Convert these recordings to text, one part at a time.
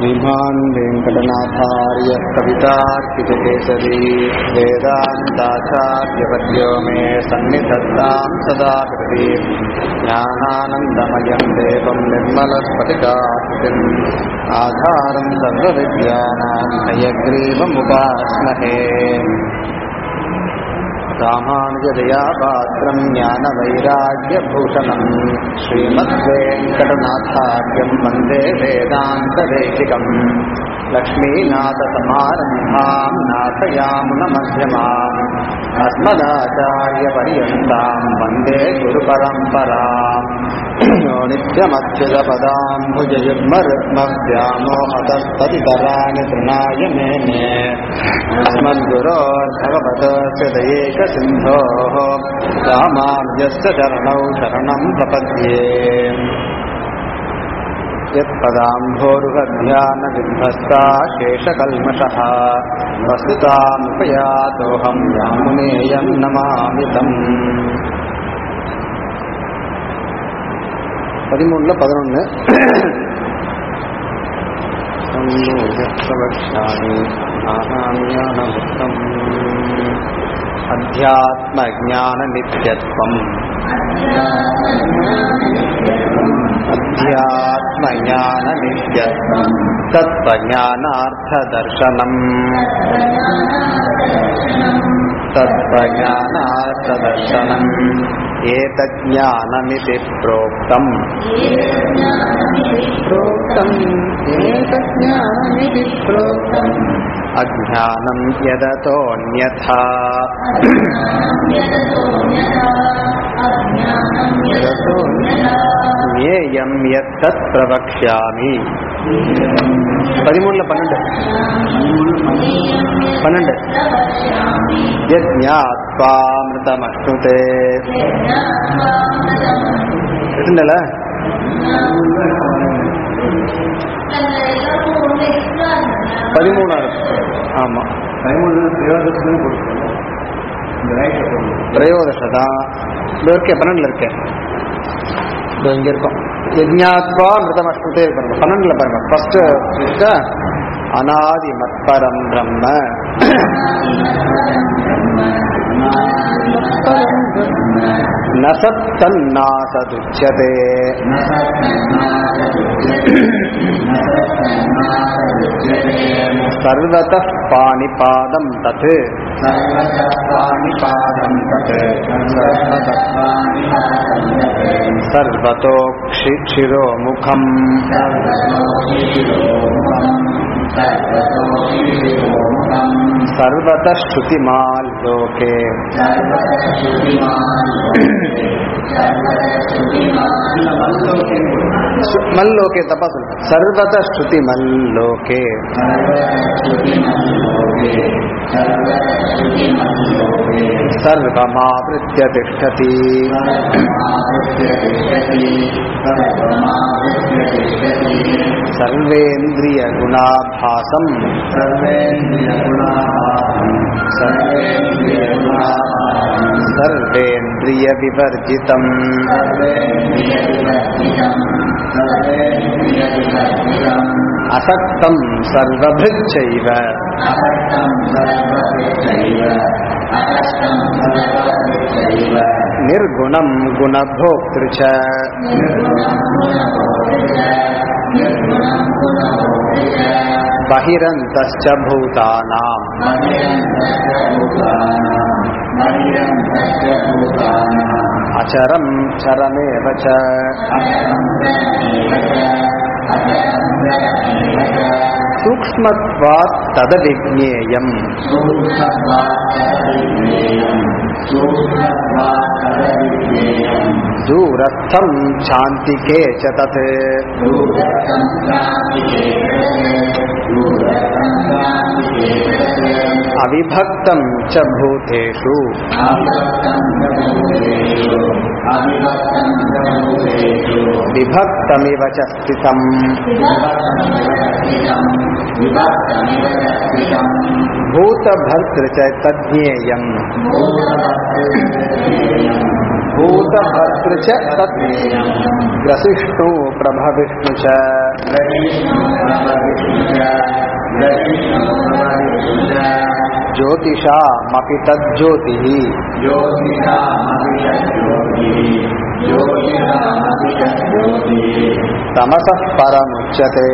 श्रीमान् वेङ्कटनाथार्य कवितार्कितकेसरी वेदान्ताचार्यवर्यो मे सन्निधत्तां सदा कृति ज्ञानानन्दमयं देवं निर्मलस्फटिकाकृतिम् आधारं सर्वविद्यानां हयग्रीवमुपास्महे रामानुजदयापात्रं ज्ञानवैराग्यभूषणम् श्रीमद्वेङ्कटनाथार्यं वन्दे वेदान्तदेशिकम् लक्ष्मीनाथसमारम्भां नाथयामुनमध्यमाम् अस्मदाचार्यपर्यन्तां वन्दे गुरुपरम्पराम् यो नित्यमच्युतपदाम्बुजयुग्मरुग्मव्यामोहतस्तदितराणि तृणाय मेने अस्मद्गुरोर्भगवतस्य दयेकसिन्धोः रामानुजस्य चरणौ शरणं प्रपद्ये यत्पदाम्भोरुहध्यानविध्वस्ता शेषकल्मषः वस्तुतामुपयातोऽहं यामुनेयं नमामि तम् பதிமூணுல பதினொன்னு அத்தியாத்ம ஜான நித்தியத்துவம் அத்தியாத்ம ஞான நித்தியத்துவம் தத்வஞானார்த்ததர்சனம் तत्त्वज्ञानार्थदर्शनम् एतज्ज्ञानमिति प्रोक्तम् प्रोक्तम् एतज्ज्ञानमिति प्रोक्तम् अज्ञानम् यदतोऽन्यथा ज्ञेयम् यत्तत् प्रवक्ष्यामि பதிமூணுல பன்னெண்டு பன்னெண்டு யஜ்ஞாத்வாமிருதமஷ்ணுதே எட்டுண்டல பதிமூணாவது ஆமா பிரயோதசதான் இது இருக்கேன் பன்னெண்டுல இருக்கேன் இதோ இங்க இருக்கும் யஜ்ஞாத்வா மிருதமஷ்ணுதே பாருங்க பன்னெண்டுல பாருங்க ஃபர்ஸ்ட் இருக்கா அனாதி மத்பரம் பிரம்ம நசத்தன்னாசதுச்சதே சர்வத பாணிபாதம் தத் சர்வதோக்ஷிரோ सर्वतः श्रुतिमाल् लोके मल्लोके तपस् सर्वतः श्रुतिमल्लोके सर्वमावृत्य तिष्ठति सर्वेन्द्रियगुणाभासम् सर्वेन्द्रियविवर्जितम् असक्तं सर्वभृच्चैव निर्गुणं गुणभोक्तृ च बहिरन्तश्च भूतानाम् अचरं चरमेव च सूक्ष्मत्वात् तदविज्ञेयम् दूरस्थं चान्तिके च तत् अविभक्तं च भूतेषु विभक्तमिव च स्थितम् भूतभर्तृ च तज्ञेयम् भूतभर्तृ च तत् ग्रसिष्णु प्रभविष्णु च ज्योतिषामपि तज्ज्योतिः तमसः परमुच्यते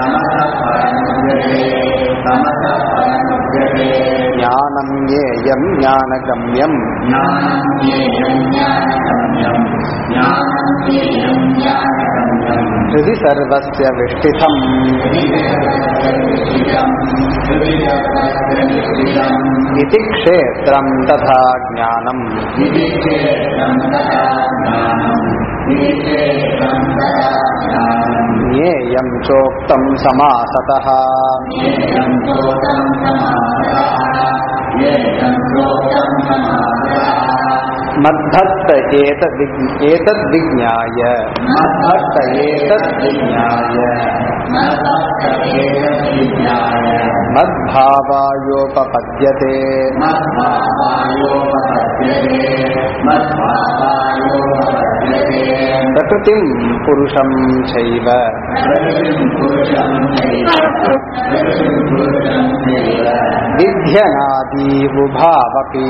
ज्ञानं ज्ञेयं ज्ञानगम्यम् हृदि सर्वस्य विष्ठितम् इति क्षेत्रं तथा ज्ञानम् ज्ञेयं चोक्तं समासतः मद्भक्त एतद् एतद्विज्ञाय मद्भक्त एतद्विज्ञाय मद्भावायोपपद्यते प्रकृतिं पुरुषं चैव विध्यनादीवुभावपि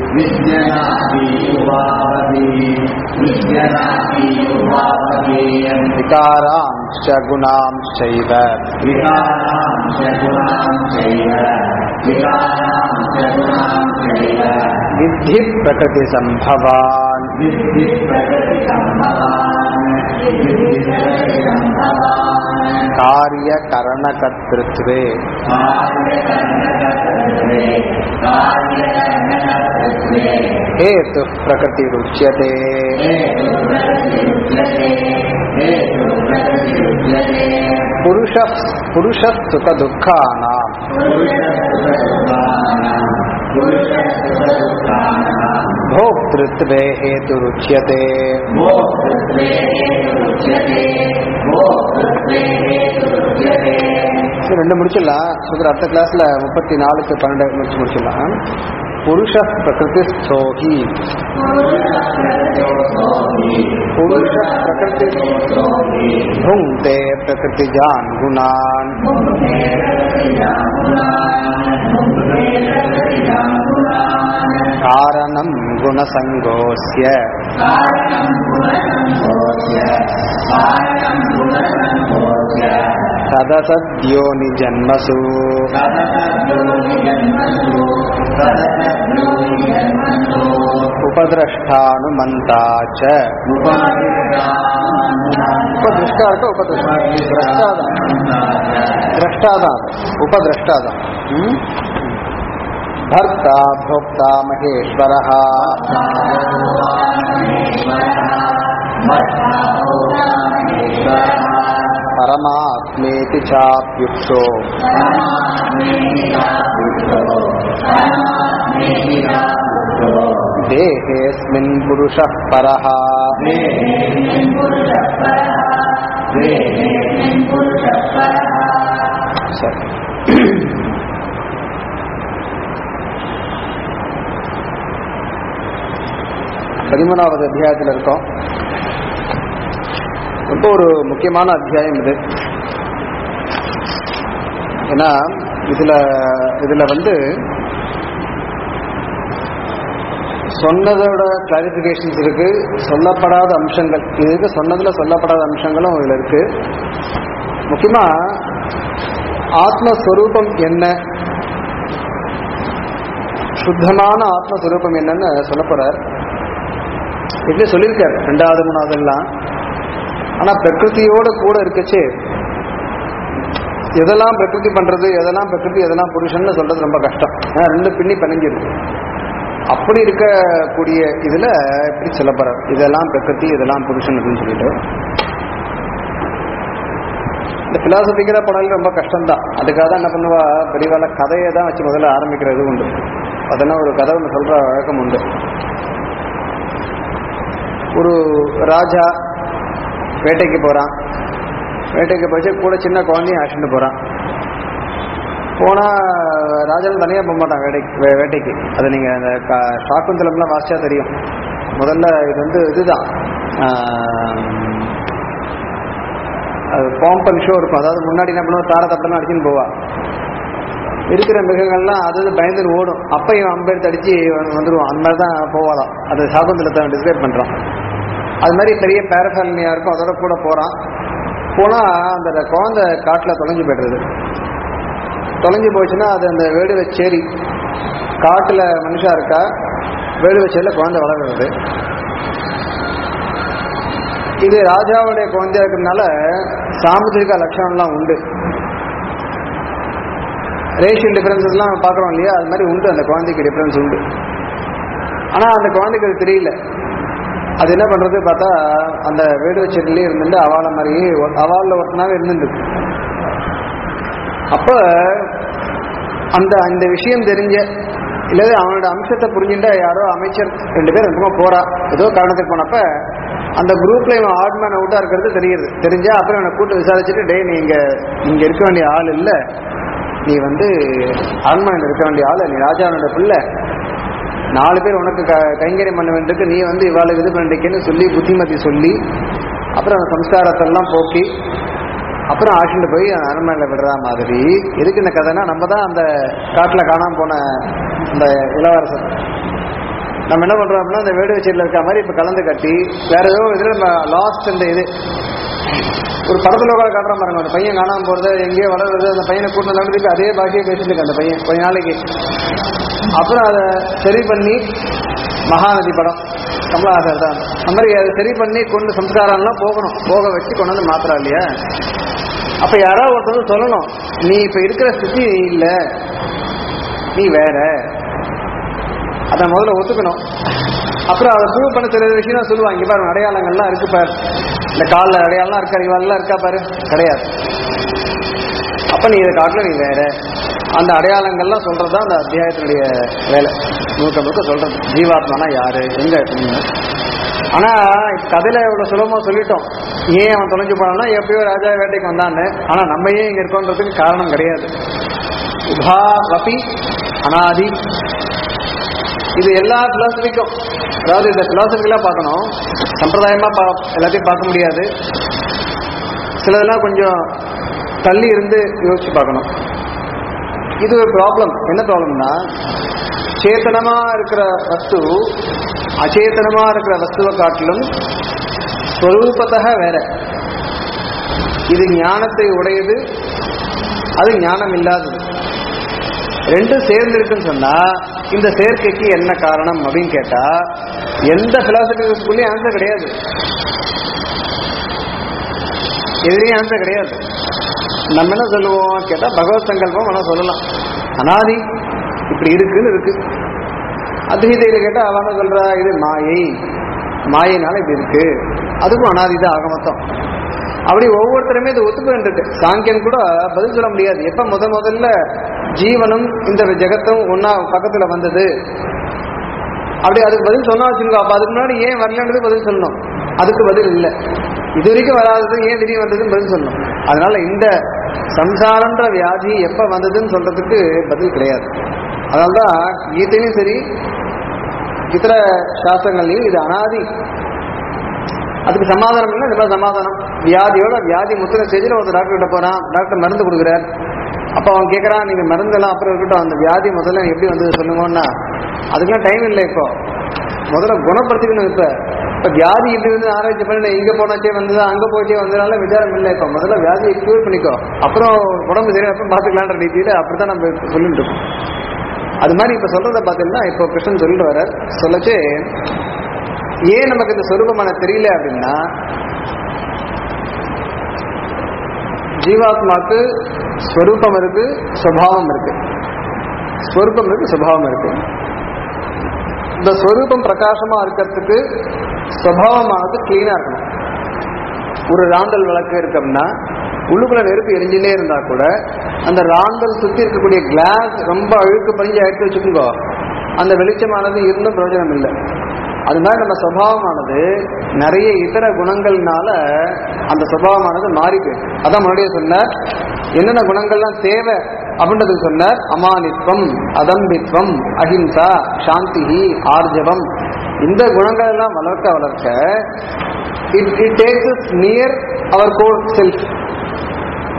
विकारांश्च गुणांश्चैव विद्धि प्रकृतिसम्भवान् कार्यकरणकर्तृत्वे हेतुः प्रकृतिरुच्यते पुरुषः पुरुषः सुखदुःखानाम् भोक्तृत्वे हेतुरुच्यते சரி, ரெண்டு முடிச்சிடலாம் சுகர் அடுத்த கிளாஸ்ல முப்பத்தி நாலுக்கு பன்னெண்டு முடிச்சு முடிச்சிடலாம் புருஷ பிரகிருதிஸ்தோஹி புருஷ பிரகிருதி भुङ्क्ते प्रकृतिजान् गुणान् कारणं गुणसङ्गोऽस्य तदसद्योनिजन्मसु उपद्रष्टानुमन्ता च उपदृष्टा का उपदृष्टा द्रष्टादा उपद्रष्टादा हम्म? भर्ता भोक्ता महेश्वरः परमात्मेति चाप्युक्षो देहेऽस्मिन् पुरुषः परः சரி பதிமூணாவது அத்தியாயத்தில் இருக்கோம் ரொம்ப ஒரு முக்கியமான அத்தியாயம் இது ஏன்னா இதுல இதுல வந்து சொன்னதோட கிளாரிபிகேஷன்ஸ் இருக்கு சொல்லப்படாத அம்சங்கள் இதுக்கு சொன்னதுல சொல்லப்படாத அம்சங்களும் இதுல இருக்கு முக்கியமா ஆத்மஸ்வரூபம் என்ன சுத்தமான ஆத்மஸ்வரூபம் என்னன்னு சொல்ல போறார் எப்படி சொல்லியிருக்கார் ரெண்டாவது மூணாவது எல்லாம் ஆனா பிரகிருதியோட கூட இருக்கச்சே எதெல்லாம் பிரகிருதி பண்றது எதெல்லாம் பிரகிருதி எதெல்லாம் புருஷன்னு சொல்றது ரொம்ப கஷ்டம் ஏன்னா ரெண்டு பின்னி பிணைஞ்சிருக்கு அப்படி இருக்கக்கூடிய இதுல இப்படி சொல்ல போறார் இதெல்லாம் பிரகிருதி இதெல்லாம் புருஷன் அப்படின்னு சொல்லிட்டு இந்த பிலாசபிக்கிற படம் ரொம்ப கஷ்டம்தான் அதுக்காக தான் என்ன பண்ணுவா பெரியவால கதையை தான் வச்சு முதல்ல ஆரம்பிக்கிறது உண்டு அதெல்லாம் ஒரு கதை ஒன்று சொல்ற வழக்கம் உண்டு ஒரு ராஜா வேட்டைக்கு போறான் வேட்டைக்கு போச்சு கூட சின்ன குழந்தையும் அழைச்சிட்டு போறான் போனா ராஜன் தனியா போக மாட்டான் வேட்டைக்கு வே- வேட்டைக்கு அது நீங்க அந்த க- சாக்குந்தலம்லாம் வாசிச்சா தெரியும் முதல்ல இது வந்து இதுதான் ஆஹ், அது பாம்பன் ஷோ இருக்கும் அதாவது முன்னாடி என்ன பண்ணுவோம் தார தப்பெல்லாம் அடிச்சுன்னு போவா இருக்கிற மிருகங்கள்லாம் அது அது பயந்துன்னு ஓடும் அப்ப இவன் அம்பெடுத்து அடிச்சு வந்து- வந்துருவான் அந்த மாதிரி தான் போவாளாம் அது சாகுந்தலத்தை டிஸ்கிரைப் பண்றான் அது மாதிரி பெரிய பேரஃபாலினியா இருக்கும் அதோட கூட போறான் போனா அந்த குழந்தை காட்டுல தொலைஞ்சு போயிடுறது தொலைஞ்சு போச்சுன்னா அது அந்த வேடுவ சேரி காட்டுல மனுஷா இருக்கா வேடுவ சேரில குழந்தை வளர்றது இது ராஜாவுடைய குழந்தையா இருக்கிறதுனால சாமுதிரிக லட்சணம்லாம் உண்டு ரேஷியல் டிஃபரன்சஸ்லாம் பார்க்குறோம் இல்லையா அது மாதிரி உண்டு அந்த குழந்தைக்கு டிஃபரன்ஸ் உண்டு ஆனால் அந்த குழந்தைக்கு அது தெரியல அது என்ன பண்ணுறது பார்த்தா அந்த வேடுவ செடிலே இருந்துட்டு அவாளை மாதிரியே அவாளில் ஒட்டினாவே இருந்துட்டு அப்போ அந்த அந்த விஷயம் தெரிஞ்ச இல்லது அவனோட அம்சத்தை புரிஞ்சுட்ட யாரோ அமைச்சர் ரெண்டு பேர் ரெண்டுமா போறா ஏதோ காரணத்துக்கு போனப்ப அந்த குரூப்ல இவன் ஆட்மேன் அவுட்டா இருக்கிறது தெரியுது தெரிஞ்சா அப்புறம் இவனை கூட்டு விசாரிச்சுட்டு டேய் நீ இங்க இங்க இருக்க வேண்டிய ஆள் இல்ல நீ வந்து அரண்மனையில் இருக்க வேண்டிய ஆள் நீ ராஜாவோட பிள்ளை நாலு பேர் உனக்கு க கைங்கரியம் பண்ண வேண்டியிருக்கு நீ வந்து இவாளுக்கு இது பண்ணிருக்கேன்னு சொல்லி புத்திமதி சொல்லி அப்புறம் அந்த சம்ஸ்காரத்தெல்லாம் போக்கி அப்புறம் ஆஷிண்டு போய் அரண்மனையில் விடுற மாதிரி எதுக்கு இந்த கதைனா நம்ம தான் அந்த காட்டில் காணாம போன அந்த இளவரசர் நம்ம என்ன பண்றோம் அப்படின்னா அந்த வேடு வச்சியில் இருக்க மாதிரி இப்போ கலந்து கட்டி வேற ஏதோ இதில் நம்ம லாஸ்ட் இந்த இது ஒரு படத்துல கூட காட்டுற பாருங்க அந்த பையன் காணாம போறது எங்கேயோ வளர்றது அந்த பையனை கூட்டு நடந்துட்டு அதே பாஷையை பேசிட்டு இருக்கு அந்த பையன் கொஞ்ச நாளைக்கு அப்புறம் அதை சரி பண்ணி மகாநதி படம் கமலஹாசர் தான் அந்த மாதிரி அதை சரி பண்ணி கொண்டு சம்ஸ்காரம்லாம் போகணும் போக வச்சு கொண்டு வந்து மாத்திரா இல்லையா அப்ப யாராவது ஒருத்தர் சொல்லணும் நீ இப்ப இருக்கிற ஸ்திதி இல்ல நீ வேற அதை முதல்ல ஒத்துக்கணும் அப்புறம் அதை ப்ரூவ் பண்ண சில விஷயம் சொல்லுவாங்க இங்க பாருங்க அடையாளங்கள்லாம் இருக்கு பாரு இந்த காலில் அடையாளம்லாம் இருக்கா இவெல்லாம் இருக்கா பாரு கிடையாது அப்ப நீ இதை காட்டில நீ வேற அந்த அடையாளங்கள்லாம் சொல்றது தான் அந்த அத்தியாயத்தினுடைய வேலை முழுக்க முழுக்க சொல்றது ஜீவாத்மானா யாரு எங்க இருக்கணும் ஆனா கதையில இவ்வளவு சுலபமா சொல்லிட்டோம் ஏன் அவன் தொலைஞ்சு போனான்னா எப்பயோ ராஜா வேட்டைக்கு வந்தான்னு ஆனா நம்ம ஏன் இங்க இருக்கோன்றதுக்கு காரணம் கிடையாது உபா வபி அனாதி இது எல்லா பிலாசபிக்கும் அதாவது இந்த பிலாசபிக்கெல்லாம் பார்க்கணும் சம்பிரதாயமா பா எல்லாத்தையும் பார்க்க முடியாது சிலதெல்லாம் கொஞ்சம் தள்ளி இருந்து யோசிச்சு பார்க்கணும் இது ஒரு ப்ராப்ளம் என்ன ப்ராப்ளம்னா சேத்தனமா இருக்கிற வஸ்து அச்சேதனமா இருக்கிற வஸ்துவை காட்டிலும் ஸ்வரூபத்தக வேற இது ஞானத்தை உடையது அது ஞானம் இல்லாதது ரெண்டும் சேர்ந்து இருக்குன்னு சொன்னா இந்த சேர்க்கைக்கு என்ன காரணம் அப்படின்னு கேட்டா எந்த பிலாசபிக்குள்ளேயும் ஆன்சர் கிடையாது எதுலேயும் ஆன்சர் கிடையாது நம்ம என்ன சொல்லுவோம் கேட்டா பகவத் சங்கல்பம் ஆனா சொல்லலாம் அனாதி இப்படி இருக்குன்னு இருக்கு அத்வைதையில கேட்டா அவன சொல்றா இது மாயை மாயினால இப்படி இருக்கு அதுவும் அனாதிதான் ஆக மொத்தம் அப்படி ஒவ்வொருத்தருமே இது ஒத்துக்க வேண்டியிருக்கு சாங்கியன் கூட பதில் சொல்ல முடியாது எப்ப முத முதல்ல ஜீவனும் இந்த ஜெகத்தும் ஒன்னா பக்கத்துல வந்தது அப்படி அதுக்கு பதில் சொன்னா வச்சுக்கோ அப்ப அதுக்கு முன்னாடி ஏன் வரலன்றது பதில் சொல்லணும் அதுக்கு பதில் இல்லை இது வரைக்கும் வராதது ஏன் திடீர் வந்ததுன்னு பதில் சொல்லணும் அதனால இந்த சம்சாரன்ற வியாதி எப்ப வந்ததுன்னு சொல்றதுக்கு பதில் கிடையாது அதனால்தான் கீதையும் சரி இதர சாஸ்திரங்கள்லையும் இது அனாதி அதுக்கு சமாதானம் இல்லை இந்த மாதிரி சமாதானம் வியாதியோட வியாதி முத்திர ஸ்டேஜில் ஒரு டாக்டர் கிட்ட போறான் டாக்டர் மருந்து கொடுக்குறார் அப்போ அவன் கேட்குறான் நீங்க மருந்தெல்லாம் அப்புறம் இருக்கட்டும் அந்த வியாதி முதல்ல எப்படி வந்தது சொல்லுங்கன்னா அதுக்கெல்லாம் டைம் இல்லை இப்போ முதல்ல குணப்படுத்திக்கணும் இப்ப இப்ப வியாதி இப்படி வந்து ஆராய்ச்சி பண்ணி நான் இங்க போனாச்சே வந்ததா அங்க போச்சே வந்ததுனால விசாரம் இல்லை இப்ப முதல்ல வியாதியை கியூர் பண்ணிக்கோ அப்புறம் உடம்பு சரியா அப்புறம் பாத்துக்கலான்ற ரீதியில அப்படித்தான் நம்ம சொல்லிட்டு இருக்கோம் அது மாதிரி இப்ப சொல்றத பாத்தீங்கன்னா இப்போ கிருஷ்ணன் சொல்லிட்டு வர சொல்லச்சு ஏன் நமக்கு இந்த சொரூபமான தெரியல அப்படின்னா ஜீவாத்மாக்கு ஸ்வரூபம் இருக்கு சுவாவம் இருக்கு ஸ்வரூபம் இருக்கு சுபாவம் இருக்கு இந்த ஸ்வரூபம் பிரகாசமா இருக்கிறதுக்கு சுவாவமானது கிளீனா இருக்கணும் ஒரு ராண்டல் விளக்கு இருக்கோம்னா உள்ளுக்குள்ள நெருப்பு எரிஞ்சுட்டே இருந்தா கூட அந்த ராண்டல் சுத்தி இருக்கக்கூடிய கிளாஸ் ரொம்ப அழுக்கு பறிஞ்சு எடுத்து வச்சுக்கோங்க அந்த வெளிச்சமானது இருந்தும் பிரயோஜனம் இல்லை அது மாதிரி நம்ம சுபாவமானது நிறைய இதர குணங்கள்னால அந்த சுபாவமானது மாறி போயிடும் அதான் முன்னாடியே சொன்னார் என்னென்ன குணங்கள்லாம் தேவை அப்படின்றது சொன்னார் அமானித்வம் அதம்பித்வம் அஹிம்சா சாந்தி ஆர்ஜவம் இந்த குணங்கள் எல்லாம் வளர்க்க வளர்க்க it it takes near our core self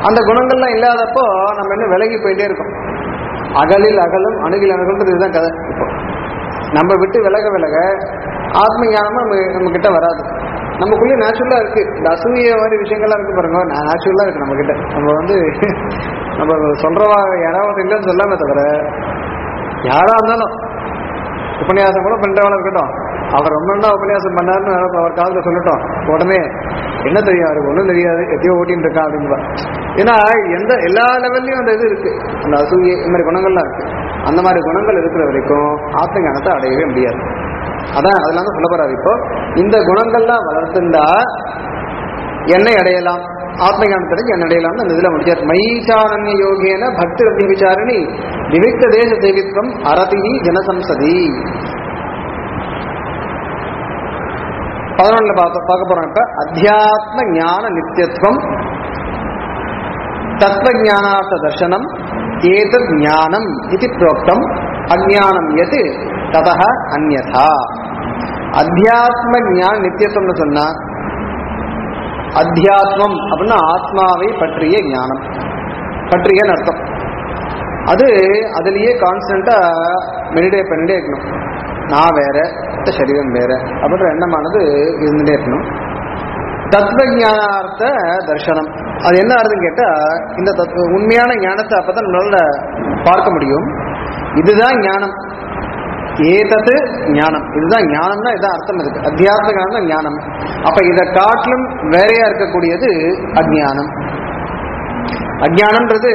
அந்த குணங்கள்லாம் இல்லாதப்போ நம்ம இன்னும் விலகி போயிட்டே இருக்கோம் அகலில் அகலும் அணுகில் அணுகல்ன்றது இதுதான் கதை இப்போ நம்ம விட்டு விலக விலக ஆத்ம ஞானமும் நம்ம நம்ம கிட்ட வராது நமக்குள்ளே நேச்சுரலா இருக்கு இந்த அசூய மாதிரி விஷயங்கள்லாம் இருக்கு பாருங்க நேச்சுரலா இருக்கு நம்ம கிட்ட நம்ம வந்து நம்ம சொல்றவா யாராவது இல்லைன்னு சொல்லாம தவிர யாரா இருந்தாலும் உபன்யாசம் கூட பண்றவளா இருக்கட்டும் அவர் ரொம்ப நாள் உபன்யாசம் பண்ணாருன்னு அவர் காலத்துல சொல்லட்டும் உடனே என்ன தெரியும் அவருக்கு ஒன்றும் தெரியாது எத்தையோ ஓட்டின்னு இருக்கான் அப்படின்பா ஏன்னா எந்த எல்லா லெவல்லையும் அந்த இது இருக்கு அந்த அசூயை இந்த மாதிரி குணங்கள்லாம் இருக்கு அந்த மாதிரி குணங்கள் இருக்கிற வரைக்கும் ஆத்ம ஞானத்தை அடையவே முடியாது அதான் அதெல்லாம் தான் சொல்ல போறாரு இப்போ இந்த குணங்கள்லாம் வளர்த்துண்டா என்னை அடையலாம் ஆத்ம ஞானத்திற்கு என்ன அடையலாம்னு அந்த இதுல முடிச்சார் மைச்சாரண்ய யோகேன பக்தி ரத்தி விசாரணி விவிக்த தேச சேவித்வம் அரதி ஜனசம்சதி பதினொன்னுல பார்க்க பார்க்க போறோம் இப்ப அத்தியாத்ம ஞான நித்தியத்துவம் தத்துவஜானார்த்த தர்சனம் ஏதத் ஞானம் இது புரோக்தம் அஜானம் எது ததா அந்யதா அத்தியாத்ம ஞான நித்தியத்துவம்னு சொன்னா அத்தியாத்மம் அப்படின்னா ஆத்மாவை பற்றிய ஞானம் பற்றிய அர்த்தம் அது அதுலயே கான்ஸ்டன்டா மெடிடேட் பண்ணிட்டே இருக்கணும் நான் வேற இந்த சரீரம் வேற அப்படின்ற எண்ணமானது இருந்துட்டே இருக்கணும் தத்துவஜானார்த்த தர்சனம் அது என்ன ஆறுதுன்னு கேட்டா இந்த தத்துவ உண்மையான ஞானத்தை அப்பதான் நம்மளால பார்க்க முடியும் இதுதான் ஞானம் ஏதது ஞானம் இதுதான் ஞானம்னா இதான் அர்த்தம் இருக்கு அத்தியாத்ம ஞானம் தான் ஞானம் அப்ப இதை காட்டிலும் வேறையா இருக்கக்கூடியது அஜ்ஞானம் அஜ்ஞானம்ன்றது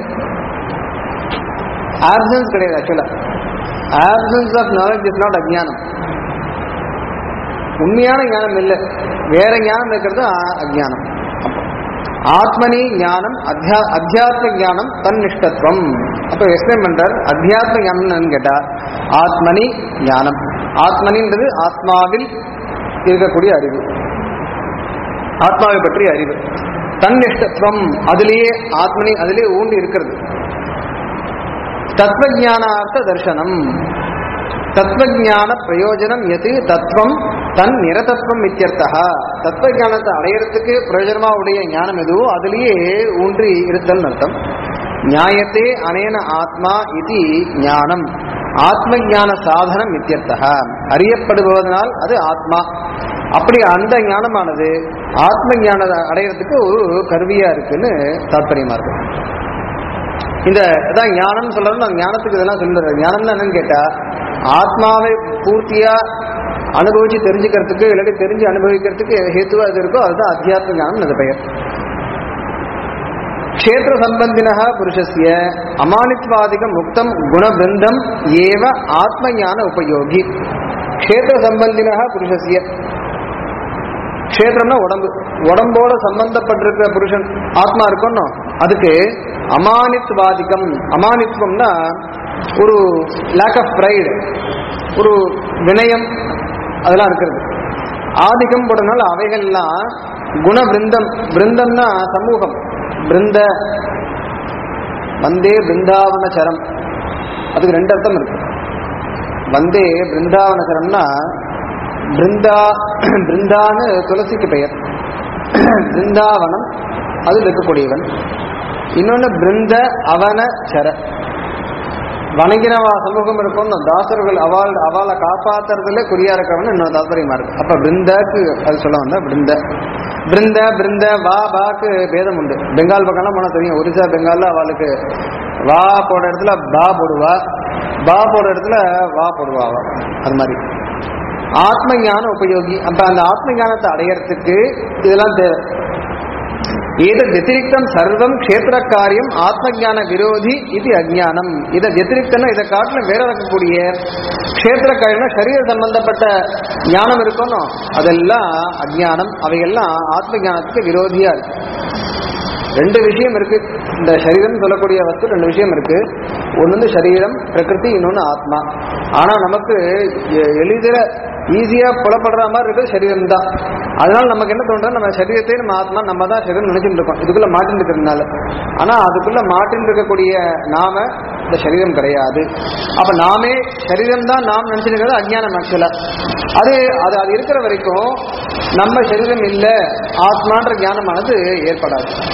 ஆப்சன்ஸ் கிடையாது ஆக்சுவலா absence of knowledge is not அஜ்ஞானம் உண்மையான ஞானம் இல்லை வேற ஞானம் இருக்கிறது அ- அஜ்ஞானம் ஆத்மனி ஞானம் அத்தியா அத்தியாத்ம ஞானம் தன்னிஷ்டத்துவம் அப்ப எக்ஸ்பிளைன் பண்றார் அத்தியாத்ம ஞானம் கேட்டா ஆத்மனி ஞானம் ஆத்மனின்றது ஆத்மாவில் இருக்கக்கூடிய அறிவு ஆத்மாவை பற்றிய அறிவு தன்னிஷ்டத்துவம் அதிலேயே ஆத்மனி அதிலேயே ஊண்டி இருக்கிறது தத்துவஜானார்த்த தர்சனம் தத்துவஜான பிரயோஜனம் எது தத்துவம் தன் நிரதத்துவம் இத்தியர்த்தா தத்துவஜானத்தை அடையறதுக்கு பிரயோஜனமா உடைய ஞானம் எதுவோ அதிலேயே ஊன்றி இருத்தல் அர்த்தம் நியாயத்தே அனேன ஆத்மா இது ஞானம் ஆத்ம ஞான சாதனம் இத்தியர்த்தா அறியப்படுவதனால் அது ஆத்மா அப்படி அந்த ஞானமானது ஆத்ம ஞானத்தை அடையறதுக்கு ஒரு கருவியா இருக்குன்னு தாற்பயமா இருக்கு இந்த அதான் ஞானம் சொல்றது அந்த ஞானத்துக்கு இதெல்லாம் சொல்லுறது ஞானம்னா என்னன்னு கேட்டா ஆத்மாவை பூர்த்தியா அனுபவிச்சு தெரிஞ்சுக்கிறதுக்கு இல்லாட்டி தெரிஞ்சு அனுபவிக்கிறதுக்கு ஹேத்துவா எது இருக்கோ அதுதான் அத்தியாத்ம ஞானம் அது பெயர் க்ஷேத்திர சம்பந்தின புருஷஸ்ய அமானித்வாதிகம் முக்தம் குணபிருந்தம் ஏவ ஆத்ம ஞான உபயோகி க்ஷேத்திர சம்பந்தின புருஷஸ்ய க்ஷேத்திரம்னா உடம்பு உடம்போட சம்பந்தப்பட்டிருக்கிற புருஷன் ஆத்மா இருக்கணும் அதுக்கு அமானித்வாதிகம் அமானித்வம்னா ஒரு லேக் ஆஃப் ப்ரைடு ஒரு வினயம் அதெல்லாம் இருக்கிறது ஆதிக்கம் போடுறதுனால அவைகள்லாம் குண பிருந்தம் பிருந்தம்னா சமூகம் பிருந்த வந்தே பிருந்தாவன சரம் அதுக்கு ரெண்டு அர்த்தம் இருக்கு வந்தே பிருந்தாவன சரம்னா பிருந்தா பிருந்தான்னு துளசிக்கு பெயர் பிருந்தாவனம் அதில் இருக்கக்கூடியவன் இன்னொன்னு பிருந்த அவன சர வணங்கினவா சமூகம் இருக்கும் தாசர்கள் அவள் அவளை காப்பாத்துறதுல குறியா இருக்கவன் இன்னும் தாத்பரியமா இருக்கு அப்ப பிருந்தாக்கு அது சொல்ல வந்தா பிருந்த பிருந்த பிருந்த வா பாக்கு பேதம் உண்டு பெங்கால் பக்கம்லாம் போனா தெரியும் ஒரிசா பெங்கால்ல அவளுக்கு வா போட இடத்துல பா போடுவா பா போட இடத்துல வா போடுவா அவ அது மாதிரி ஆத்ம ஞான உபயோகி அப்ப அந்த ஆத்ம ஞானத்தை அடையறதுக்கு இதெல்லாம் தேவை ஏத வத்திரிக்தம் சர்வம் க்ஷேத்திர காரியம் ஆத்ம ஞான விரோதி இது அஜ்ஞானம் இதை வத்திரிக்தம்னா இதை காட்டிலும் வேற இருக்கக்கூடிய க்ஷேத்திர காரியம்னா சரீர சம்பந்தப்பட்ட ஞானம் இருக்கணும் அதெல்லாம் அஜ்ஞானம் அவையெல்லாம் ஆத்ம ஞானத்துக்கு விரோதியா இருக்கு ரெண்டு விஷயம் இருக்கு இந்த சரீரம் சொல்லக்கூடிய வஸ்து ரெண்டு விஷயம் இருக்கு ஒன்று வந்து சரீரம் பிரகிருதி இன்னொன்று ஆத்மா ஆனா நமக்கு எ- எளிதில ஈஸியா புலப்படுற மாதிரி இருக்கிறது சரீரம் தான் அதனால நமக்கு என்ன தோன்றது நம்ம சரீரத்தை நம்ம ஆத்மா நம்ம தான் சரீரம் நினைச்சுட்டு இருக்கோம் இதுக்குள்ள மாட்டின்னு இருக்கிறதுனால ஆனா அதுக்குள்ள மாட்டின்னு இருக்கக்கூடிய நாம இந்த சரீரம் கிடையாது அப்ப நாமே சரீரம் தான் நாம் நினைச்சிருக்கிறது அஜ்ஞானம் ஆக்சுவலா அது அது அது இருக்கிற வரைக்கும் நம்ம சரீரம் இல்லை ஆத்மான்ற ஞானமானது ஏற்படாது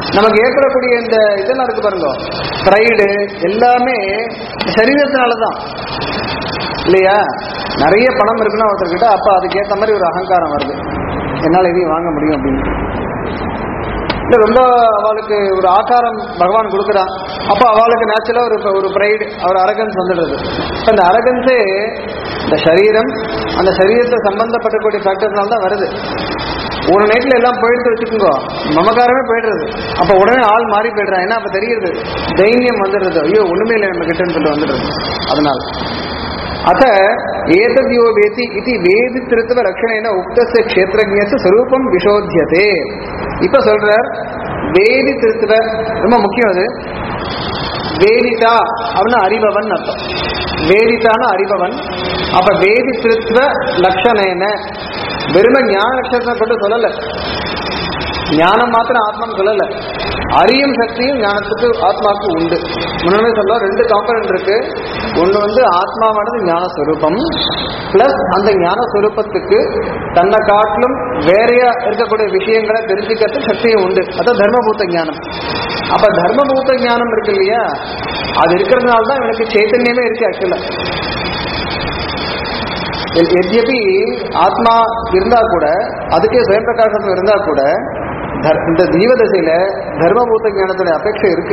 நமக்கு ஏற்படக்கூடிய இந்த இதெல்லாம் இருக்கு பாருங்க ப்ரைடு எல்லாமே சரீரத்தினால தான் இல்லையா நிறைய பணம் இருக்குன்னா ஒருத்தர்கிட்ட அப்ப அதுக்கேற்ற மாதிரி ஒரு அகங்காரம் வருது என்னால் இதையும் வாங்க முடியும் அப்படின்னு இல்ல ரொம்ப அவளுக்கு ஒரு ஆகாரம் பகவான் கொடுக்குறான் அப்போ அவளுக்கு நேச்சுரலா ஒரு ஒரு ப்ரைடு ஒரு அரகன்ஸ் வந்துடுறது இப்ப இந்த அரகன்ஸே இந்த சரீரம் அந்த சரீரத்தை சம்பந்தப்பட்டக்கூடிய ஃபேக்டர்ஸ்னால தான் வருது ஒரு நைட்ல எல்லாம் போயிட்டு வச்சுக்கோங்க மமகாரமே போயிடுறது அப்ப உடனே ஆள் மாறி போயிடுறான் ஏன்னா அப்ப தெரியுது தைரியம் வந்துடுறது ஐயோ ஒண்ணுமே இல்லை நம்ம கிட்டன்னு சொல்லிட்டு வந்துடுறது அதனால அத ஏதத்யோ வேதி இது வேதி திருத்துவ லட்சணேன உக்தஸ்ய க்ஷேத்திரஜ்ஞஸ்ய ஸ்வரூபம் விஷோத்தியதே இப்ப சொல்றார் வேதி திருத்துவ ரொம்ப முக்கியம் அது வேதிதா அப்படின்னா அறிபவன் அர்த்தம் வேதிதான அறிபவன் அப்ப வேதி திருத்துவ லட்சணேன வெறும ஞான லட்சணத்தை கொண்டு சொல்லல ஞானம் மாத்திரம் ஆத்மான்னு சொல்லல அறியும் சக்தியும் ஞானத்துக்கு ஆத்மாவுக்கு உண்டு முன்னாடி சொல்ல ரெண்டு காம்பனன்ட் இருக்கு ஒண்ணு வந்து ஆத்மாவானது ஞான ஸ்வரூபம் பிளஸ் அந்த ஞான ஸ்வரூபத்துக்கு தன்னை காட்டிலும் வேறையா இருக்கக்கூடிய விஷயங்களை தெரிஞ்சுக்கிறதுக்கு சக்தியும் உண்டு அதான் தர்மபூத்த ஞானம் அப்ப தர்மபூத்த ஞானம் இருக்கு இல்லையா அது இருக்கிறதுனால தான் எனக்கு சைத்தன்யமே இருக்கு ஆக்சுவலா எத்யபி ஆத்மா இருந்தா கூட அதுக்கே சுயம் பிரகாசம் இருந்தா கூட தர்- இந்த ஜீவதசையில தர்மபூத ஞானத்துடைய அபேட்சை இருக்கு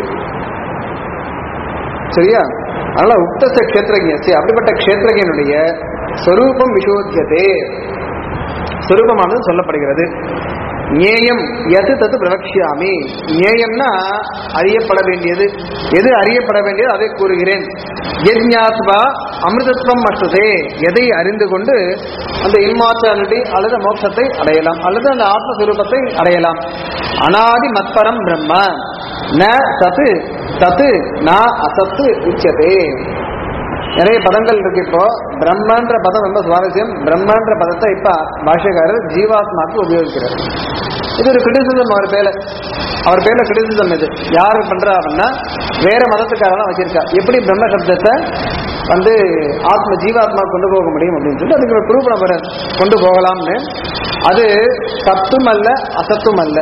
சரியா அதனால உக்தச கஷேத்திரஜி அப்படிப்பட்ட கஷேத்திரஜனுடைய ஸ்வரூபம் விசோத்தியதே ஸ்வரூபமானது சொல்லப்படுகிறது ஞேயம் எது தத்து பிரவக்ஷியாமி ஞேயம்னா அறியப்பட வேண்டியது எது அறியப்பட வேண்டியது அதை கூறுகிறேன் யஜ்ஞாத்வா அமிர்தத்வம் மற்றதே எதை அறிந்து கொண்டு அந்த இம்மார்டாலிட்டி அல்லது மோட்சத்தை அடையலாம் அல்லது அந்த ஆத்மஸ்வரூபத்தை அடையலாம் அனாதி மத்பரம் பிரம்ம ந சத்து சத்து ந அசத்து உச்சதே நிறைய பதங்கள் இருக்கு இப்போ பிரம்மன்ற பதம் ரொம்ப சுவாரஸ்யம் பிரம்மன்ற பதத்தை இப்ப பாஷ்யக்காரர் ஜீவாத்மாக்கு உபயோகிக்கிறார் இது ஒரு கிரிட்டிசிசம் அவர் பேர்ல அவர் பேர்ல கிரிட்டிசிசம் இது யாரு பண்றா அப்படின்னா வேற மதத்துக்காரெல்லாம் வச்சிருக்கா எப்படி பிரம்ம சப்தத்தை வந்து ஆத்ம ஜீவாத்மா கொண்டு போக முடியும் அப்படின்னு சொல்லிட்டு அதுக்கு ஒரு ப்ரூஃப் நம்ம கொண்டு போகலாம்னு அது சத்தும் அல்ல அசத்தும் அல்ல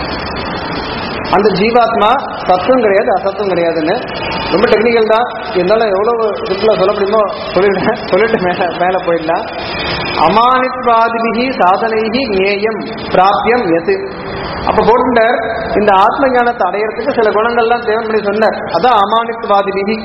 அந்த ஜீவாத்மா சத்தும் கிடையாது அசத்தும் கிடையாதுன்னு ரொம்ப டெக்னிக்கல் தான் இருந்தாலும் எவ்வளவு சிம்பிளா சொல்ல முடியுமோ சொல்லிட்டேன் சொல்லிட்டு மேல மேல போயிடலாம் அமானித்வாதிபிகி சாதனைகி ஞேயம் பிராபியம் எது அப்ப போட்டுட்டார் இந்த ஆத்ம ஞானத்தை அடையறதுக்கு சில குணங்கள்லாம் தேவன் பண்ணி சொன்னார் அதான் அமானித்வாதிபிகி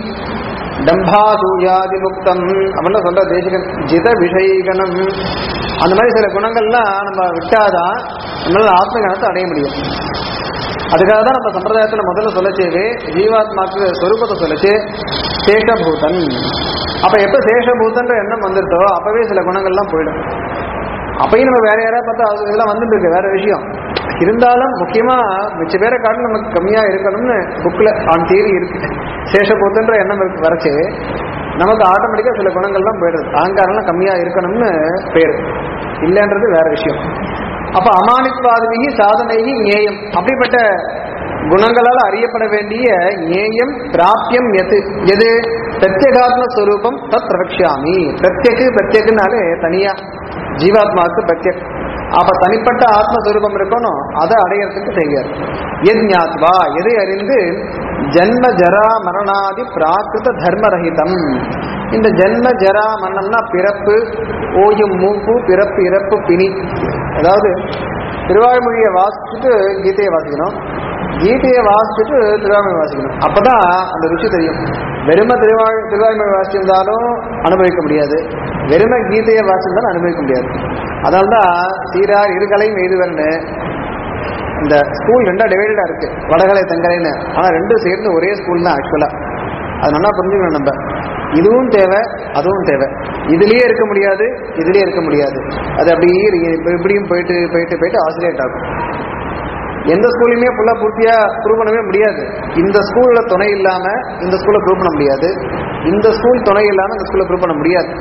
டம்பாசூயாதி முக்தம் அப்படின்னா சொல்ற தேசிகன் ஜித விஷயகணம் அந்த மாதிரி சில குணங்கள்லாம் நம்ம விட்டாதான் நம்மளால ஆத்ம ஞானத்தை அடைய முடியும் அதுக்காக தான் நம்ம சம்பிரதாயத்துல முதல்ல சொல்லச்சேவே ஜீவாத்மாக்கு ஸ்வரூபத்தை சொல்லச்சு சேஷபூதன் அப்ப எப்ப சேஷபூதன்ற எண்ணம் வந்துருதோ அப்பவே சில குணங்கள்லாம் போயிடும் அப்பயும் நம்ம வேற யாராவது பார்த்தா அது இதெல்லாம் வந்துட்டு இருக்கு வேற விஷயம் இருந்தாலும் முக்கியமா மிச்ச பேரை காட்டிலும் நமக்கு கம்மியா இருக்கணும்னு புக்ல ஆன் தியரி இருக்கு சேஷபூத்தன்ற எண்ணம் இருக்கு வரைச்சு நமக்கு ஆட்டோமேட்டிக்கா சில குணங்கள்லாம் போயிடுது அகங்காரம்லாம் கம்மியா இருக்கணும்னு பேரு இல்லைன்றது வேற விஷயம் அப்ப அமானித்வாதிகி சாதனைகி ஞேயம் அப்படிப்பட்ட குணங்களால் அறியப்பட வேண்டிய ஞேயம் பிராபியம் எது எது பிரத்யேகாத்ம ஸ்வரூபம் தத் பிரவக்ஷாமி பிரத்யக்கு பிரத்யக்குனாலே தனியா ஜீவாத்மாவுக்கு பிரத்யக் அப்ப தனிப்பட்ட ஆத்மஸ்வரூபம் இருக்கணும் அதை அடையறதுக்கு தெரியாது எத் ஞாத்வா எதை அறிந்து ஜன்ம ஜரா மரணாதி பிராகிருத தர்மரகிதம் இந்த ஜன்ம ஜரா மரணம்னா பிறப்பு ஓயும் மூப்பு பிறப்பு இறப்பு பிணி அதாவது திருவாய்மொழியை வாசிச்சுட்டு கீதையை வாசிக்கணும் கீதையை வாசிச்சுட்டு திருவாய்மொழி வாசிக்கணும் அப்பதான் அந்த ருச்சி தெரியும் வெறும திருவாய் திருவாய்மொழி வாசிச்சிருந்தாலும் அனுபவிக்க முடியாது வெறும கீதையை வாசிச்சிருந்தாலும் அனுபவிக்க முடியாது அதனால்தான் சீரார் இருகலையும் எய்துவர்னு இந்த ஸ்கூல் ரெண்டா டிவைடடா இருக்கு வடகலை தெங்கலைன்னு ஆனா ரெண்டும் சேர்ந்து ஒரே ஸ்கூல் தான் ஆக்சுவலா அது நல்லா புரிஞ்சுக்கணும் நம்ம இதுவும் தேவை அதுவும் தேவை இதுலயே இருக்க முடியாது இதுலயே இருக்க முடியாது அது அப்படியே இரு- இப்ப இப்படியும் போயிட்டு போயிட்டு போயிட்டு ஆசிரியேட் ஆகும் எந்த ஸ்கூல்லையுமே ஃபுல்லா பூர்த்தியா ப்ரூவ் பண்ணவே முடியாது இந்த ஸ்கூல்ல துணை இல்லாம இந்த ஸ்கூல்ல ப்ரூவ் பண்ண முடியாது இந்த ஸ்கூல் துணை இல்லாம இந்த ஸ்கூல்ல ப்ரூவ் பண்ண முடியாது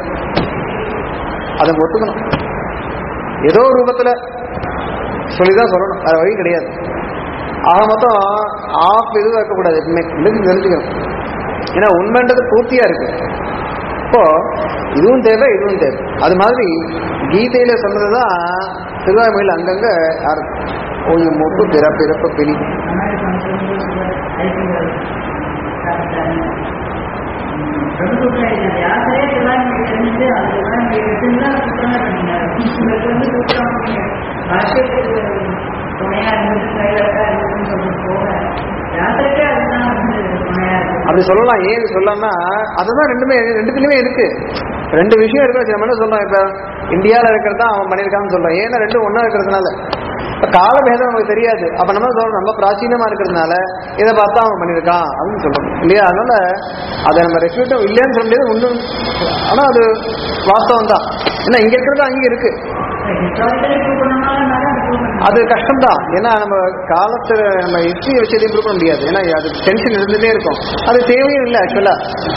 அதை ஒத்துக்கணும் ஏதோ ஒரு ரூபத்துல சொல்லிதான் சொல்லணும் வேற வழி கிடையாது ஆக மொத்தம் ஆஃப் இதுவும் இருக்கக்கூடாது எப்பவுமே இதுக்கு தெரிஞ்சுக்கணும் ஏன்னா உண்மைன்றது பூர்த்தியா இருக்கு இப்போ இதுவும் தேவை இதுவும் தேவை அது மாதிரி கீதையில சொன்னதுதான் திருவாய்மொழியில் அங்கங்க யார் ஓய்வு மூப்பு பிறப்பு இறப்பு பிணி யாத்திரையே திருவாரூர் தெரிஞ்சுட்டு அந்த திருவாரூர் எடுத்துதான் சுத்தமாக பண்ணினார் உங்களுக்கு வந்து சுத்தம் வாழ்க்கைக்கு துணையா இருந்துட்டு கைவிளக்கா இருந்துன்னு சொல்லிட்டு போக யாத்திரைக்கே அதுதான் வந்து துணையா இருக்கும் அப்படி சொல்லலாம் ஏன் சொல்லலாம்னா அதுதான் ரெண்டுமே ரெண்டுத்துலயுமே இருக்கு ரெண்டு விஷயம் இருக்கு நம்ம என்ன சொல்றோம் இப்ப இந்தியாவில் இருக்கிறது தான் அவன் பண்ணியிருக்கான்னு சொல்றோம் ஏன்னா ரெண்டும் ஒண்ணா இருக்கிறதுனால இப்ப காலபேதம் நமக்கு தெரியாது அப்ப நம்ம சொல்றோம் நம்ம பிராச்சீனமா இருக்கிறதுனால இதை பார்த்தா அவன் பண்ணியிருக்கான் அப்படின்னு சொல்றோம் இல்லையா அதனால அதை நம்ம ரெஃப்யூட்டும் இல்லைன்னு சொல்ல முடியாது ஒன்றும் ஆனா அது வாஸ்தவம் தான் ஏன்னா இங்க இருக்கிறது அங்கே இருக்கு ஹிஸ்டாரிக்கலி ப்ரூவ் பண்ணனாலும் அது ப்ரூவ் பண்ண அது கஷ்டம்தான் ஏன்னா நம்ம காலத்துல நம்ம ஹிஸ்டரி வச்சு இம்ப்ரூவ் பண்ண முடியாது ஏன்னா அது டென்ஷன் இருந்துட்டே இருக்கும் அது தேவையும் இல்லை ஆக்சுவலா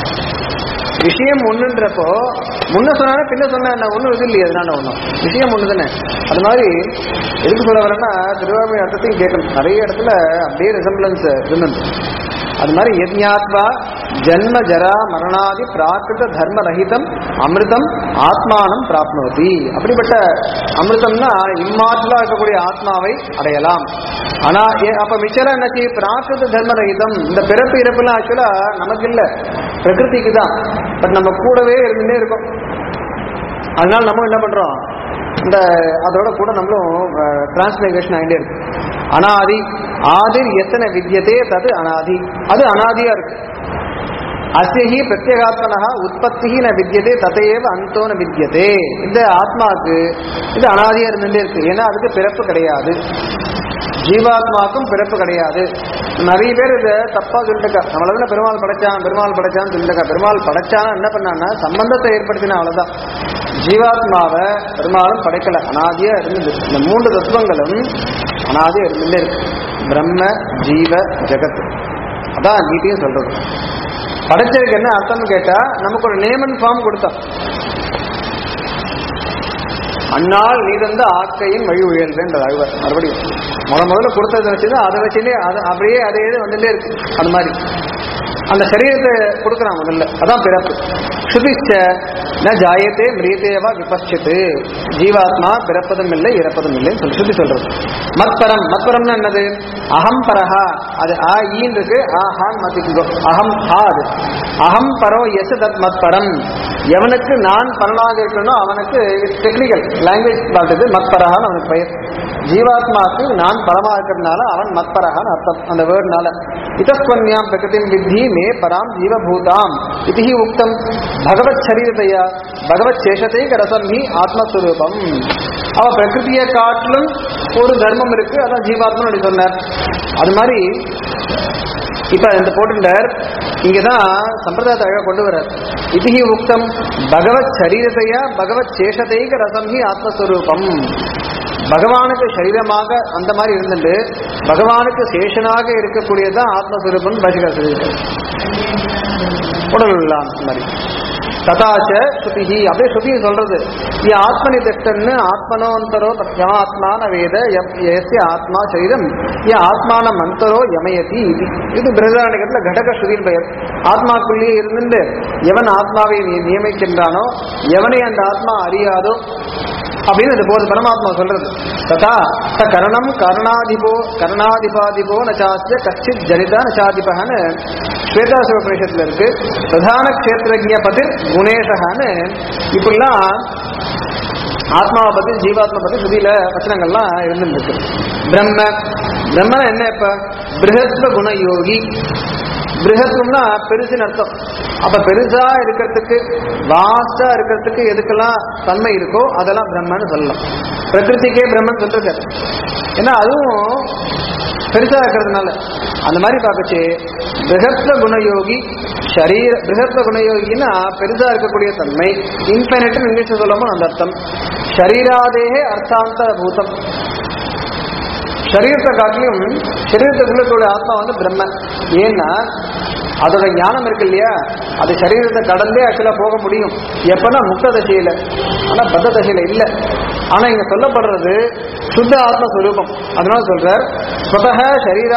விஷயம் ஒண்ணுன்றப்போ முன்ன சொன்னாலும் பின்ன சொன்னா என்ன ஒண்ணும் இது இல்லையே அதனால ஒண்ணும் விஷயம் ஒண்ணு தானே அது மாதிரி எதுக்கு சொல்ல வரேன்னா திருவாரூர் அர்த்தத்தையும் கேட்கணும் நிறைய இடத்துல அப்படியே ரிசம்பிளன்ஸ் இருந்தது அது மாதிரி யஜ்ஞாத்வா ஜன்ம ஜரா மரணாதி பிராகிருத தர்ம ரஹிதம் அமிர்தம் ஆத்மானம் பிராப்னோதி அப்படிப்பட்ட அமிர்தம்னா இம்மாற்றலா இருக்கக்கூடிய ஆத்மாவை அடையலாம் ஆனா ஏ- அப்ப மிச்சம் என்னாச்சு பிராகிருத தர்ம ரஹிதம் இந்த பிறப்பு இறப்புலாம் ஆக்சுவலா நமக்கு இல்ல பிரகிருதிக்கு தான் பட் நம்ம கூடவே இருந்துட்டே இருக்கோம் அதனால நம்ம என்ன பண்றோம் இந்த அதோட கூட நம்மளும் டிரான்ஸ்லேஷன் ஆகிட்டே இருக்கு அனாதி ஆதிர் எத்தனை வித்தியதே தது அனாதி அது அனாதியா இருக்கு அஸ்யஹி பிரத்யேகாத்மனா உற்பத்தி ந வித்தியதே ததையேவ அந்தோ ந வித்தியதே இந்த ஆத்மாவுக்கு இது அனாதியா இருந்துட்டே இருக்கு ஏன்னா அதுக்கு பிறப்பு கிடையாது ஜீவாத்மாவுக்கும் பிறப்பு கிடையாது நிறைய பேர் இதை தப்பா சொல்லிட்டுக்கா நம்மள தானே பெருமாள் படைச்சான் பெருமாள் படைச்சான்னு சொல்லிட்டுக்கா பெருமாள் படைச்சானா என்ன பண்ணான்னா சம்பந்தத்தை ஏற்படுத்தின அவ்வளவுதான் ஜீவாத்மாவை பெருமாளும் படைக்கல அனாதியா இருந்தது இந்த மூன்று தத்துவங்களும் அனாதியா இருந்துட்டே இருக்கு பிரம்ம ஜீவ ஜெகத் அதான் கீதையும் சொல்றது படைச்சதுக்கு என்ன அர்த்தம்னு கேட்டா நமக்கு ஒரு நேமன் ஃபார்ம் கொடுத்தான் அந்நாள் நீ தந்த ஆக்கையின் வழி உயர்வேன்ற அழுவர் மறுபடியும் முத முதல்ல கொடுத்ததை வச்சுதான் அதை வச்சுட்டே அது அப்படியே அதே இது வந்துட்டே இருக்கு அந்த மாதிரி அந்த சரீரத்தை கொடுக்குறான் முதல்ல அதான் பிறப்பு சுபிச்ச ந ஜாயத்தே மிரியத்தேவா விபச்சித்து ஜீவாத்மா பிறப்பதும் இல்லை இறப்பதும் இல்லைன்னு சொல்லி சுத்தி சொல்றது மத்பரம் மத்பரம்னா என்னது அகம் பரஹா அது ஆ ஈன் இருக்கு ஆ ஹான் மாத்திக்கோ அகம் ஹா அது அகம் பரோ எஸ் தத் மத்பரம் எவனுக்கு நான் பலனாக இருக்கணும் அவனுக்கு டெக்னிக்கல் லாங்குவேஜ் பார்த்தது மத்பரஹான்னு அவனுக்கு பெயர் ஜீவாத்மாக்கு நான் பலமா இருக்கிறதுனால அவன் மத்பரஹான்னு அர்த்தம் அந்த வேர்ட்னால இதஸ்வன்யாம் பிரகிருதிம் வித்தி மே பராம் ஜீவபூதாம் இது உக்தம் பகவத் சரீரத்தையா பகவத் சேஷத்தை ரசம் ஹி ஆத்மஸ்வரூபம் அவ பிரகிருதியை காட்டிலும் ஒரு தர்மம் இருக்கு அதான் ஜீவாத்மா அப்படி சொன்னார் அது மாதிரி இப்ப இந்த போட்டுட்டார் இங்கதான் சம்பிரதாயத்தை அழகா கொண்டு வர்றார் இது உக்தம் பகவத் சரீரத்தையா பகவத் சேஷத்தைக ரசம் ஹி ஆத்மஸ்வரூபம் பகவானுக்கு சரீரமாக அந்த மாதிரி இருந்துட்டு பகவானுக்கு சேஷனாக இருக்கக்கூடியதுதான் ஆத்மஸ்வரூபம் பாஷிகா சொல்லியிருக்காரு உடல் உள்ளான் அந்த மாதிரி ததாச்ச ஸ்ருதிஹி அப்படியே ஸ்ருதி சொல்றது இ ஆத்மனி திஷ்டன்னு ஆத்மனோந்தரோ யமாத்மான வேத யம்- எஸ்ய ஆத்மா சரீரம் இ ஆத்மான மந்தரோ யமயதி இது இது பிரதாரணிகத்துல கடக ஸ்ருதியின் பெயர் ஆத்மாக்குள்ளேயே இருந்துட்டு எவன் ஆத்மாவை நி- நியமிக்கின்றானோ எவனை அந்த ஆத்மா அறியாதோ அப்படின்னு இந்த போது பரமாத்மா சொல்றது ததா ச கரணம் கருணாதிபோ கருணாதிபாதிபோ நச்சாஸ்ய கச்சித் ஜனிதா நச்சாதிபகன்னு ஸ்வேதாசிவ உபநிஷத்துல இருக்கு பிரதான கஷேத்திரஜ பதிர் குணேஷகான்னு இப்படிலாம் ஆத்மாவை பத்தி ஜீவாத்மா பத்தி சுதியில வச்சனங்கள்லாம் இருந்துருக்கு பிரம்ம பிரம்மன் என்ன இப்ப பிருகத்வ குணயோகி பிருகத்துவம்னா பெருசுன்னு அர்த்தம் அப்ப பெருசா இருக்கிறதுக்கு வாஸ்டா இருக்கிறதுக்கு எதுக்கெல்லாம் தன்மை இருக்கோ அதெல்லாம் பிரம்மன்னு சொல்லலாம் பிரகிருதிக்கே பிரம்மன் சொல்லிருக்காரு ஏன்னா அதுவும் பெருசா இருக்கிறதுனால அந்த மாதிரி பார்க்கச்சு பிருகத்வ குணயோகி ஷரீர பிருகத்வ குணயோகின்னா பெருசா இருக்கக்கூடிய தன்மை இன்ஃபைனட் இங்கிலீஷ் சொல்லமோ அந்த அர்த்தம் ஷரீராதேகே அர்த்தாந்த பூதம் சரீரத்தை காட்டிலும் சரீரத்துக்குள்ள ஆத்மா வந்து பிரம்மன் ஏன்னா அதோட ஞானம் இருக்கு இல்லையா அது சரீரத்தை கடந்தே ஆக்சுவலா போக முடியும் எப்பன்னா முக்த தசையில ஆனா பத்த தசையில இல்ல ஆனா இங்க சொல்லப்படுறது சுத்த ஆத்மஸ்வரூபம் அதனால சொல்றார் ஸ்வதக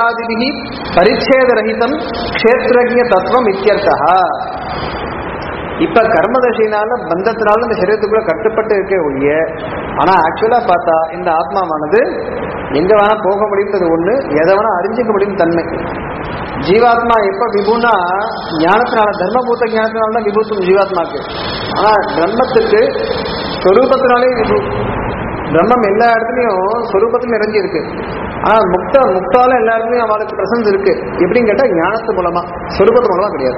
சரீராதிபிகி பரிச்சேத ரஹிதம் க்ஷேத்திரஜ தத்துவம் இத்தியர்த்தா இப்ப கர்மதசையினால பந்தத்தினால இந்த சரீரத்துக்குள்ள கட்டுப்பட்டு இருக்க ஒழிய ஆனா ஆக்சுவலா பார்த்தா இந்த ஆத்மாவானது எங்க வேணா போக முடியும்ன்றது ஒண்ணு எதை வேணா அறிஞ்சிக்க முடியும் தன்மை ஜீவாத்மா எப்ப விபுனா ஞானத்தினால தர்மபூத்த ஞானத்தினால தான் விபூத்தும் ஜீவாத்மாக்கு ஆனா பிரம்மத்துக்கு ஸ்வரூபத்தினாலே விபு பிரம்மம் எல்லா இடத்துலயும் ஸ்வரூபத்தில் நிறைஞ்சு இருக்கு ஆனா முக்த முக்தால எல்லா இடத்துலயும் அவளுக்கு பிரசன்ஸ் இருக்கு எப்படின்னு கேட்டா ஞானத்து மூலமா ஸ்வரூபத்து மூலமா கிடையாது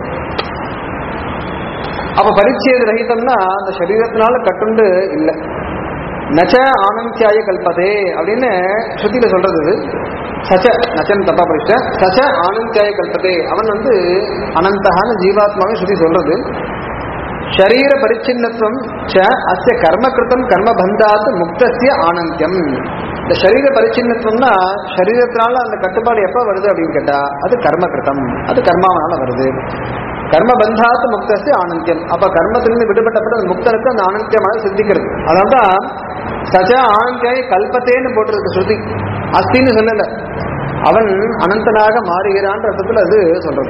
அப்ப பரிச்சேத ரஹிதம்னா அந்த சரீரத்தினால கட்டுண்டு இல்லை நச்ச ஆனந்தியாய கல்பதே அப்படின்னு ஸ்ருதியில சொல்றது இது சச்ச நச்சன் தப்பா படிச்ச சச்ச ஆனந்தியாய கல்பதே அவன் வந்து அனந்தகான ஜீவாத்மாவை ஸ்ருதி சொல்றது ஷரீர பரிச்சின்னத்துவம் ச அஸ்ய கர்மகிருத்தம் கர்மபந்தாத் முக்தஸ்ய ஆனந்தியம் இந்த சரீர பரிச்சின்னத்துவம்னா சரீரத்தினால அந்த கட்டுப்பாடு எப்ப வருது அப்படின்னு கேட்டா அது கர்மகிருத்தம் அது கர்மாவனால வருது கர்மபந்தாத் முக்தஸ்ய ஆனந்தியம் அப்ப கர்மத்திலிருந்து விடுபட்டப்பட்ட அந்த முக்தனுக்கு அந்த ஆனந்தியமாக சித்திக்கிறது அதனால்தான் சச்ச ஆனந்தியாய கல்பத்தேன்னு போட்டிருக்கு ஸ்ருதி அஸ்தின்னு சொல்லல அவன் அனந்தனாக மாறுகிறான்ற அர்த்தத்தில் அது சொல்றது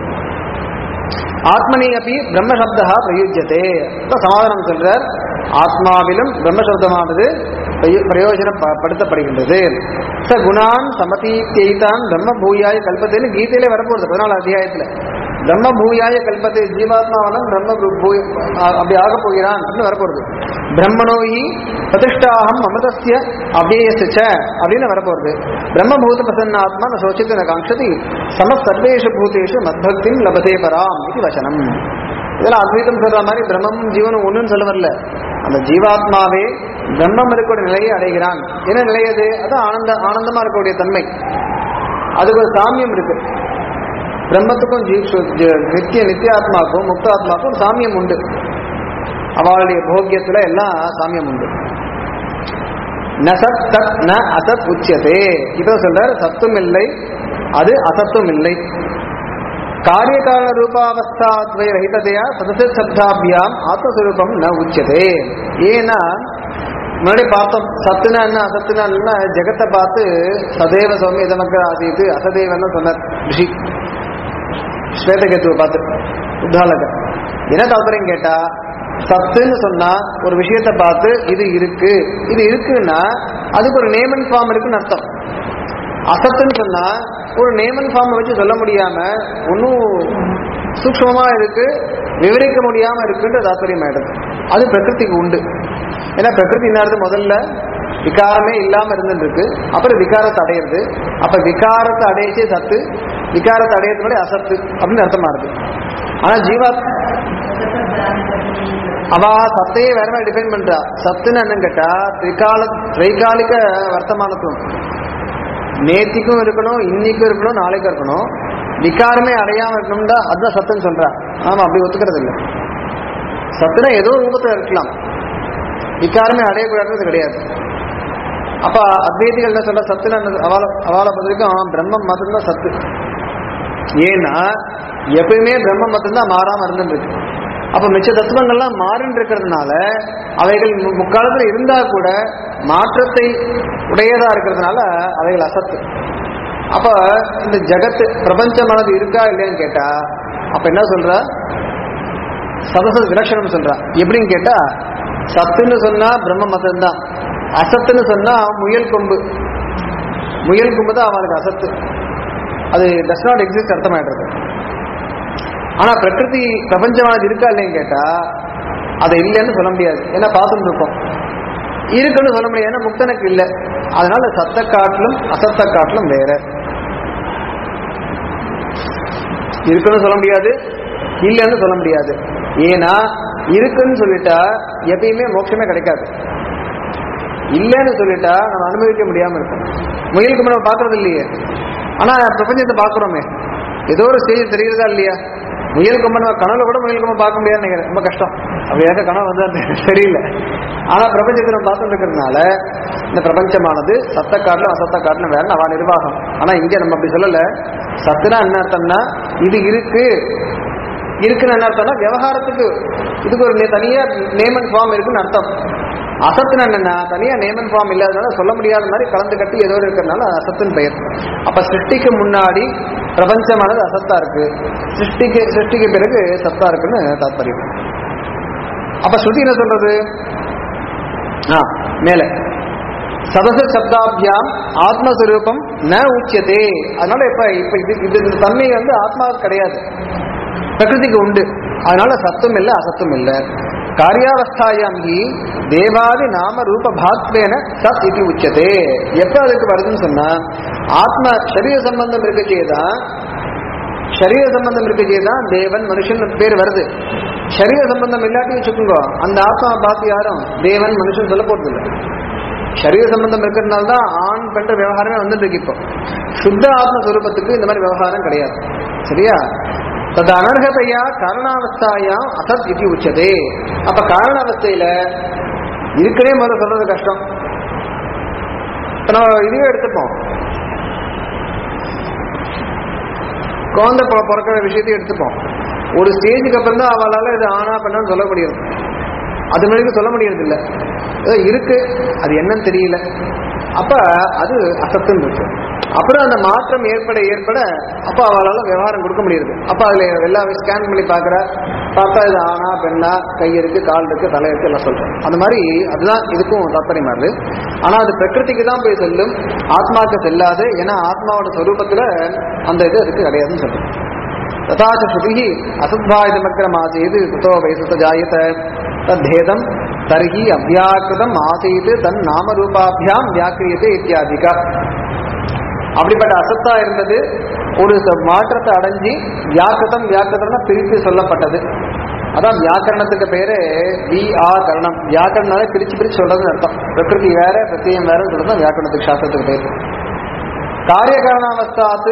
ஆத்மனி அப்படி பிரம்மசப்தா பிரயுஜ்யதே இப்ப சமாதானம் சொல்றார் ஆத்மாவிலும் பிரம்மசப்தமானது பிரயோ- பிரயோஜனப்படுத்தப்படுகின்றது ச குணான் சமதீத்தான் பிரம்ம பூயாய கல்பத்தைன்னு கீதையிலே வரப்போகுது பதினாலு அத்தியாயத்துல பிரம்ம பூயாய கல்பத்தை ஜீவாத்மாவனம் பிரம்ம பூ- பூ- அ- அப்படி ஆக போகிறான் அப்படின்னு வரப்போகுது பிரம்மணோயி பிரதிஷ்டாகம் அமிர்தஸ்ய அவ்யயசிச்ச அப்படின்னு வரப்போகுது பிரம்மபூத பிரசன்னாத்மா ந சோச்சித்து ந காங்க்ஷதி சம சர்வேஷு பூதேஷு மத்பக்திம் லபதே பராம் இது வசனம் இதெல்லாம் அத்வைதம் சொல்ற மாதிரி பிரம்மமும் ஜீவனும் ஒண்ணுன்னு சொல்ல வரல அந்த ஜீவாத்மாவே பிரம்மம் இருக்கக்கூடிய நிலையை அடைகிறான் என்ன நிலை அது அது ஆனந்த ஆனந்தமா இருக்கக்கூடிய தன்மை அதுக்கு ஒரு சாமியம் இருக்கு பிரம்மத்துக்கும் ஜீ சு- ஜ- நித்திய நித்தியாத்மாக்கும் முக்தாத்மாக்கும் ஒரு சாமியம் உண்டு அவளுடைய போக்கியத்துல எல்லாம் சாமியம் உண்டு ந சத் தத் ந அசத் உச்சியதே இப்ப சொல்றார் சத்தும் இல்லை அது அசத்தும் இல்லை காரியகாரண ரூபாவஸ்தாத்வை ரஹிததையா சதசத் சப்தாபியாம் ஆத்மஸ்வரூபம் ந உச்சியதே ஏன்னா முன்னாடி பார்த்தோம் சத்துனா என்ன அசத்துனா என்ன ஜெகத்தை பார்த்து சதேவ சௌமிய இதமக்க ஆசீத்து அசதேவன்னு சொன்னார் ரிஷி ஸ்வேதகத்துவை பார்த்து உத்தாலக என்ன தாற்பயம் கேட்டா சத்துன்னு சொன்னா ஒரு விஷயத்தை பார்த்து இது இருக்கு இது இருக்குன்னா அதுக்கு ஒரு நேம் அண்ட் ஃபார்ம் இருக்குன்னு அர்த்தம் அசத்துன்னு சொன்னா ஒரு நேம் அண்ட் ஃபார்ம் வச்சு சொல்ல முடியாம ஒன்றும் சூக்ஷ்மமா இருக்கு விவரிக்க முடியாம இருக்குன்ற தாற்பயம் ஆயிடுது அது பிரகிருதிக்கு உண்டு ஏன்னா பிரகிருதி என்ன முதல்ல விகாரமே இல்லாம இருந்துட்டு இருக்கு அப்புறம் விகாரத்தை அடையிறது அப்ப விகாரத்தை அடையச்சே சத்து விகாரத்தை அடையிறதுனால அசத்து அப்படின்னு அர்த்தமா இருக்கு ஆனா ஜீவா அவ சத்தையே வேற மாதிரி டிஃபைன் பண்றா சத்துன்னு என்னன்னு கேட்டா திரிகால திரைகாலிக வர்த்தமானத்துவம் நேத்திக்கும் இருக்கணும் இன்னைக்கும் இருக்கணும் நாளைக்கும் இருக்கணும் விகாரமே அடையாம இருக்கணும்டா அதுதான் சத்துன்னு சொல்றா ஆமா அப்படி ஒத்துக்கிறது இல்லை சத்துனா ஏதோ ஒரு ரூபத்துல இருக்கலாம் விகாரமே அடையக்கூடாது கிடையாது அப்ப அத்வைதிகள் என்ன சொல்ற சத்துனா என்னது? அவால அவால பதிலுக்கும் பிரம்மம் மட்டும்தான் சத்து ஏன்னா எப்பயுமே பிரம்மம் மட்டும்தான் மாறாம இருந்துருக்கு அப்ப மிச்ச தத்துவங்கள்லாம் மாறின்னு இருக்கிறதுனால அவைகள் மு- முக்காலத்துல இருந்தா கூட மாற்றத்தை உடையதா இருக்கிறதுனால அவைகள் அசத்து அப்ப இந்த ஜகத்து பிரபஞ்சமானது இருக்கா இல்லையான்னு கேட்டா அப்ப என்ன சொல்ற சதசத் விலட்சணம் சொல்றா எப்படின்னு கேட்டா சத்துன்னு சொன்னா பிரம்ம மதம் தான் அசத்துன்னு சொன்னா முயல் கொம்பு முயல் கொம்பு தான் அவனுக்கு அசத்து அது டஸ் நாட் எக்ஸிஸ்ட் அர்த்தமாயிடுறது ஆனா பிரகிருதி பிரபஞ்சமானது இருக்கா இல்லைன்னு கேட்டா அது இல்லைன்னு சொல்ல முடியாது ஏன்னா பார்த்துட்டு இருக்கோம் இருக்குன்னு சொல்ல முடியாது ஏன்னா முக்தனுக்கு இல்லை அதனால சத்த காட்டிலும் அசத்த காட்டிலும் வேற இருக்குன்னு சொல்ல முடியாது இல்லைன்னு சொல்ல முடியாது ஏன்னா இருக்குன்னு சொல்லிட்டா எப்பயுமே மோட்சமே கிடைக்காது இல்லைன்னு சொல்லிட்டா நம்ம அனுபவிக்க முடியாம இருக்கும் முயலுக்கு நம்ம பார்க்கறது இல்லையே ஆனா பிரபஞ்சத்தை பார்க்குறோமே ஏதோ ஒரு ஸ்டேஜ் தெரியுறதா இல்லையா முயல் கொம்பை நம்ம கனவுல கூட முயல் கொம்பை பார்க்க முடியாதுன்னு நினைக்கிறேன் ரொம்ப கஷ்டம் அப்படி ஏதாவது கனவு வந்து அது தெரியல ஆனா பிரபஞ்சத்தை நம்ம பார்த்துட்டு இருக்கிறதுனால இந்த பிரபஞ்சமானது சத்த காட்டிலும் அசத்த காட்டிலும் வேற அவ நிர்வாகம் ஆனா இங்க நம்ம அப்படி சொல்லல சத்துனா என்ன அர்த்தம்னா இது இருக்கு இருக்குன்னு என்ன அர்த்தம்னா விவகாரத்துக்கு இதுக்கு ஒரு நே- தனியா நேம் அண்ட் ஃபார்ம் இருக்குன்னு அர்த்தம் அசத்துன்னு என்னன்னா தனியா நேம் அண்ட் ஃபார்ம் இல்லாதனால சொல்ல முடியாத மாதிரி கலந்து கட்டி ஏதோ இருக்கிறதுனால அசத்துன்னு பெயர் அப்ப சிருஷ்டிக்கு முன்னாடி பிரபஞ்சமானது அசத்தா இருக்கு சிருஷ்டிக்கு சிருஷ்டிக்கு பிறகு சத்தா இருக்குன்னு தாத்பரியம் அப்ப ஸ்ருதி என்ன சொல்றது ஆ மேல சதச சப்தாபியாம் ஆத்மஸ்வரூபம் ந உச்சியதே அதனால இப்ப இப்ப இது இது இந்த தன்மை வந்து ஆத்மாவுக்கு கிடையாது பிரகிருதிக்கு உண்டு அதனால சத்துவம் இல்லை அசத்துவம் இல்லை காரியாவஸ்தாயாம் ஹி தேவாதி நாம ரூப பாத்வேன சத் இது உச்சதே எப்ப அதுக்கு வருதுன்னு சொன்னா ஆத்ம சரீர சம்பந்தம் இருக்கச்சேதான் சரீர சம்பந்தம் இருக்கச்சேதான் தேவன் மனுஷன் பேர் வருது சரீர சம்பந்தம் இல்லாட்டி வச்சுக்கோங்க அந்த ஆத்மா பார்த்து யாரும் தேவன் மனுஷன் சொல்ல போறது இல்லை சரீர சம்பந்தம் இருக்கிறதுனால தான் ஆண் பெண்ற விவகாரமே வந்துட்டு இருக்கு இப்போ சுத்த ஆத்மஸ்வரூபத்துக்கு இந்த மாதிரி விவகாரம் கிடையாது சரியா தது அனர்ஹதையா காரணாவஸ்தாயாம் அசத் இது உச்சதே அப்ப காரணாவஸ்தையில இருக்கனே முதல்ல சொல்றது கஷ்டம் இப்ப நம்ம இதுவே எடுத்துப்போம் குழந்தை பிற- பிறக்கிற விஷயத்தையும் எடுத்துப்போம் ஒரு ஸ்டேஜுக்கு அப்புறம் தான் அவளால இது ஆனா பண்ணு சொல்ல முடியாது அது வரைக்கும் சொல்ல முடியறது இல்ல ஏதோ இருக்கு அது என்னன்னு தெரியல அப்ப அது அசத்துன்னு இருக்கு அப்புறம் அந்த மாற்றம் ஏற்பட ஏற்பட அப்ப அவளால விவகாரம் கொடுக்க முடியுது அப்ப அதுல எல்லாமே ஸ்கேன் பண்ணி பாக்குற பார்த்தா இது ஆனா பெண்ணா கை இருக்கு கால் இருக்கு தலை இருக்கு எல்லாம் சொல்றோம் அந்த மாதிரி அதுதான் இதுக்கும் தாற்பயமா இருக்கு ஆனா அது பிரகிருதிக்கு தான் போய் செல்லும் ஆத்மாவுக்கு செல்லாது ஏன்னா ஆத்மாவோட சொரூபத்துல அந்த இது அதுக்கு கிடையாதுன்னு சொல்றோம் तथा च श्रुतिः असद्भायमग्रमासीत् कुतो वै सुत जायत तद्धेदं तर्हि अव्याकृतम् आसीत् तन्नामरूपाभ्यां व्याक्रियते इत्यादिक அப்படிப்பட்ட அசத்தா இருந்தது ஒரு ச- மாற்றத்தை அடைஞ்சி வியாக்கிருதம் வியாக்கிருதம்னா பிரித்து சொல்லப்பட்டது அதான் வியாக்கரணத்துக்கு பேரு வி ஆ கரணம் வியாக்கரணாலே பிரிச்சு பிரிச்சு சொல்றதுன்னு அர்த்தம் பிரகிருதி வேற பிரத்தியம் வேற சொல்றது வியாக்கரணத்துக்கு சாஸ்திரத்துக்கு பேரு காரியகாரணாவஸ்தாத்து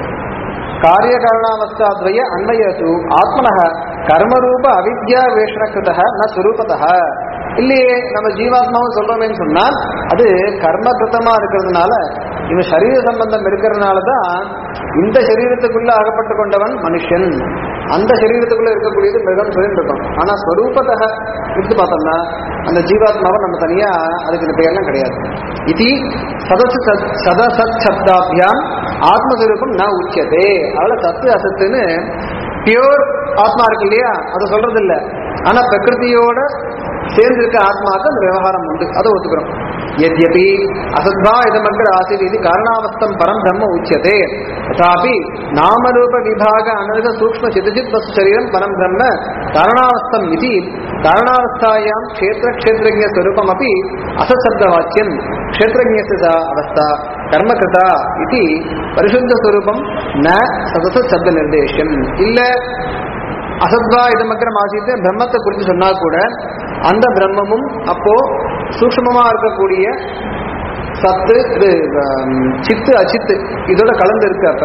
காரியகாரணாவஸ்தாத்வய அன்வயசு ஆத்மனः கர்மரூப அவித்யா வேஷணகிருத ந சுரூபத்தः இல்லையே நம்ம ஜீவாத்மாவும் சொல்றோமேன்னு சொன்னா அது கர்மகிருத்தமா இருக்கிறதுனால இவன் சரீர சம்பந்தம் இருக்கிறதுனால தான் இந்த சரீரத்துக்குள்ள அகப்பட்டு கொண்டவன் மனுஷன் அந்த சரீரத்துக்குள்ள இருக்கக்கூடியது மிருகம் சொல்லிட்டு இருக்கும் ஆனா ஸ்வரூபத்தக எடுத்து பார்த்தோம்னா அந்த ஜீவாத்மாவை நம்ம தனியா அதுக்கு இந்த பெயர்லாம் கிடையாது இது சதச சதசத் சப்தாபியாம் ஆத்மஸ்வரூபம் நான் உச்சதே அதனால சத்து அசத்துன்னு பியோர் ஆத்மா இருக்கு இல்லையா அதை சொல்றது இல்ல ஆனா பிரகிருதியோட சேர்ந்து இருக்க ஆத்மாவுக்கு அந்த விவகாரம் உண்டு அதை ஒத்துக்கிறோம் यद्यपि असद्भा इदमग्र आसीत् इति कारणावस्थं परं ब्रह्म उच्यते तथापि नामरूपविभाग अनर्थ सूक्ष्मचिदचित् वस्तु शरीरं परं ब्रह्म कारणावस्थम् इति कारणावस्थायां क्षेत्रक्षेत्रज्ञस्वरूपमपि असत्शब्दवाच्यं क्षेत्रज्ञस्य सा अवस्था कर्मकृता इति परिशुद्धस्वरूपं न सदसशब्दनिर्देश्यम् இல்ல அசத்வா இதமக்கிரம் ஆசித்து பிரம்மத்தை குறித்து சொன்னா கூட அந்த பிரம்மமும் அப்போ சூக்ஷ்மமா இருக்கக்கூடிய சத்து இது ஹம், சித்து அச்சித்து இதோட கலந்து இருக்கு அப்ப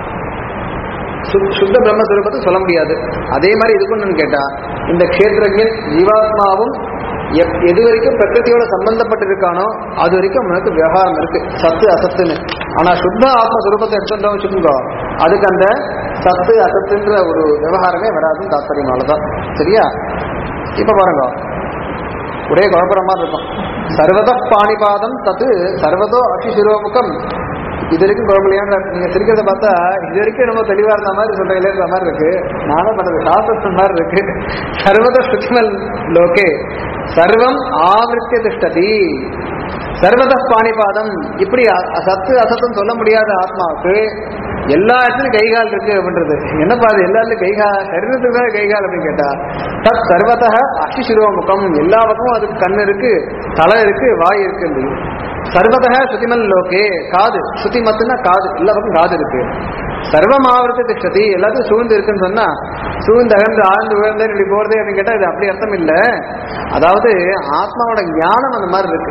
சு- சுத்த பிரம்மஸ்வரூபத்தை சொல்ல முடியாது அதே மாதிரி இதுக்கும் நான் கேட்டா இந்த க்ஷேத்திரஜன் ஜீவாத்மாவும் எப்- எது வரைக்கும் பிரகிருதியோட சம்பந்தப்பட்டிருக்கானோ அது வரைக்கும் உனக்கு விவகாரம் இருக்கு சத்து அசத்துன்னு ஆனா சுத்த ஆத்மஸ்வரூபத்தை எடுத்துட்டோம் வச்சுக்கோங்க அதுக்கு அந்த சத்து அசத்துன்ற ஒரு விவகாரமே வராதுன்னு தாத்பரியமானதான் சரியா இப்ப பாருங்க ஒரே குழப்பற மாதிரி இருக்கும் சர்வத பாணிபாதம் தத்து சர்வதோ அசிசிரோமுகம் இது வரைக்கும் குழப்பலையான நீங்க சிரிக்கிறத பார்த்தா இது வரைக்கும் ரொம்ப தெளிவா இருந்த மாதிரி சொல்றீங்களேன்ற மாதிரி இருக்கு நானும் பண்ணது சாஸ்திரத்து மாதிரி இருக்கு சர்வத சுத்திமல் லோகே சர்வம் ஆவருத்திய திஷ்டதி சர்வத பாணிபாதம் இப்படி அ- சத்து அசத்துன்னு சொல்ல முடியாத ஆத்மாவுக்கு எல்லா இடத்துலயும் கைகால் இருக்கு அப்படின்றது என்னப்பா அது எல்லா இடத்துலயும் கைகால் சரீரத்துக்கு தான் கைகால் அப்படின்னு கேட்டா தத் சர்வதக அசிசிரோமுகம் எல்லா பக்கமும் அதுக்கு கண் இருக்கு தலை இருக்கு வாய் இருக்கு சர்வதக சுத்திமல் லோகே காது சுத்தி மத்துனா காது எல்லா பக்கம் காது இருக்கு சர்வம் ஆவரத்து திஷ்டதி எல்லாத்தையும் சூழ்ந்து இருக்குன்னு சொன்னா சூழ்ந்து அகன்று ஆழ்ந்து உயர்ந்து இப்படி போறதே அப்படின்னு கேட்டா இது அப்படி அர்த்தம் இல்ல அதாவது ஆத்மாவோட ஞானம் அந்த மாதிரி இருக்கு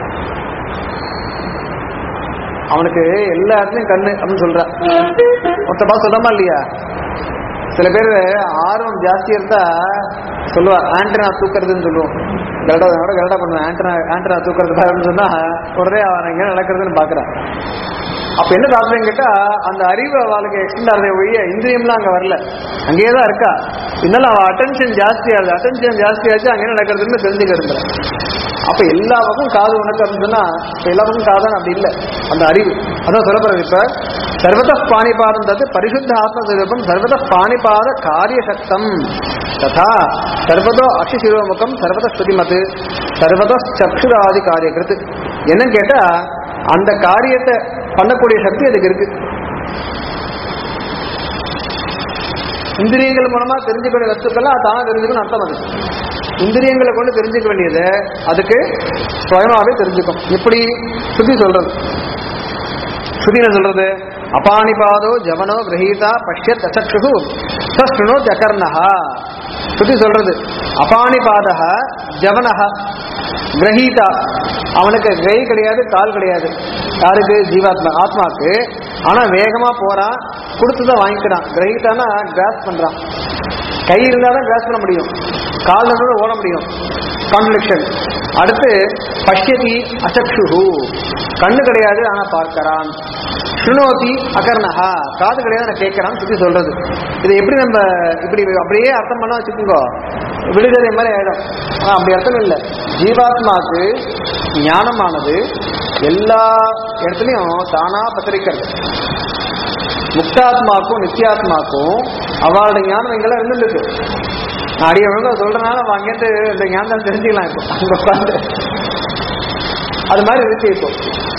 அவனுக்கு எல்லா இடத்துலயும் கண்ணு அப்படின்னு சொல்றான் மொத்தமா சொல்றமா இல்லையா சில பேர் ஆர்வம் ஜாஸ்தி இருந்தா சொல்லுவா ஆண்டனா தூக்குறதுன்னு சொல்லுவோம் கரெக்டா கூட கரெக்டா பண்ணுவேன் ஆண்டனா ஆண்டனா தூக்குறது அப்படின்னு சொன்னா உடனே அவன் எங்க நடக்கிறதுன்னு பாக்குறான் அப்ப என்ன தாத்பரியம் கேட்டா அந்த அறிவு அவளுக்கு எக்ஸ்டெண்ட் ஆகுது ஒழிய இந்திரியம்லாம் அங்க வரல அங்கேயே தான் இருக்கா இருந்தாலும் அவ அட்டென்ஷன் ஜாஸ்தி ஆகுது அட்டென்ஷன் ஜாஸ்தி ஆச்சு அங்கே நடக்கிறதுன்னு தெரிஞ்சுக்க விரும்புறேன் அப்ப எல்லா பக்கம் காது உனக்கு அப்படின்னு சொன்னா இப்ப எல்லா பக்கம் காதான் அப்படி இல்லை அந்த அறிவு அதான் சொல்லப்படுறது இப்ப சர்வத பாணிபாதம் தத்து பரிசுத்த ஆத்மஸ்வரூபம் சர்வத பாணிபாத காரியசக்தம் ததா சர்வதோ அக்ஷிசிரோமுகம் சர்வத ஸ்ருதிமத்து சர்வத சக்ஷுராதி காரியகிருத்து என்னன்னு கேட்டா அந்த காரியத்தை பண்ணக்கூடிய சக்தி அதுக்கு இருக்கு இந்திரியங்கள் மூலமா தெரிஞ்சுக்கூடிய வஸ்துக்கெல்லாம் தானா தெரிஞ்சுக்கணும் அர்த்தம் அது இந்திரியங்களை கொண்டு தெரிஞ்சுக்க வேண்டியது அதுக்கு சுயமாவே தெரிஞ்சுக்கும் எப்படி சுத்தி சொல்றது ஸ்ருதியில சொல்றது அபானிபாதோ ஜவனோ கிரகீதா பஷ்யத் அச்சக்ஷு சஸ்ருணோ ஜகர்ணஹா ஸ்ருதி சொல்றது அபானிபாதக ஜவனஹ கிரகீதா அவனுக்கு கை கிடையாது கால் கிடையாது யாருக்கு ஜீவாத்மா ஆத்மாக்கு ஆனா வேகமா போறான் கொடுத்துதான் வாங்கிக்கிறான் கிரகித்தானா கிராஸ் பண்றான் கை இருந்தாதான் கிராஸ் பண்ண முடியும் கால் இருந்தாலும் ஓட முடியும் கான்ஃபிளிக்ஷன் அடுத்து பஷ்யதி அசக்ஷுஹு கண்ணு கிடையாது ஆனா பார்க்கறான் சுனோதி அகர்ணஹா காது கிடையாது நான் கேட்கறான் சுத்தி சொல்றது இது எப்படி நம்ம இப்படி அப்படியே அர்த்தம் பண்ணா வச்சுக்கோங்க விடுதலை மாதிரி ஆயிடும் ஆனா அப்படி அர்த்தம் இல்லை ஜீவாத்மாக்கு ஞானமானது எல்லா இடத்துலையும் தானா பத்திரிக்கிறது முக்தாத்மாக்கும் நித்தியாத்மாக்கும் அவளோட ஞானம் எங்கெல்லாம் இருந்துருக்கு நான் அடிய ஒழுங்கா சொல்றதுனால அவன் அங்கேருந்து இந்த ஞானம் தெரிஞ்சுக்கலாம் இப்போ அங்க உட்காந்து அது மாதிரி இருக்கு இப்போ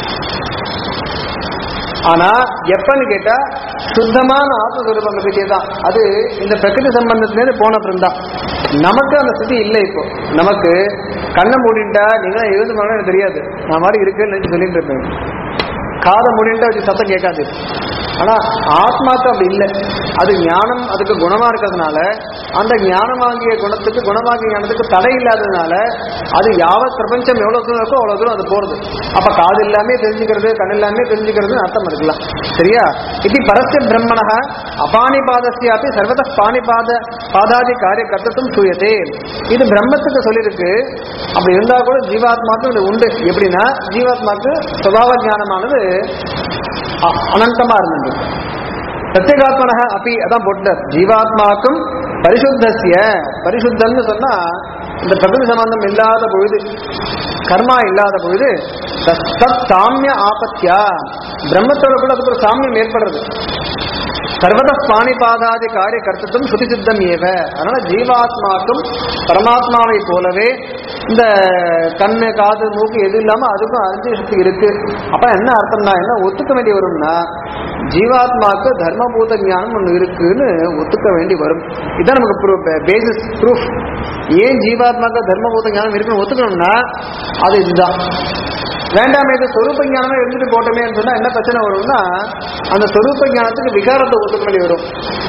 ஆனா எப்பன்னு கேட்டா சுத்தமான ஆத்மஸ்வரூபம் நம்பிக்கை தான் அது இந்த பிரகிருதி சம்பந்தத்திலேருந்து போன அப்புறம் தான் நமக்கு அந்த ஸ்திதி இல்லை இப்போ நமக்கு கண்ணை மூடிட்டா நீங்க எழுந்து போனா எனக்கு தெரியாது நான் மாதிரி இருக்குன்னு நினைச்சு சொல்லிட்டு இருப்பேன் காதை மூடிட்டா வச்சு சத்தம் கேட்காது ஆனா ஆத்மாக்கு அப்படி இல்லை அது ஞானம் அதுக்கு குணமா இருக்கிறதுனால அந்த ஞானமாகிய குணத்துக்கு குணமாகிய ஞானத்துக்கு தடை இல்லாததுனால அது யாவத் பிரபஞ்சம் எவ்வளவு தூரம் இருக்கோ அவ்வளவு தூரம் அது போறது அப்ப காது எல்லாமே தெரிஞ்சுக்கிறது கண் எல்லாமே தெரிஞ்சுக்கிறதுன்னு அர்த்தம் இருக்கலாம் சரியா இது பரஸ்ய பிரம்மண அபானிபாதஸ்யாப்பி சர்வத பாணிபாத பாதாதி காரிய கர்த்தத்தும் சூயத்தே இது பிரம்மத்துக்கு சொல்லியிருக்கு அப்படி இருந்தா கூட ஜீவாத்மாக்கு இது உண்டு எப்படின்னா ஜீவாத்மாக்கு சுபாவ ஞானமானது அ- அனந்தமா இருந்தது பிரத்யேகாத்மன அப்படி அதான் போட்டார் ஜீவாத்மாக்கும் பரிசுத்தசிய பரிசுத்தம்னு சொன்னா இந்த பிரகிருதி சம்பந்தம் இல்லாத பொழுது கர்மா இல்லாத பொழுது தத் தத் சாமிய ஆபத்தியா பிரம்மத்தோட கூட அதுக்கு ஒரு சாமியம் ஏற்படுறது சர்வத பாணிபாதாதி காரிய கர்த்தத்துவம் சுதி சித்தம் ஏவ அதனால ஜீவாத்மாக்கும் பரமாத்மாவை போலவே இந்த கண்ணு காது மூக்கு எது இல்லாம அதுக்கும் அறிஞ்ச சக்தி இருக்கு அப்ப என்ன அர்த்தம்னா என்ன ஒத்துக்க வேண்டி வரும்னா ஜீவாத்மாக்கு தர்மபூத ஞானம் ஒன்று இருக்குன்னு ஒத்துக்க வேண்டி வரும் இதான் நமக்கு பேசிஸ் ப்ரூஃப் ஏன் ஜீவாத்மாக்கு தர்மபூத ஞானம் இருக்குன்னு ஒத்துக்கணும்னா அது இதுதான் வேண்டாம் இது சொரூப ஞானமே இருந்துட்டு போட்டோமே சொன்னா என்ன பிரச்சனை வரும்னா அந்த சொரூப ஞானத்துக்கு விகாரத்தை ஒத்துக்க வேண்டி வரும்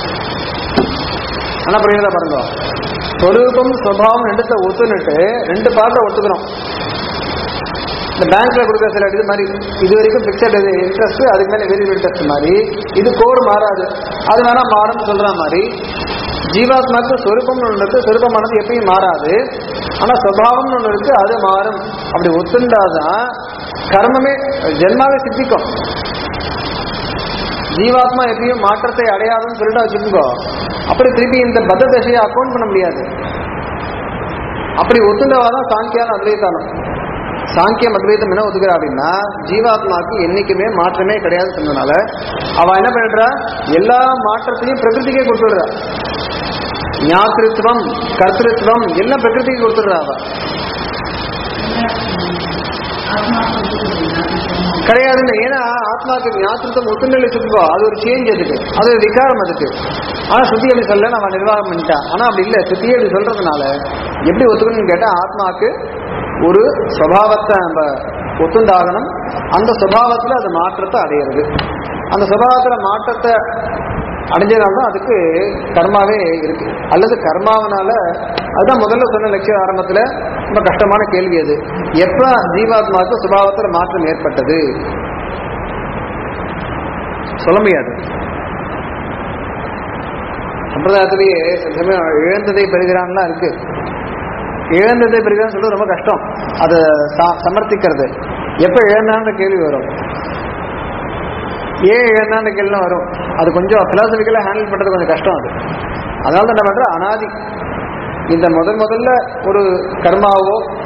ஆனா புரியுதா பாருங்க சொரூபம் சுபாவம் ரெண்டுத்த ஒத்துனுட்டு ரெண்டு பார்ட்ட ஒத்துக்கிறோம் இந்த பேங்க்ல கொடுக்குற சில இது மாதிரி இது வரைக்கும் பிக்சட் இன்ட்ரெஸ்ட் அதுக்கு மேல வெரி இன்ட்ரெஸ்ட் மாதிரி இது கோர் மாறாது அது வேணா மாறும்னு சொல்ற மாதிரி ஜீவாத்மாக்கு சொரூபம்னு ஒன்று இருக்கு சொரூபமானது எப்பயும் மாறாது ஆனா சுபாவம்னு ஒன்று இருக்கு அது மாறும் அப்படி ஒத்துண்டாதான் கர்மமே ஜென்மாவே சித்திக்கும் ஜீவாத்மா எப்பயும் மாற்றத்தை அடையாதுன்னு சொல்லிட்டு வச்சுக்கோ அப்படி திருப்பி இந்த பத்த தசையை அக்கௌண்ட் பண்ண முடியாது அப்படி ஒத்துண்டவாதான் சாங்கியான அத்வைதானம் சாங்கியம் அத்வைதம் என்ன ஒத்துக்கிறா அப்படின்னா ஜீவாத்மாக்கு என்னைக்குமே மாற்றமே கிடையாது சொன்னதுனால அவ என்ன பண்ணிடுறா எல்லா மாற்றத்தையும் பிரகிருதிக்கே கொடுத்துடுறா ஞாத்திருத்துவம் கர்த்திருத்துவம் எல்லாம் பிரகிருதிக்கு கொடுத்துடுறா அவ ஆத்மா கிடையாதுன்னு ஏன்னா ஆத்மாக்கு ஞாத்திருத்தம் ஒத்துநிலை சுத்துக்கோ அது ஒரு சேஞ்ச் அதுக்கு அது ஒரு விகாரம் அதுக்கு ஆனா சுத்தி அப்படி சொல்ல நம்ம நிர்வாகம் பண்ணிட்டா ஆனா அப்படி இல்லை சுத்தியே அப்படி சொல்றதுனால எப்படி ஒத்துக்கணும்னு கேட்டா ஆத்மாக்கு ஒரு சுபாவத்தை நம்ம ஒத்துண்டாகணும் அந்த சுபாவத்துல அது மாற்றத்தை அடையிறது அந்த சுபாவத்துல மாற்றத்தை அடைஞ்சதுனால்தான் அதுக்கு கர்மாவே இருக்கு அல்லது கர்மாவனால அதுதான் முதல்ல சொன்ன லட்சிய ஆரம்பத்துல ரொம்ப கஷ்டமான கேள்வி அது எப்ப ஜீவாத்மாவுக்கு சுபாவத்துல மாற்றம் ஏற்பட்டது சொல்ல முடியாது சம்பிரதாயத்திலேயே சில சமயம் இழந்ததை பெறுகிறான்லாம் இருக்கு இழந்ததை பெறுகிறான்னு சொல்றது ரொம்ப கஷ்டம் அதை ச- சமர்த்திக்கிறது எப்ப இழந்தான்ற கேள்வி வரும் ஏன் இழந்தான்ற கேள்வி வரும் அது கொஞ்சம் பிலாசபிக்கலாக ஹேண்டில் பண்றது கொஞ்சம் கஷ்டம் அது அதனால தான் என்ன பண்ற அனாதி இந்த முதல் முதல்ல ஒரு கர்மாவோ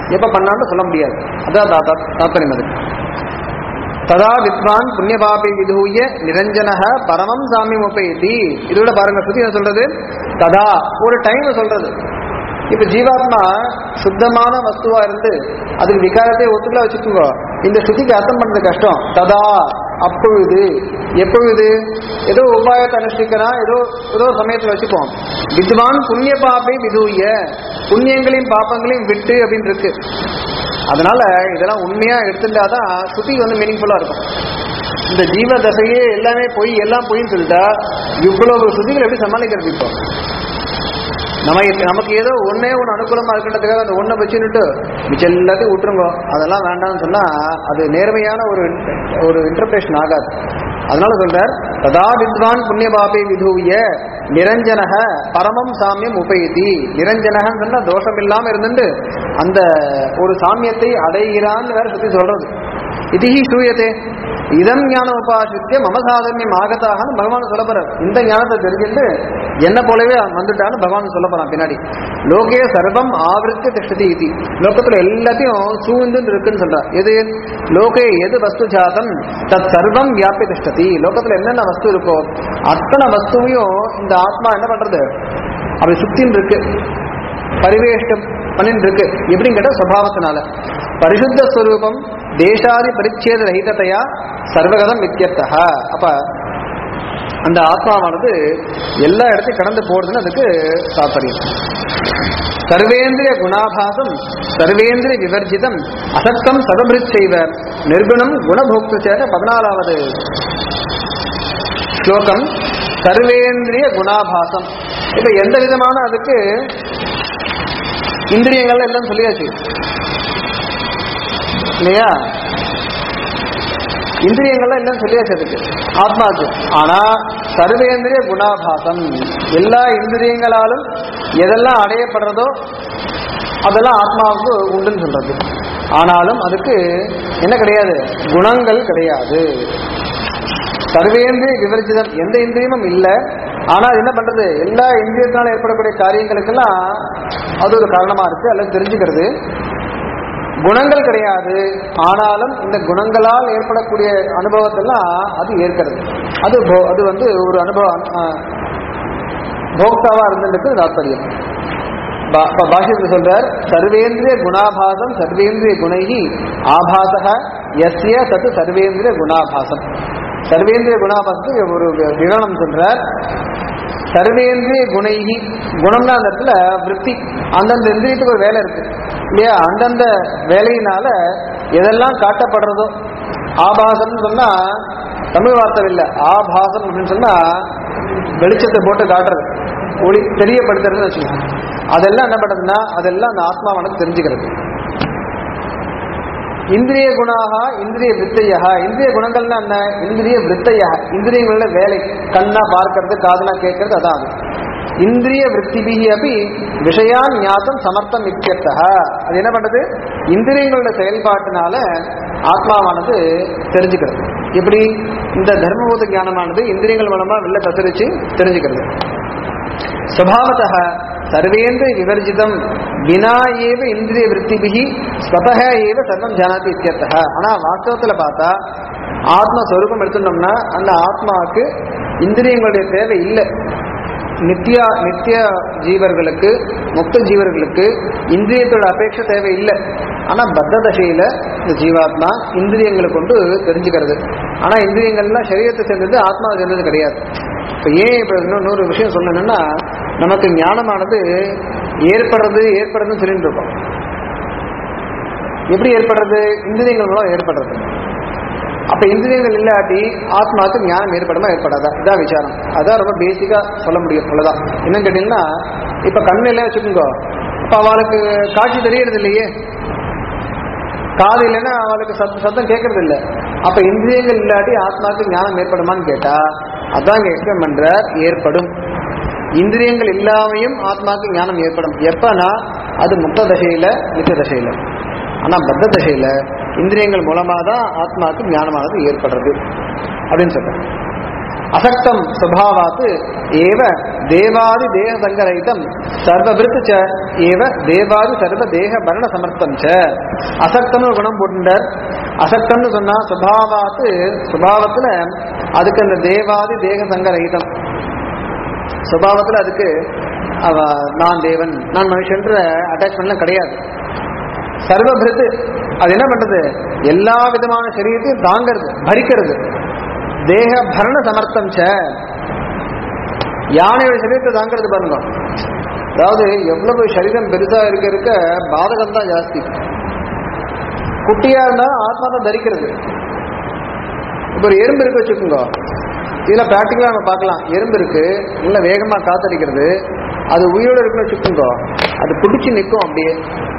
எப்ப பண்ணான்னு சொல்ல முடியாது அதான் தா- தா- தாத்பரியம் அது ததா வித்வான் புண்ணியபாபி விதூய நிரஞ்சனக பரமம் சாமியம் உபயதி இதோட பாருங்க ஸ்ருதி என்ன சொல்றது ததா ஒரு டைம் சொல்றது இப்ப ஜீவாத்மா சுத்தமான வஸ்துவா இருந்து அதுக்கு விகாரத்தை ஒத்துக்கல வச்சுக்கோங்க இந்த ஸ்ருதிக்கு அர்த்தம் பண்றது கஷ்டம் ததா அப்பொழுது எப்பொழுது ஏதோ உபாயத்தை அனுஷ்டிக்கிறான் ஏதோ ஏதோ சமயத்தில் வச்சுப்போம் வித்வான் புண்ணிய பாப்பை விதூய புண்ணியங்களையும் பாப்பங்களையும் விட்டு அப்படின்னு இருக்கு அதனால இதெல்லாம் உண்மையா எடுத்துட்டாதான் ஸ்ருதி வந்து மீனிங்ஃபுல்லா இருக்கும் இந்த ஜீவ தசையே எல்லாமே பொய் எல்லாம் பொய்ன்னு சொல்லிட்டா இவ்வளவு ஸ்ருதிகள் எப்படி சமாளிக்கிறது இப்போ நம்ம நமக்கு ஏதோ ஒன்னே ஒன்று அனுகூலமா இருக்கின்றதுக்காக அந்த ஒன்றை வச்சுன்னுட்டு மிச்சம் எல்லாத்தையும் விட்டுருங்க அதெல்லாம் வேண்டாம்னு சொன்னா அது நேர்மையான ஒரு ஒரு இன்டர்பிரேஷன் ஆகாது அதனால சொல்றார் ததா வித்வான் புண்ணியபாபை விதூய நிரஞ்சனக பரமம் சாமியம் உபயதி நிரஞ்சனகன்னு சொன்னா தோஷம் இல்லாம இருந்துட்டு அந்த ஒரு சாமியத்தை அடைகிறான்னு வேற சுத்தி சொல்றது இதிஹி சூயத்தே இதம் ஞானம் உபாசித்திய மம சாதன்யம் ஆகத்தாகன்னு பகவான் சொல்ல போறார் இந்த ஞானத்தை தெரிஞ்சுட்டு என்ன போலவே வந்துட்டான்னு பகவான் சொல்ல போறான் பின்னாடி லோகே சர்வம் ஆவருத்து திஷ்டதி இது லோகத்துல எல்லாத்தையும் சூழ்ந்து இருக்குன்னு சொல்றார் எது லோகே எது வஸ்து ஜாதம் தத் சர்வம் வியாபி திஷ்டதி லோகத்துல என்னென்ன வஸ்து இருக்கோ அத்தனை வஸ்துவையும் இந்த ஆத்மா என்ன பண்றது அப்படி சுத்தின்னு இருக்கு பரிவேஷ்டம் பண்ணிட்டு இருக்கு எப்படின்னு கேட்டா சுவாவத்தினால பரிசுத்த ஸ்வரூபம் தேசாதி பரிச்சேத ரஹிதத்தையா சர்வகதம் வித்தியர்த்தா அப்ப அந்த ஆத்மாவானது எல்லா இடத்தையும் கடந்து போறதுன்னு அதுக்கு தாற்பயம் சர்வேந்திரிய குணாபாசம் சர்வேந்திரிய விவர்ஜிதம் அசத்தம் சதபிருத் செய்வ நிர்குணம் குணபோக்து சேத பதினாலாவது ஸ்லோகம் சர்வேந்திரிய குணாபாசம் இப்ப எந்த விதமான அதுக்கு இந்திரியங்கள் எல்லாம் சொல்லியாச்சு இல்லையா இந்திரியங்கள்லாம் எல்லாம் சொல்லியாச்சு அதுக்கு ஆத்மாவுக்கு ஆனா சர்வேந்திரிய குணாபாசம் எல்லா இந்திரியங்களாலும் எதெல்லாம் அடையப்படுறதோ அதெல்லாம் ஆத்மாவுக்கு உண்டுன்னு சொல்றது ஆனாலும் அதுக்கு என்ன கிடையாது குணங்கள் கிடையாது சர்வேந்திரிய விவரிச்சிதம் எந்த இந்திரியமும் இல்லை ஆனா அது என்ன பண்றது எல்லா இந்திரியத்தினால ஏற்படக்கூடிய காரியங்களுக்கெல்லாம் அது ஒரு காரணமா இருக்கு அல்லது தெரிஞ்சுக்கிறது குணங்கள் கிடையாது ஆனாலும் இந்த குணங்களால் ஏற்படக்கூடிய அனுபவத்தெல்லாம் அது ஏற்கிறது அது போ- அது வந்து ஒரு அனுபவம் அஹ், போக்தாவா இருந்துருக்கு தாத்பரியம் பா- பா- பாஷ்யத்தில் சொல்றார் சர்வேந்திரிய குணாபாசம் சர்வேந்திரிய குணைகி ஆபாசக எஸ்ய தத்து சர்வேந்திரிய குணாபாசம் சர்வேந்திரிய குணாபாசத்துக்கு ஒரு விவரணம் சொல்றார் சர்வேந்திரிய குணைகி குணம்னா அந்த இடத்துல விற்பி அந்தந்த இந்திரியத்துக்கு ஒரு வேலை இருக்கு இல்லையா அந்தந்த வேலையினால எதெல்லாம் காட்டப்படுறதோ ஆபாசம்னு சொன்னா தமிழ் வார்த்தை இல்லை ஆபாசம் அப்படின்னு சொன்னா வெளிச்சத்தை போட்டு காட்டுறது ஒளி தெரியப்படுத்துறதுன்னு வச்சுக்கோங்க அதெல்லாம் என்ன பண்ணுறதுன்னா அதெல்லாம் அந்த ஆத்மாவானது தெரிஞ்சுக்கிறது இந்திரிய குணாக இந்திரிய வித்தையா இந்திரிய குணங்கள்னா என்ன இந்திரிய வித்தையா இந்திரியங்களோட வேலை கண்ணா பார்க்கறது காதுனா கேட்கறது அதான் அது இந்திரிய விற்த்திபிகி அப்படி விஷயான் ஞாத்தம் சமர்த்தம் இத்தியர்த்தா அது என்ன பண்றது இந்திரியங்களோட செயல்பாட்டினால ஆத்மாவானது தெரிஞ்சுக்கிறது எப்படி இந்த தர்மபூத ஞானமானது இந்திரியங்கள் மூலமா வெளில பிரசரிச்சு தெரிஞ்சுக்கிறது स्वभावतः सर्वेन्द्रिय विवर्जितम विना एव इंद्रिय वृत्तिभिः स्वतः एव சர்வம் ஜானாதி இத்தியர்த்தः ஆனா வாஸ்தவத்துல பார்த்தா ஆத்ம ஸ்வரூபம் எடுத்துட்டோம்னா அந்த ஆத்மாவுக்கு இந்திரியங்களுடைய தேவை இல்லை நித்தியா நித்திய ஜீவர்களுக்கு முக்த ஜீவர்களுக்கு இந்திரியத்தோட அபேட்சை தேவை இல்லை ஆனா பத்த தசையில இந்த ஜீவாத்மா இந்திரியங்களை கொண்டு தெரிஞ்சுக்கிறது ஆனா இந்திரியங்கள்லாம் சரீரத்தை சேர்ந்தது ஆத்மாவை சேர்ந்தது கிடையாது இப்போ ஏன் இப்போ இன்னும் இன்னொரு விஷயம் சொல்லணும்னா நமக்கு ஞானமானது ஏற்படுறது ஏற்படுறதுன்னு சொல்லிட்டு இருக்கோம் எப்படி ஏற்படுறது இந்திரியங்கள் மூலம் ஏற்படுறது அப்ப இந்திரியங்கள் இல்லாட்டி ஆத்மாவுக்கு ஞானம் ஏற்படுமா ஏற்படாதா இதான் விசாரம் அதான் ரொம்ப பேசிக்கா சொல்ல முடியும் அவ்வளவுதான் என்னன்னு கேட்டீங்கன்னா இப்ப கண்ணு எல்லாம் வச்சுக்கோங்க அப்ப அவளுக்கு காட்சி தெரியறது இல்லையே காது இல்லைன்னா அவளுக்கு சத் சத்தம் கேட்கறது இல்லை அப்ப இந்திரியங்கள் இல்லாட்டி ஆத்மாவுக்கு ஞானம் ஏற்படுமான்னு கேட்டா அதான் இங்க எக்ஸ்பிளைன் பண்ற ஏற்படும் இந்திரியங்கள் இல்லாமையும் ஆத்மாவுக்கு ஞானம் ஏற்படும் எப்பனா அது முக்த தசையில நித்திய தசையில ஆனா பத்த தசையில இந்திரியங்கள் மூலமா தான் ஆத்மாவுக்கு ஞானமானது ஏற்படுறது அப்படின்னு சொல்றேன் அசக்தம் சுபாவாத் ஏவ தேவாதி தேக சங்கரகிதம் சர்வபிருத்து ச ஏவ தேவாதி சர்வ தேக பரண சமர்த்தம் ச அசக்தம்னு ஒரு குணம் போட்டுட்டார் அசக்தம்னு சொன்னா சுபாவாத்து சுபாவத்துல அதுக்கு அந்த தேவாதி தேக சங்கரகிதம் சுபாவத்துல அதுக்கு அவ நான் தேவன் நான் மனுஷன்ற அட்டாச்மெண்ட்லாம் கிடையாது சர்வபிருத்து அது என்ன பண்றது எல்லா விதமான சரீரத்தையும் தாங்கிறது பரிக்கிறது தேக பரண சமர்த்தம் ச யானையோட சரீரத்தை தாங்கிறது பாருங்க அதாவது எவ்வளவு சரீரம் பெருசா இருக்க இருக்க பாதகம் தான் ஜாஸ்தி குட்டியா இருந்தா ஆத்மா தான் தரிக்கிறது இப்போ ஒரு எறும்பு இருக்கு வச்சுக்கோங்க இதுல பிராக்டிக்கலா நம்ம பார்க்கலாம் எறும்பு இருக்கு நல்ல வேகமா காத்தடிக்கிறது அது உயிரோட இருக்குன்னு வச்சுக்கோங்க அது பிடிச்சு நிற்கும் அப்படியே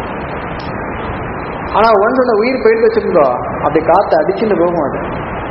ஆனா ஒன்ஸ் அந்த உயிர் போயிட்டு வச்சுக்கோங்க அப்படி காத்து அடிச்சுட்டு போகும் அது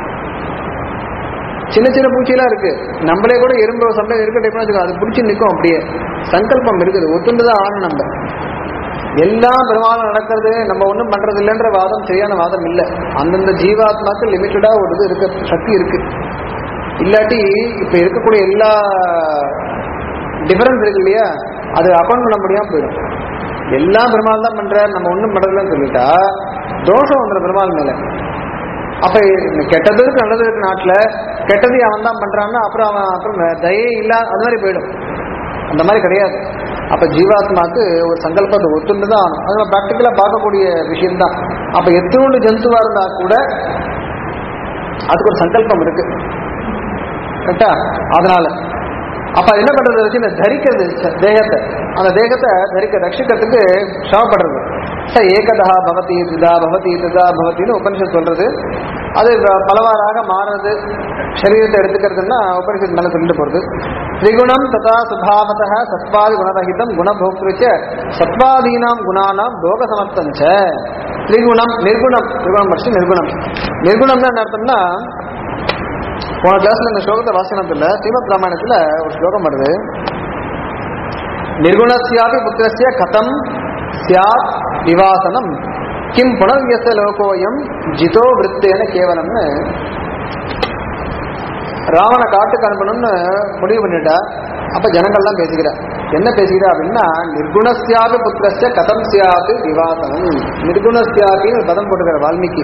சின்ன சின்ன பூச்சியெல்லாம் இருக்கு நம்மளே கூட எறும்பு சண்டை இருக்க டைப்னு வச்சுக்கோ அது பிடிச்சி நிற்கும் அப்படியே சங்கல்பம் இருக்குது ஒத்துண்டுதான் ஆகணும் நம்ம எல்லாம் பெரும்பாலும் நடக்கிறது நம்ம ஒன்றும் பண்றது இல்லைன்ற வாதம் சரியான வாதம் இல்லை அந்தந்த ஜீவாத்மாக்கு லிமிட்டடா ஒரு இது இருக்க சக்தி இருக்கு இல்லாட்டி இப்ப இருக்கக்கூடிய எல்லா டிஃபரன்ஸ் இருக்கு இல்லையா அது அக்கௌண்ட் பண்ண முடியாம போயிடும் எல்லாம் பெருமாள் தான் பண்றார் நம்ம ஒன்றும் பண்றதில்லன்னு சொல்லிட்டா தோஷம் வந்துடும் பெருமாள் மேல அப்ப இந்த கெட்டது இருக்கு நல்லது இருக்கு நாட்டுல கெட்டது அவன் தான் பண்றான்னா அப்புறம் அவன் அப்புறம் தயே இல்ல அது மாதிரி போயிடும் அந்த மாதிரி கிடையாது அப்ப ஜீவாத்மாக்கு ஒரு சங்கல்பத்தை ஒத்துண்டு தான் ஆகணும் அது ப்ராக்டிக்கலா பார்க்கக்கூடிய விஷயம் தான் அப்ப எத்தனோண்டு ஜந்துவா இருந்தா கூட அதுக்கு ஒரு சங்கல்பம் இருக்கு கரெக்டா அதனால அப்ப அது என்ன பண்றது வச்சு இந்த தரிக்கிறது ச- தேகத்தை அந்த தேகத்தை தரிக்க ரட்சிக்கிறதுக்கு சிரமப்படுறது ச ஏகதா பவதி திதா பவதி திதா பவதின்னு உபனிஷத் சொல்றது அது வ- பலவாறாக மாறுறது சரீரத்தை எடுத்துக்கிறதுன்னா உபனிஷத் மேல சொல்லிட்டு போறது திரிகுணம் ததா சுபாவத சத்வாதி குணரகிதம் குணபோக்திருச்ச சத்வாதீனாம் குணானாம் போக சமர்த்தம் ச திரிகுணம் நிர்குணம் திரிகுணம் பட்சி நிர்குணம் நிர்குணம்னா என்ன அர்த்தம்னா போன கிளாஸ்ல இந்த ஸ்லோகத்தை வாசனத்துல ஸ்ரீமத் ராமாயணத்துல ஒரு ஸ்லோகம் வருது நிர்குணஸ்யாபி புத்திரஸ்ய கதம் சியாத் விவாசனம் கிம் புனர்வியச லோகோயம் ஜிதோ விருத்தேன கேவலம்னு ராவண காட்டுக்கு அனுப்பணும்னு முடிவு பண்ணிட்டா அப்ப ஜனங்கள்லாம் பேசிக்கிறா என்ன பேசிக்கிறா அப்படின்னா நிர்குணஸ்யாபி புத்திரஸ்ய கதம் சியாபி விவாசனம் நிர்குணஸ்யாபின்னு ஒரு பதம் போட்டுக்கிற வால்மீகி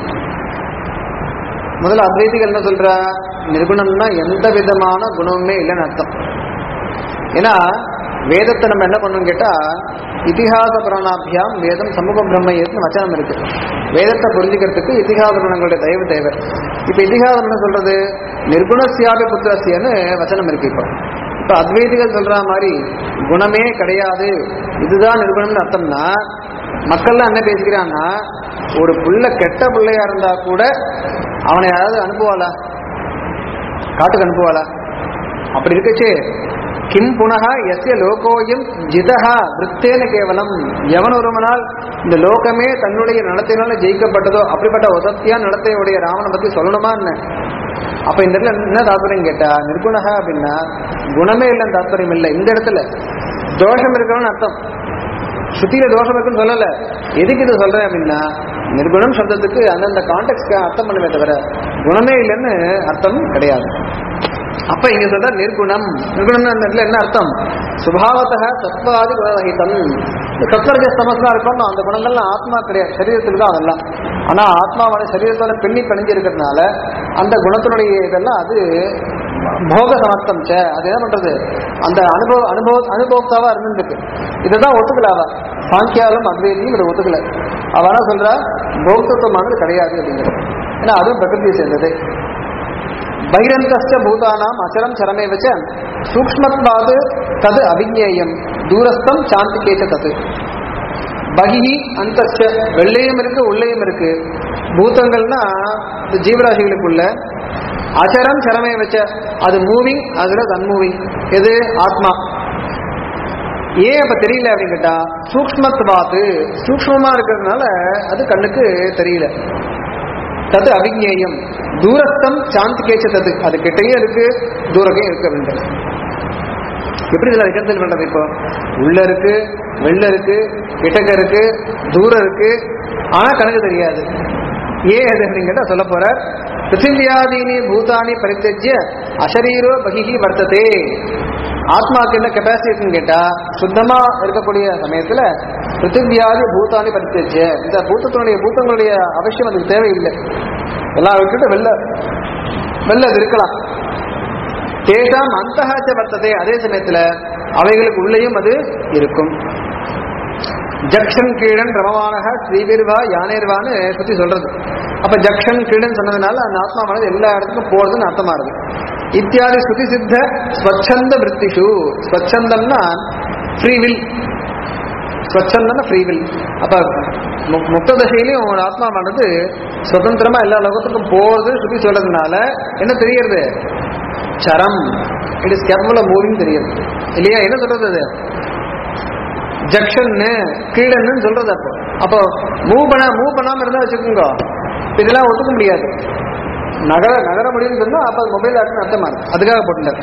முதல்ல அத்வைதிகள் என்ன சொல்ற நிர்குணம்னா எந்த விதமான குணமுமே இல்லைன்னு அர்த்தம் ஏன்னா வேதத்தை நம்ம என்ன பண்ணணும் கேட்டா இதிகாச புராணாபியாம் வேதம் சமூக பிரம்மையத்துன்னு வச்சனம் இருக்கு வேதத்தை புரிஞ்சுக்கிறதுக்கு இதிகாச புராணங்களுடைய தயவு தேவை இப்ப இதிகாசம் என்ன சொல்றது நிர்குணசியாபி புத்திரசியன்னு வச்சனம் இருக்கு இப்போ இப்ப அத்வைதிகள் சொல்ற மாதிரி குணமே கிடையாது இதுதான் நிர்குணம்னு அர்த்தம்னா மக்கள்லாம் என்ன பேசிக்கிறான்னா ஒரு புள்ள கெட்ட பிள்ளையா இருந்தா கூட அவனை யாராவது அனுப்புவாளா காட்டுக்கு அனுப்புவாளா அப்படி இருக்கச்சு கிம் புனக எஸ்ய லோகோயம் ஜிதஹா விருத்தேன கேவலம் எவன் ஒருவனால் இந்த லோகமே தன்னுடைய நடத்தையினால ஜெயிக்கப்பட்டதோ அப்படிப்பட்ட உதத்தியா நடத்தையுடைய ராமனை பத்தி சொல்லணுமா என்ன அப்ப இந்த இடத்துல என்ன தாத்பரியம் கேட்டா நிர்குணக அப்படின்னா குணமே இல்லைன்னு தாத்பரியம் இல்லை இந்த இடத்துல தோஷம் இருக்கணும்னு அர்த்தம் ஸ்ருதியில தோஷம் இருக்குன்னு சொல்லல எதுக்கு இது சொல்றேன் அப்படின்னா நிர்குணம் சப்தத்துக்கு அந்தந்த கான்டெக்ட்க்கு அர்த்தம் பண்ணுமே தவிர குணமே இல்லைன்னு அர்த்தம் கிடையாது அப்ப இங்க சொல்ற நிர்குணம் நிர்குணம் அந்த இடத்துல என்ன அர்த்தம் சுபாவத்தக சத்வாதி குணரகிதம் இந்த சத்வர்க சமஸ்தான் இருக்கும் அந்த குணங்கள்லாம் ஆத்மா கிடையாது சரீரத்துக்கு தான் அதெல்லாம் ஆனா ஆத்மாவோட சரீரத்தோட பின்னி பிணைஞ்சு இருக்கிறதுனால அந்த குணத்தினுடைய இதெல்லாம் அது போக சமர்த்தம் சே அது என்ன பண்றது அந்த அனுபவ அனுபவ அனுபவத்தாவா இருந்துருக்கு இதுதான் ஒத்துக்கல அவ சாங்கியாலும் அத்வைதியும் இதை ஒத்துக்கல அவ என்ன சொல்றா போக்தத்துவமானது கிடையாது அப்படிங்கிறது ஏன்னா அதுவும் பிரகிருதியை சேர்ந்தது பகிரந்தஸ்ட பூதானாம் அச்சரம் சரமே வச்ச சூக்மத்வாது தது அவிஞேயம் தூரஸ்தம் சாந்திகேச்ச தது பகிஹி அந்த வெள்ளையும் இருக்கு உள்ளேயும் இருக்கு பூதங்கள்னா இந்த ஜீவராசிகளுக்குள்ள அச்சரம் சரமே வச்ச அது மூவிங் அதுல அன்மூவிங் எது ஆத்மா ஏன் அப்ப தெரியல அப்படின்னு கேட்டா சூக்மத்வாத்து சூக்மமா இருக்கிறதுனால அது கண்ணுக்கு தெரியல தது அவிஞேயம் தூரஸ்தம் சாந்தி கேச்ச தது அது கிட்டையும் இருக்கு தூரக்கையும் இருக்கு அப்படின்றது எப்படி இதுல ரிகன்சல் பண்றது இப்போ உள்ள இருக்கு வெளில இருக்கு கிட்டக்க இருக்கு தூரம் இருக்கு ஆனா கணக்கு தெரியாது ஏன் அது அப்படின்னு கேட்டா சொல்ல போற பிருத்திவியாதீனி பூதானி பரித்தஜ்ய அசரீரோ பகிஹி வர்த்ததே ஆத்மாக்கு என்ன கெப்பாசிட்டி இருக்குன்னு கேட்டா சுத்தமா இருக்கக்கூடிய சமயத்துல பிருத்திவியாதி பூதானி பரித்தஜ்ய இந்த பூத்தத்தினுடைய பூத்தங்களுடைய அவசியம் அதுக்கு தேவையில்லை எல்லாம் விட்டுட்டு வெளில வெளில அது இருக்கலாம் தேசாம் அந்தகாச்ச வர்த்ததே அதே சமயத்துல அவைகளுக்கு உள்ளேயும் அது இருக்கும் ஜக்ஷன் கீழன் ரமவானக ஸ்ரீவிர்வா யானேர்வான்னு பத்தி சொல்றது அப்ப ஜக்ஷன் கீழன் சொன்னதுனால அந்த ஆத்மாவானது எல்லா இடத்துக்கும் போறதுன்னு அர்த்தமா இருக்கு இத்தியாதி ஸ்ருதி சித்த ஸ்வச்சந்த விற்த்திஷு ஸ்வச்சந்தம்னா ஃப்ரீ வில் ஸ்வச்சந்தம்னா ஃப்ரீ வில் அப்ப மு- முக்த தசையிலையும் ஒரு ஆத்மாவானது சுதந்திரமா எல்லா லோகத்துக்கும் போறது ஸ்ருதி சொல்றதுனால என்ன தெரியறது சரம் it is capable of moving தெரியுது இல்லையா என்ன சொல்றது அது ஜக்ஷன்னு கீழன்னு சொல்றது அப்போ அப்போ மூவ் பண்ண மூவ் பண்ணாம இருந்தா வச்சுக்கோங்க இதெல்லாம் ஒத்துக்க முடியாது நகர நகர முடியும்னு சொன்னா அப்ப மொபைல் ஆட்டுன்னு அர்த்தமா இருக்கு அதுக்காக போட்டுட்டார்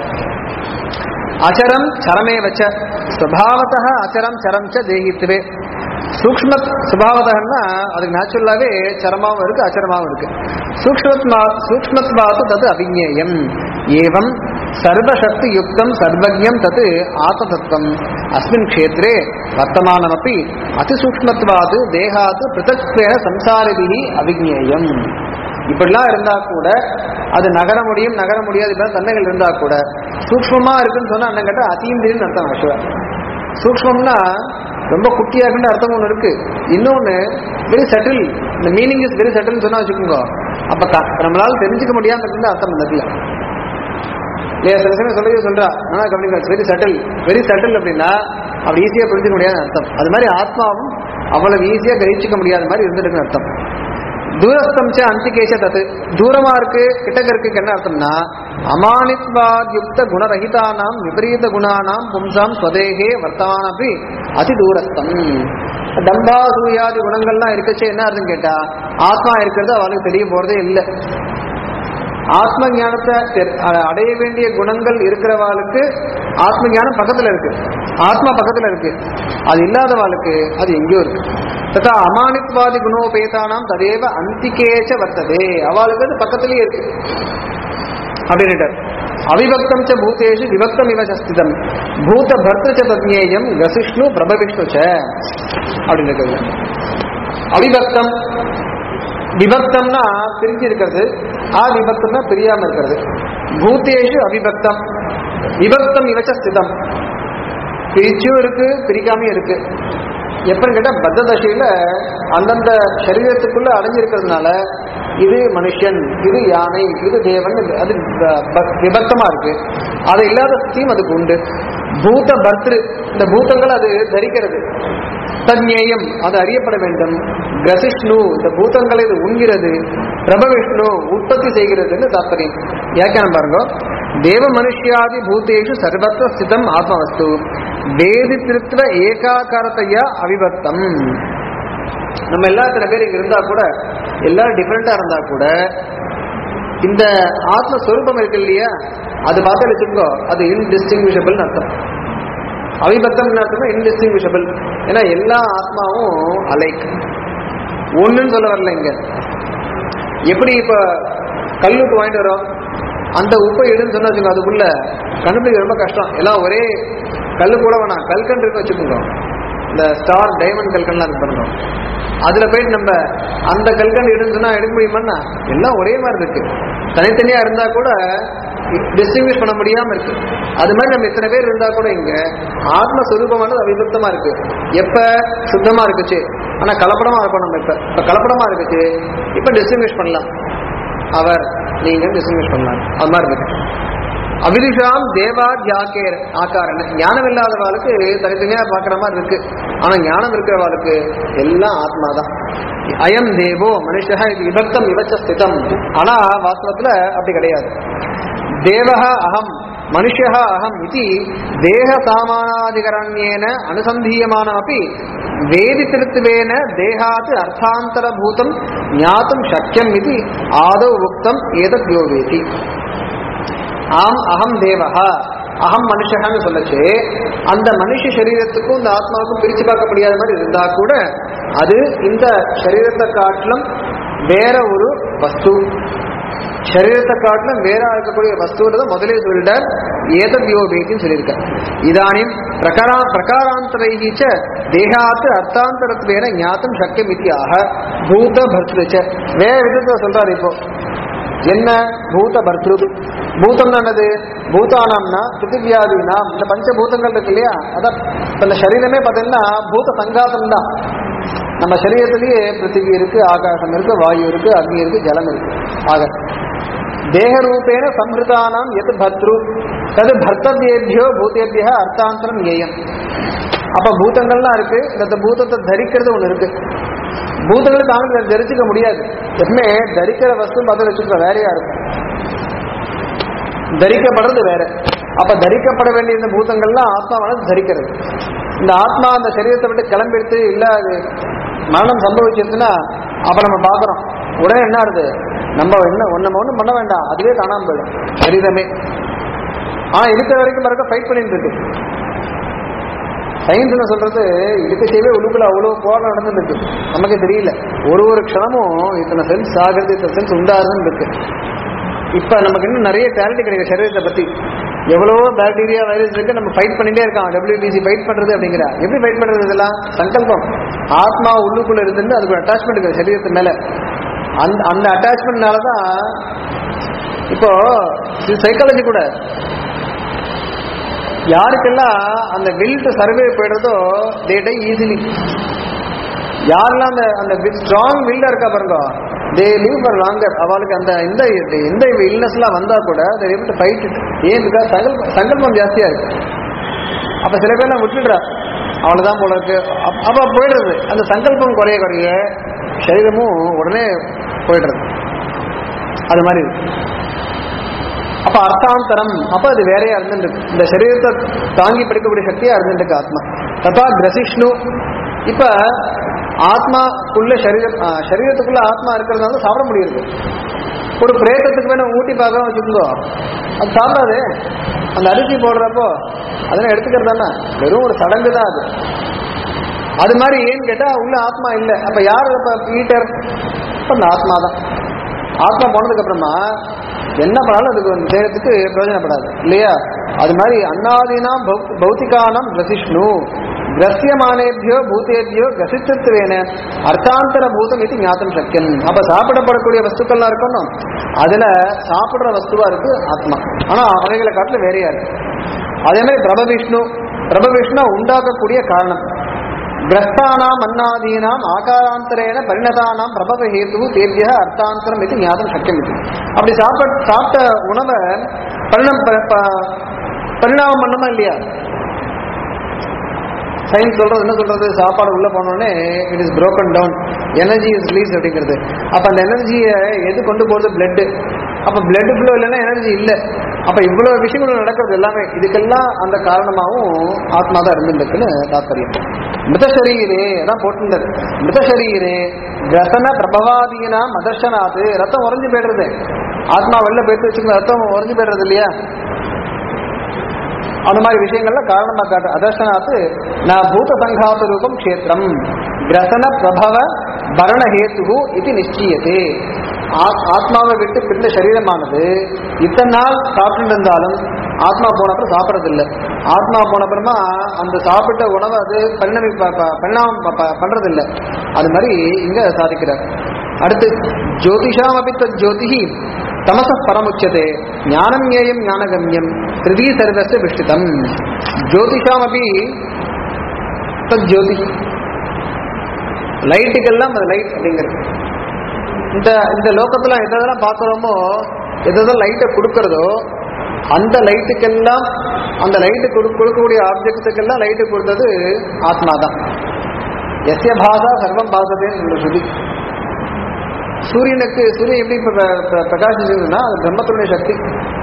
அச்சரம் சரமே வச்ச சுபாவத்தः அச்சரம் சரம் ச தேகித்துவே சூக்ம சுபாவதன்னா அதுக்கு நேச்சுரலாவே சரமாவும் இருக்கு அச்சரமாவும் இருக்கு சூக்மத்மா சூக்மத்வாத்து தது அபிஞேயம் ஏவம் சர்வசக்தி யுக்தம் சர்வஜம் தத் ஆத்மதத்துவம் அஸ்மின் க்ஷேத்ரே வர்த்தமானமப்பி அதிசூக்மத்வாது தேகாது பிருத்தக்வேன சம்சாரிபிகி அவிஜேயம் இப்படிலாம் இருந்தா கூட அது நகர முடியும் நகர முடியாது இப்படி தன்மைகள் இருந்தா கூட சூக்ஷ்மமா இருக்குன்னு சொன்னா அண்ணன் கேட்டா அதீந்திரின்னு அர்த்தம் ஆக்சுவலா சூக்ஷ்மம்னா ரொம்ப குட்டியா இருக்குன்னு அர்த்தம் ஒன்று இருக்கு இன்னொன்னு வெரி சட்டில் இந்த மீனிங் இஸ் வெரி சட்டில்னு சொன்னா வச்சுக்கோங்க அப்ப க- நம்மளால தெரிஞ்சுக்க முடியாம இருக்குன்னு அர்த்தம் இந்த இடத்துல இல்லையா சில சமயம் சொல்லவே சொல்றா ஆனா கவனிக்க வெரி சட்டில் வெரி சட்டில் அப்படின்னா அப்படி ஈஸியா புரிஞ்சுக்க முடியாத அர்த்தம் அது மாதிரி ஆத்மாவும் அவ்வளவு ஈஸியா கிரகிச்சுக்க முடியாத மாதிரி இருந்துருக்குன்னு அர்த்தம் தூரஸ்தம் ச அந்திகேஷ தத்து தூரமா இருக்கு கிட்டக்க இருக்கு என்ன அர்த்தம்னா அமானித்வாத் யுக்த குணரகிதானாம் விபரீத குணானாம் பும்சாம் ஸ்வதேகே வர்த்தமானப்பி அதி தூரஸ்தம் டம்பா சூயாதி குணங்கள்லாம் இருக்கச்சே என்ன அர்த்தம் கேட்டா ஆத்மா இருக்கிறது அவளுக்கு தெரிய போறதே இல்லை ஆத்ம ஞானத்தை தெ- அ- அடைய வேண்டிய குணங்கள் இருக்கிறவாளுக்கு ஆத்ம ஞானம் பக்கத்துல இருக்கு ஆத்மா பக்கத்துல இருக்கு அது இல்லாதவாளுக்கு அது எங்கேயோ இருக்கு ததா அமானித்வாதி குணோபேதானாம் ததேவ அந்திகேச்ச வர்த்ததே அவளுக்கு அது பக்கத்திலேயே இருக்கு அப்படின்னுட்டார் அவிபக்தம் ச பூதேஷு விபக்தம் இவ சஸ்திதம் பூத பர்த்த ச தத்ஞேயம் கசிஷ்ணு பிரபவிஷ்ணு ச அப்படின்னு இருக்கிறது அவிபக்தம் விபக்தம்னா பிரிஞ்சு இருக்கிறது ஆ விபக்தம்னா பிரியாம இருக்கிறது பூத்தேஷு அவிபக்தம் விபக்தம் இவச்ச ஸ்திதம் பிரிச்சும் இருக்கு பிரிக்காமையும் இருக்கு எப்பன்னு கேட்டா பத்த தசையில அந்தந்த சரீரத்துக்குள்ள அடைஞ்சிருக்கிறதுனால இது மனுஷன் இது யானை இது தேவன் அது ப- ப- விபக்தமா இருக்கு அது இல்லாத ஸ்திதியும் அதுக்கு உண்டு பூத பர்திரு இந்த பூதங்கள் அது தரிக்கிறது தன்யேயம் அது அறியப்பட வேண்டும் கசிஷ்ணு இந்த பூதங்களை இது உண்கிறது பிரபவிஷ்ணு உற்பத்தி செய்கிறதுன்னு தாற்பயம் வியாக்கியானம் பாருங்க தேவ மனுஷ்யாதி பூதேஷு சர்வத்திர ஸ்திதம் ஆத்மவஸ்து வேதித்திருத்துவ ஏகாகாரத்தையா அவிபக்தம் நம்ம எல்லா இத்தனை பேர் இங்க இருந்தா கூட எல்லாரும் டிஃப்ரெண்டா இருந்தா கூட இந்த ஆத்மஸ்வரூபம் இருக்கு இல்லையா அது பார்த்தா வச்சுக்கோ அது இன்டிஸ்டிங்விஷபிள் அர்த்தம் அவிபக்தம் அர்த்தம் இன்டிஸ்டிங்விஷபிள் ஏன்னா எல்லா ஆத்மாவும் அலைக் ஒண்ணுன்னு சொல்ல வரல இங்க எப்படி இப்ப கல்லுப்பு வாங்கிட்டு வரோம் அந்த உப்பை எடுன்னு சொன்னா வச்சுக்கோங்க அதுக்குள்ள கண்டுபிடிக்க ரொம்ப கஷ்டம் எல்லாம் ஒரே கல்லு கூட வேணாம் கல்கண்டு இருக்கு வச்சுக்கோங்க இந்த ஸ்டார் டைமண்ட் கல்கண்லாம் இருக்கு பாருங்க அதுல போயிட்டு நம்ம அந்த கல்கண்டு எடுன்னு சொன்னா எடுக்க முடியுமான்னா எல்லாம் ஒரே மாதிரி இருக்கு தனித்தனியா இருந்தா கூட டிஸ்டிங்விஷ் பண்ண முடியாம இருக்கு அது மாதிரி நம்ம இத்தனை பேர் இருந்தா கூட இங்க ஆத்மஸ்வரூபமானது அவிபக்தமா இருக்கு எப்ப சுத்தமா இருக்குச்சு ஆனா கலப்படமா இருப்போம் நம்ம இப்ப இப்ப கலப்படமா இருக்குச்சு இப்ப டிஸ்டிங்விஷ் பண்ணலாம் அவர் நீங்க டிஸ்டிங்விஷ் பண்ணலாம் அது மாதிரி இருக்கு அபிதிஷாம் தேவாத்யாக்கேர் ஆக்காரன் ஞானம் இல்லாதவாளுக்கு தனித்தனியா பார்க்குற மாதிரி இருக்கு ஆனா ஞானம் இருக்கிறவாளுக்கு எல்லாம் ஆத்மாதான் அயம் தேவோ மனுஷா இது விபக்தம் இவச்ச ஸ்திதம் ஆனா வாஸ்தவத்துல அப்படி கிடையாது தேவஹ அகம் மனுஷः அகம் இது தேக சாமானாதிகரண்யேன அனுசந்தீயமானமப்பி வேதித்திருத்துவேன தேகாத் அர்த்தாந்தரபூதம் ஞாத்தும் சக்கியம் இது ஆதௌ உக்தம் ஏதத் யோவேதி ஆம் அகம் தேவஹா அகம் மனுஷகான்னு சொல்லச்சு அந்த மனுஷ சரீரத்துக்கும் இந்த ஆத்மாவுக்கும் பிரிச்சு பார்க்க முடியாத மாதிரி இருந்தா கூட அது இந்த சரீரத்தை காட்டிலும் வேற ஒரு வஸ்து சரீரத்தை காட்டிலும் வேற இருக்கக்கூடிய வஸ்துன்றதை முதலே சொல்லிட்டார் ஏதத் யோபேத்தின்னு சொல்லியிருக்கார் இதானிம் பிரகாரா பிரகாராந்தரைகி ச தேகாத்து அர்த்தாந்தரத்வேன ஞாத்தம் சக்கியம் இத்தியாக பூத பர்த்ருச்ச வேற விதத்தை சொல்றாரு இப்போ என்ன பூத பர்த்ருது பூதம் என்னது பூதானம்னா பிருத்திவியாதினாம் இந்த பஞ்சபூதங்கள் இருக்கு இல்லையா அதான் இப்ப இந்த சரீரமே பார்த்தீங்கன்னா பூத சங்காதம் தான் நம்ம சரீரத்திலேயே பிருத்திவி இருக்கு ஆகாசம் இருக்கு வாயு இருக்கு அக்னி இருக்கு ஜலம் இருக்கு ஆக தேகரூபேண சம்ஹிருதானாம் எது பத்ரு தது பர்த்தவியேபியோ பூதேபிய அர்த்தாந்தரம் ஏயம் அப்ப பூதங்கள்லாம் இருக்கு இந்த பூதத்தை தரிக்கிறது ஒண்ணு இருக்கு பூதங்களை தாங்க தரிச்சுக்க முடியாது எப்பவுமே தரிக்கிற வஸ்து பதில் வச்சுக்கிற வேறையா இருக்கும் தரிக்கப்படுறது வேற அப்ப தரிக்கப்பட வேண்டிய இந்த பூதங்கள்லாம் ஆத்மாவானது தரிக்கிறது இந்த ஆத்மா அந்த சரீரத்தை விட்டு கிளம்பிடுத்து இல்ல அது மரணம் சம்பவிச்சிருச்சுன்னா அப்ப நம்ம பாக்குறோம் உடனே என்ன ஆகுது நம்ம என்ன ஒண்ணு ஒண்ணும் பண்ண வேண்டாம் அதுவே காணாம போயிடும் சரீரமே ஆனா இருக்கிற வரைக்கும் பிறகு ஃபைட் பண்ணிட்டு இருக்கு சயின்ஸ் என்ன சொல்றது இருக்க செய்யவே உள்ளுக்குள்ள அவ்வளவு போராட்டம் நடந்துட்டு இருக்கு நமக்கே தெரியல ஒரு ஒரு க்ஷணமும் இத்தனை சென்ஸ் ஆகுறது இத்தனை சென்ஸ் உண்டாகுதுன்னு இருக்கு இப்ப நமக்கு இன்னும் நிறைய கிளாரிட்டி கிடைக்கும் சரீரத்தை பத்தி எவ்வளவோ பாக்டீரியா வைரஸ் இருக்கு நம்ம ஃபைட் பண்ணிட்டே இருக்கான் டபிள்யூபிசி ஃபைட் பண்றது அப்படிங்கிற எப்படி ஃபைட் பண்றது இதெல்லாம் சங்கல்பம் ஆத்மா உள்ளுக்குள்ள இருந்து அதுக்கு ஒரு அட்டாச்மெண்ட் இருக்கு சரீரத்து மேல அந்த அந்த அட்டாச்மெண்ட்னால தான் இப்போ சைக்காலஜி கூட யாருக்கெல்லாம் அந்த வில் டு சர்வே போயிடுறதோ தே டை ஈஸிலி யாரெல்லாம் அந்த அந்த ஸ்ட்ராங் வில்ல இருக்கா பாருங்க தே லிவ் ஃபார் லாங்கர் அவளுக்கு அந்த இந்த எந்த இல்னஸ்லாம் வந்தா கூட தே able to ஃபைட் ஏன் இருக்கா சங்கல்பம் சங்கல்பம் ஜாஸ்தியா இருக்கு அப்ப சில பேர்லாம் விட்டுடுறா அவ்வளவுதான் போல இருக்கு அப்- அப்ப போயிடுறது அந்த சங்கல்பம் குறைய குறைய சரீரமும் உடனே போயிடுறது அது மாதிரி இருக்கு அப்ப அர்த்தாந்தரம் அப்ப அது வேறையா இருந்துருக்கு இந்த சரீரத்தை தாங்கி பிடிக்கக்கூடிய சக்தியா இருந்துருக்கு ஆத்மா ததா கிரசிஷ்ணு இப்ப ஆத்மாக்குள்ள சரீரம் ஆ, சரீரத்துக்குள்ள ஆத்மா இருக்கிறதுனால சாப்பிட முடியுது ஒரு பிரேத்தத்துக்கு வேணும் ஊட்டி பார்க்க வச்சுக்கோங்க அது சாப்பிடாது அந்த அரிசி போடுறப்போ அதெல்லாம் எடுத்துக்கிறது தானே வெறும் ஒரு சடங்கு தான் அது அது மாதிரி ஏன்னு கேட்டா உள்ள ஆத்மா இல்லை அப்ப யார் இப்ப ஈட்டர் இப்ப இந்த ஆத்மா தான் ஆத்மா போனதுக்கு அப்புறமா என்ன பண்ணாலும் அதுக்கு வந்து செய்யறதுக்கு பிரயோஜனப்படாது இல்லையா அது மாதிரி அன்னாதீனாம் பௌ- பௌத்திகானாம் கிரசிஷ்ணு கிரசியமானேபியோ பூதேபியோ கிரசித்துவேன அர்த்தாந்தர பூதம் இது ஞாத்தம் சக்கியம் அப்ப சாப்பிடப்படக்கூடிய வஸ்துக்கள்லாம் இருக்கணும் அதுல சாப்பிடுற வஸ்துவா இருக்கு ஆத்மா ஆனா அவைகளை காட்டுல வேறையா இருக்கு அதே மாதிரி பிரபவிஷ்ணு பிரபவிஷ்ணு உண்டாக்கக்கூடிய காரணம் கிரஸ்தானாம் அன்னாதீனாம் ஆகாராந்தரேன பரிணதானாம் பிரபவ ஹேத்து தேவிய அர்த்தாந்தரம் இது ஞாபகம் சக்கியம் இது அப்படி சாப்பிட சாப்பிட்ட உணவை பரிணம் ப- ப- பரிணாமம் பண்ணமா இல்லையா சயின்ஸ் சொல்றது என்ன சொல்றது சாப்பாடு உள்ள போனோடனே it is broken down energy is release அப்படிங்கிறது அப்ப அந்த எனர்ஜியை எது கொண்டு போறது பிளட் அப்ப பிளட் ஃப்ளோ இல்லைன்னா எனர்ஜி இல்லை அப்ப இவ்வளவு விஷயங்கள் நடக்கிறது எல்லாமே இதுக்கெல்லாம் அந்த காரணமாகவும் ஆத்மா தான் இருந்துருக்குன்னு தாத்பரியம் மிருதசரீரே அதான் போட்டுண்டது மிருதசரீரே ரசன பிரபவாதீனா மதர்ஷனாது ரத்தம் உறைஞ்சு போயிடுறது ஆத்மா வெளில போயிட்டு வச்சுக்கணும் ரத்தம் உறைஞ்சு போயிடுறது இல்லையா அந்த மாதிரி விஷயங்கள்ல காரணமா காட்டு அதர்ஷனாத்து நான் பூத சங்காத ரூபம் க்ஷேத்திரம் கிரசன பிரபவ பரண ஹேத்து இது நிச்சயத்தே ஆ- ஆத்மாவை விட்டு பிரிந்த சரீரமானது இத்தனை நாள் சாப்பிட்டு இருந்தாலும் ஆத்மா போன அப்புறம் சாப்பிட்றதில்ல ஆத்மா போன அப்புறமா அந்த சாப்பிட்ட உணவை அது பரிணமி ப- ப- பரிணாமம் ப- ப- பண்றதில்ல அது மாதிரி இங்க சாதிக்கிறார் அடுத்து ஜோதிஷாம் அபி தத் ஜோதிஹி தமச பரமுச்சதே ஞானம் ஞேயம் ஞானகம்யம் திருதி சர்வஸ்ய விஷ்டிதம் ஜோதிஷாம் அபி தத் ஜோதி லைட்டுக்கெல்லாம் அது லைட் அப்படிங்கிறது இந்த இந்த லோகத்துல எதெல்லாம் பார்க்குறோமோ எதெல்லாம் லைட்டை கொடுக்கறதோ அந்த லைட்டுக்கெல்லாம் அந்த லைட்டு கொடு கொடுக்கக்கூடிய ஆப்ஜெக்ட்டுக்கெல்லாம் லைட்டு கொடுத்தது ஆத்மா தான் எஸ்ய பாசா சர்வம் பாசதேன்னு சொல்லி சூரியனுக்கு சூரியன் எப்படி இப்ப பிர- பிர- பிரகாசிச்சதுன்னா அது பிரம்மத்தினுடைய சக்தி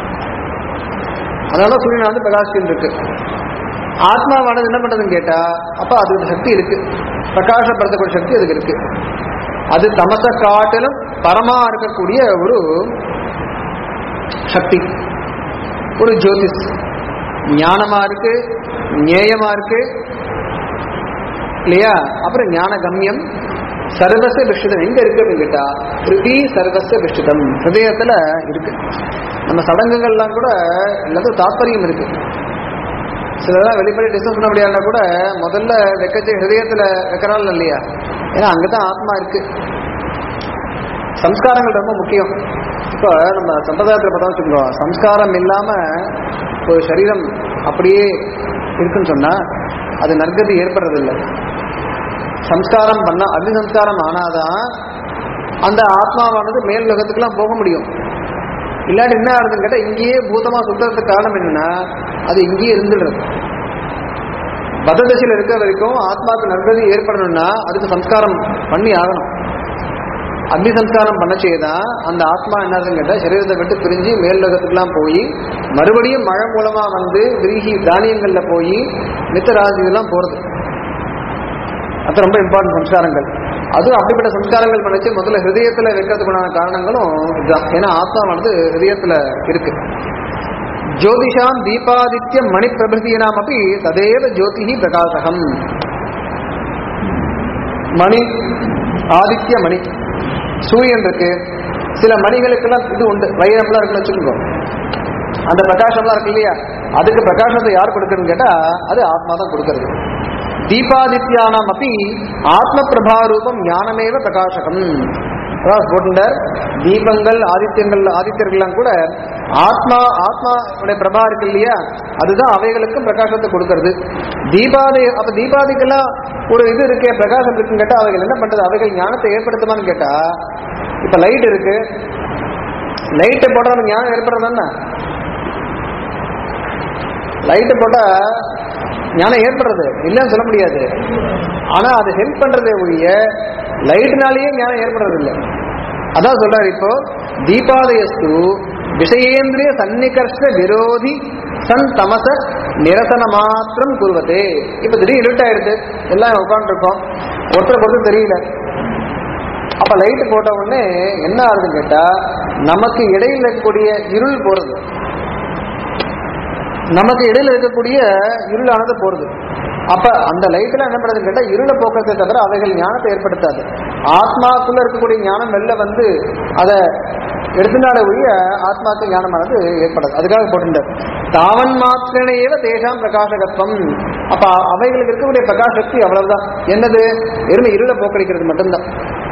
அதனால சூரியன் வந்து பிரகாசிச்சுட்டு இருக்கு ஆத்மாவானது என்ன பண்றதுன்னு கேட்டா அப்ப அதுக்கு சக்தி இருக்கு பிரகாசப்படுத்தக்கூடிய சக்தி அதுக்கு இருக்கு அது தமச காட்டிலும் பரமா இருக்கக்கூடிய ஒரு சக்தி ஒரு ஜோதிஷ் ஞானமா இருக்கு ஞேயமா இருக்கு இல்லையா அப்புறம் ஞான கம்யம் சர்வச விஷ்டிதம் எங்க இருக்கு அப்படின்னு கேட்டா ஹிருதி சர்வச விஷ்டிதம் ஹிருதயத்துல இருக்கு நம்ம சடங்குகள்லாம் கூட எல்லாத்துக்கும் தாற்பயம் இருக்கு சிலதெல்லாம் வெளிப்படை டிஸ்கஸ் பண்ண முடியாதுன்னா கூட முதல்ல வைக்கச்ச ஹிருதயத்துல வைக்கிறாள் இல்லையா ஏன்னா அங்கதான் ஆத்மா இருக்கு சம்ஸ்காரங்கள் ரொம்ப முக்கியம் இப்போ நம்ம சம்பிரதாயத்தில் பார்த்தா வச்சுக்கோ சம்ஸ்காரம் இல்லாம ஒரு சரீரம் அப்படியே இருக்குன்னு சொன்னா அது நற்கதி ஏற்படுறதில்லை சம்ஸ்காரம் பண்ணா அக்னி சம்ஸ்காரம் ஆனாதான் அந்த ஆத்மாவானது மேல் லோகத்துக்குலாம் போக முடியும் இல்லாட்டி என்ன ஆகுதுன்னு கேட்டால் இங்கேயே பூதமா சுத்துறதுக்கு காரணம் என்னன்னா அது இங்கேயே இருந்துடுறது பததசையில் இருக்க வரைக்கும் ஆத்மாவுக்கு நற்கதி ஏற்படணும்னா அதுக்கு சம்ஸ்காரம் பண்ணி ஆகணும் அக்னி சம்ஸ்காரம் பண்ண செய்தான் அந்த ஆத்மா என்னதுன்னு கேட்டால் சரீரத்தை விட்டு பிரிஞ்சு மேல் லோகத்துக்குலாம் போய் மறுபடியும் மழை மூலமா வந்து விரிகி தானியங்கள்ல போய் மித்தராசி இதெல்லாம் போறது அது ரொம்ப இம்பார்ட்டன்ட் சம்ஸ்காரங்கள் அதுவும் அப்படிப்பட்ட சம்ஸ்காரங்கள் பண்ணிச்சு முதல்ல ஹிருதயத்துல வைக்கிறதுக்குண்டான காரணங்களும் இதுதான் ஏன்னா ஆத்மாவானது ஹிருதயத்துல இருக்கு ஜோதிஷாம் தீபாதித்ய மணி பிரபிருத்தினாம் அப்படி ததேவ ஜோதிஹி பிரகாசகம் மணி ஆதித்ய மணி சூரியன் இருக்கு சில மணிகளுக்கெல்லாம் இது உண்டு வைரம்லாம் இருக்குன்னு வச்சுக்கோங்க அந்த பிரகாசம்லாம் இருக்கு இல்லையா அதுக்கு பிரகாசத்தை யார் கொடுக்கறதுன்னு கேட்டா அது ஆத்மா தான் கொடுக்கறது தீபாதித்யானாம் அப்படி ஆத்ம பிரபாரூபம் ஞானமேவ பிரகாசகம் அதாவது போட்டுட்டார் தீபங்கள் ஆதித்யங்கள் ஆதித்யர்கள்லாம் கூட ஆத்மா ஆத்மா பிரபா இருக்கு இல்லையா அதுதான் அவைகளுக்கும் பிரகாசத்தை கொடுக்கறது தீபாதி அப்ப தீபாதிக்கெல்லாம் ஒரு இது இருக்கே பிரகாசம் இருக்குன்னு கேட்டா அவைகள் என்ன பண்றது அவைகள் ஞானத்தை ஏற்படுத்துமான்னு கேட்டா இப்ப லைட் இருக்கு லைட்டை போட்டா நமக்கு ஞானம் ஏற்படுறதானே லைட்டு போட்டா ஞானம் ஏற்படுறது இல்லைன்னு சொல்ல முடியாது ஆனா அது ஹெல்ப் பண்றதே ஒழிய லைட்னாலேயே ஞானம் ஏற்படுறது இல்லை அதான் சொல்றாரு இப்போ தீபாதயஸ்து விஷயேந்திரிய சன்னிகர்ஷ விரோதி சன் தமச நிரசன மாத்திரம் கூறுவதே இப்ப திடீர் இருட்டாயிடுது எல்லாம் உட்காந்துருக்கோம் ஒருத்தருக்கு ஒருத்தர் தெரியல அப்ப லைட் போட்ட உடனே என்ன ஆகுதுன்னு கேட்டா நமக்கு இடையில இருக்கக்கூடிய இருள் போறது நமக்கு இடையில இருக்கக்கூடிய இருளானது போறது அப்ப அந்த லைட்ல என்ன பண்ணுறதுன்னு கேட்டா இருளை போக்கத்தை தவிர அவைகள் ஞானத்தை ஏற்படுத்தாது ஆத்மாக்குள்ள இருக்கக்கூடிய ஞானம் வெளில வந்து அதை எடுத்துனால ஒழிய ஆத்மாக்கு ஞானமானது ஏற்படாது அதுக்காக போட்டுட்டார் தாவன் மாத்திரனையேவ தேசாம் பிரகாசகத்துவம் அப்ப அவைகளுக்கு இருக்கக்கூடிய பிரகாசக்தி அவ்வளவுதான் என்னது எருமை இருளை போக்கடிக்கிறது மட்டும்தான்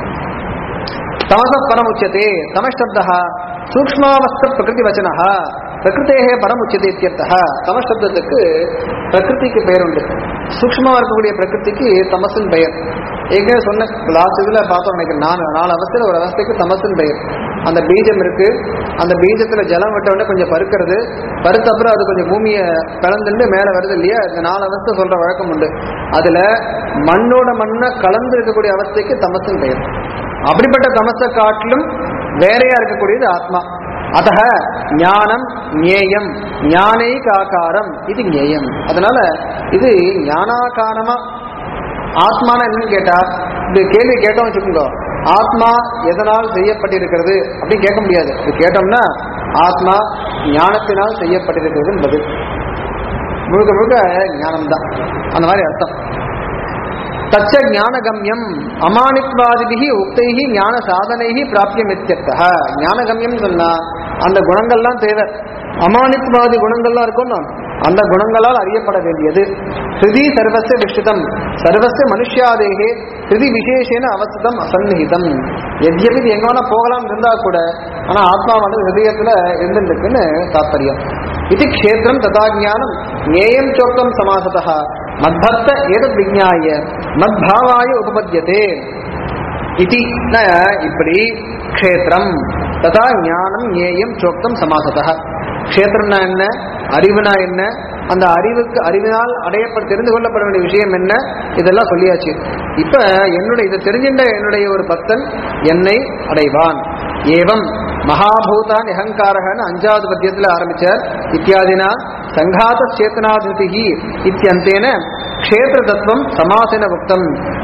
தமச பரமுச்சதே தமசப்தः சூக்ஷ்மாவஸ்த பிரகிருதி வச்சனः பிரகிருத்தேகே பரமுச்சதே இத்தியர்த்தः தமசப்தத்துக்கு பிரகிருதிக்கு பெயர் உண்டு சூக்ஷ்மமா இருக்கக்கூடிய பிரகிருதிக்கு தமசின் பெயர் ஏற்கனவே சொன்ன லாஸ்ட் இதுல பார்த்தோம் நினைக்கிறேன் நாலு நாலு அவஸ்தையில ஒரு அவஸ்தைக்கு தமசின் பெயர் அந்த பீஜம் இருக்கு அந்த பீஜத்துல ஜலம் விட்ட உடனே கொஞ்சம் பருக்கிறது பருத்த அப்புறம் அது கொஞ்சம் பூமியை கலந்துட்டு மேல வருது இல்லையா இந்த நாலு அவஸ்தை சொல்ற வழக்கம் உண்டு அதுல மண்ணோட மண்ணை கலந்து இருக்கக்கூடிய அவஸ்தைக்கு தமசின் பெயர் அப்படிப்பட்ட தமசை காட்டிலும் வேறையா இருக்கக்கூடியது ஆத்மா அத ஞானம் ஞேயம் ஞானைகாக்காரம் இது ஞேயம் அதனால இது ஞானாகாரமா ஆத்மான என்னன்னு கேட்டா இந்த கேள்வி கேட்டோம் வச்சுக்கோங்க ஆத்மா எதனால் செய்யப்பட்டிருக்கிறது அப்படின்னு கேட்க முடியாது இது கேட்டோம்னா ஆத்மா ஞானத்தினால் செய்யப்பட்டிருக்கிறது பதில் முழுக்க முழுக்க ஞானம்தான் அந்த மாதிரி அர்த்தம் தச்ச ஞானகம்யம் அமானித்வாதிபிகி உக்தைகி ஞான சாதனைகி பிராப்தியம் இத்தியர்த்தா ஞானகம்யம் சொன்னா அந்த குணங்கள்லாம் தேவை அமானித்வாதி குணங்கள்லாம் இருக்கணும் அந்த குணங்களால் அறியப்பட வேண்டியது ஹிருதி சர்வச விஷ்டிதம் சர்வச மனுஷியாதேகே ஹிருதி விசேஷேன அவசிதம் அசன்னிகிதம் எத்யபி இது எங்க வேணா போகலாம் இருந்தா கூட ஆனா ஆத்மாவானது ஹிருதயத்துல இருந்துருக்குன்னு தாத்பரியம் இது க்ஷேத்திரம் ததா ஞானம் ஞேயம் சோக்தம் சமாசதா மத்பக்த ஏதத் விஜ்ஞாய மத்பாவாய உபபத்தியதே இதி ந இப்படி க்ஷேத்திரம் ததா ஞானம் ஞேயம் சோக்தம் சமாசதா க்ஷேத்திரம்னா என்ன அறிவுனா என்ன அந்த அறிவுக்கு அறிவினால் அடையப்பட தெரிந்து கொள்ளப்பட வேண்டிய விஷயம் என்ன இதெல்லாம் சொல்லியாச்சு இப்ப என்னுடைய இதை தெரிஞ்சின்ற என்னுடைய ஒரு பக்தன் என்னை அடைவான் ஏவம் மகாபூதான் அகங்காரகன்னு அஞ்சாவது பத்தியத்தில் ஆரம்பிச்சார் இத்தியாதினா சங்காத சேத்தனாதிருதி இத்தியந்தேன க்ஷேத்திர தத்துவம் சமாசன உக்தம்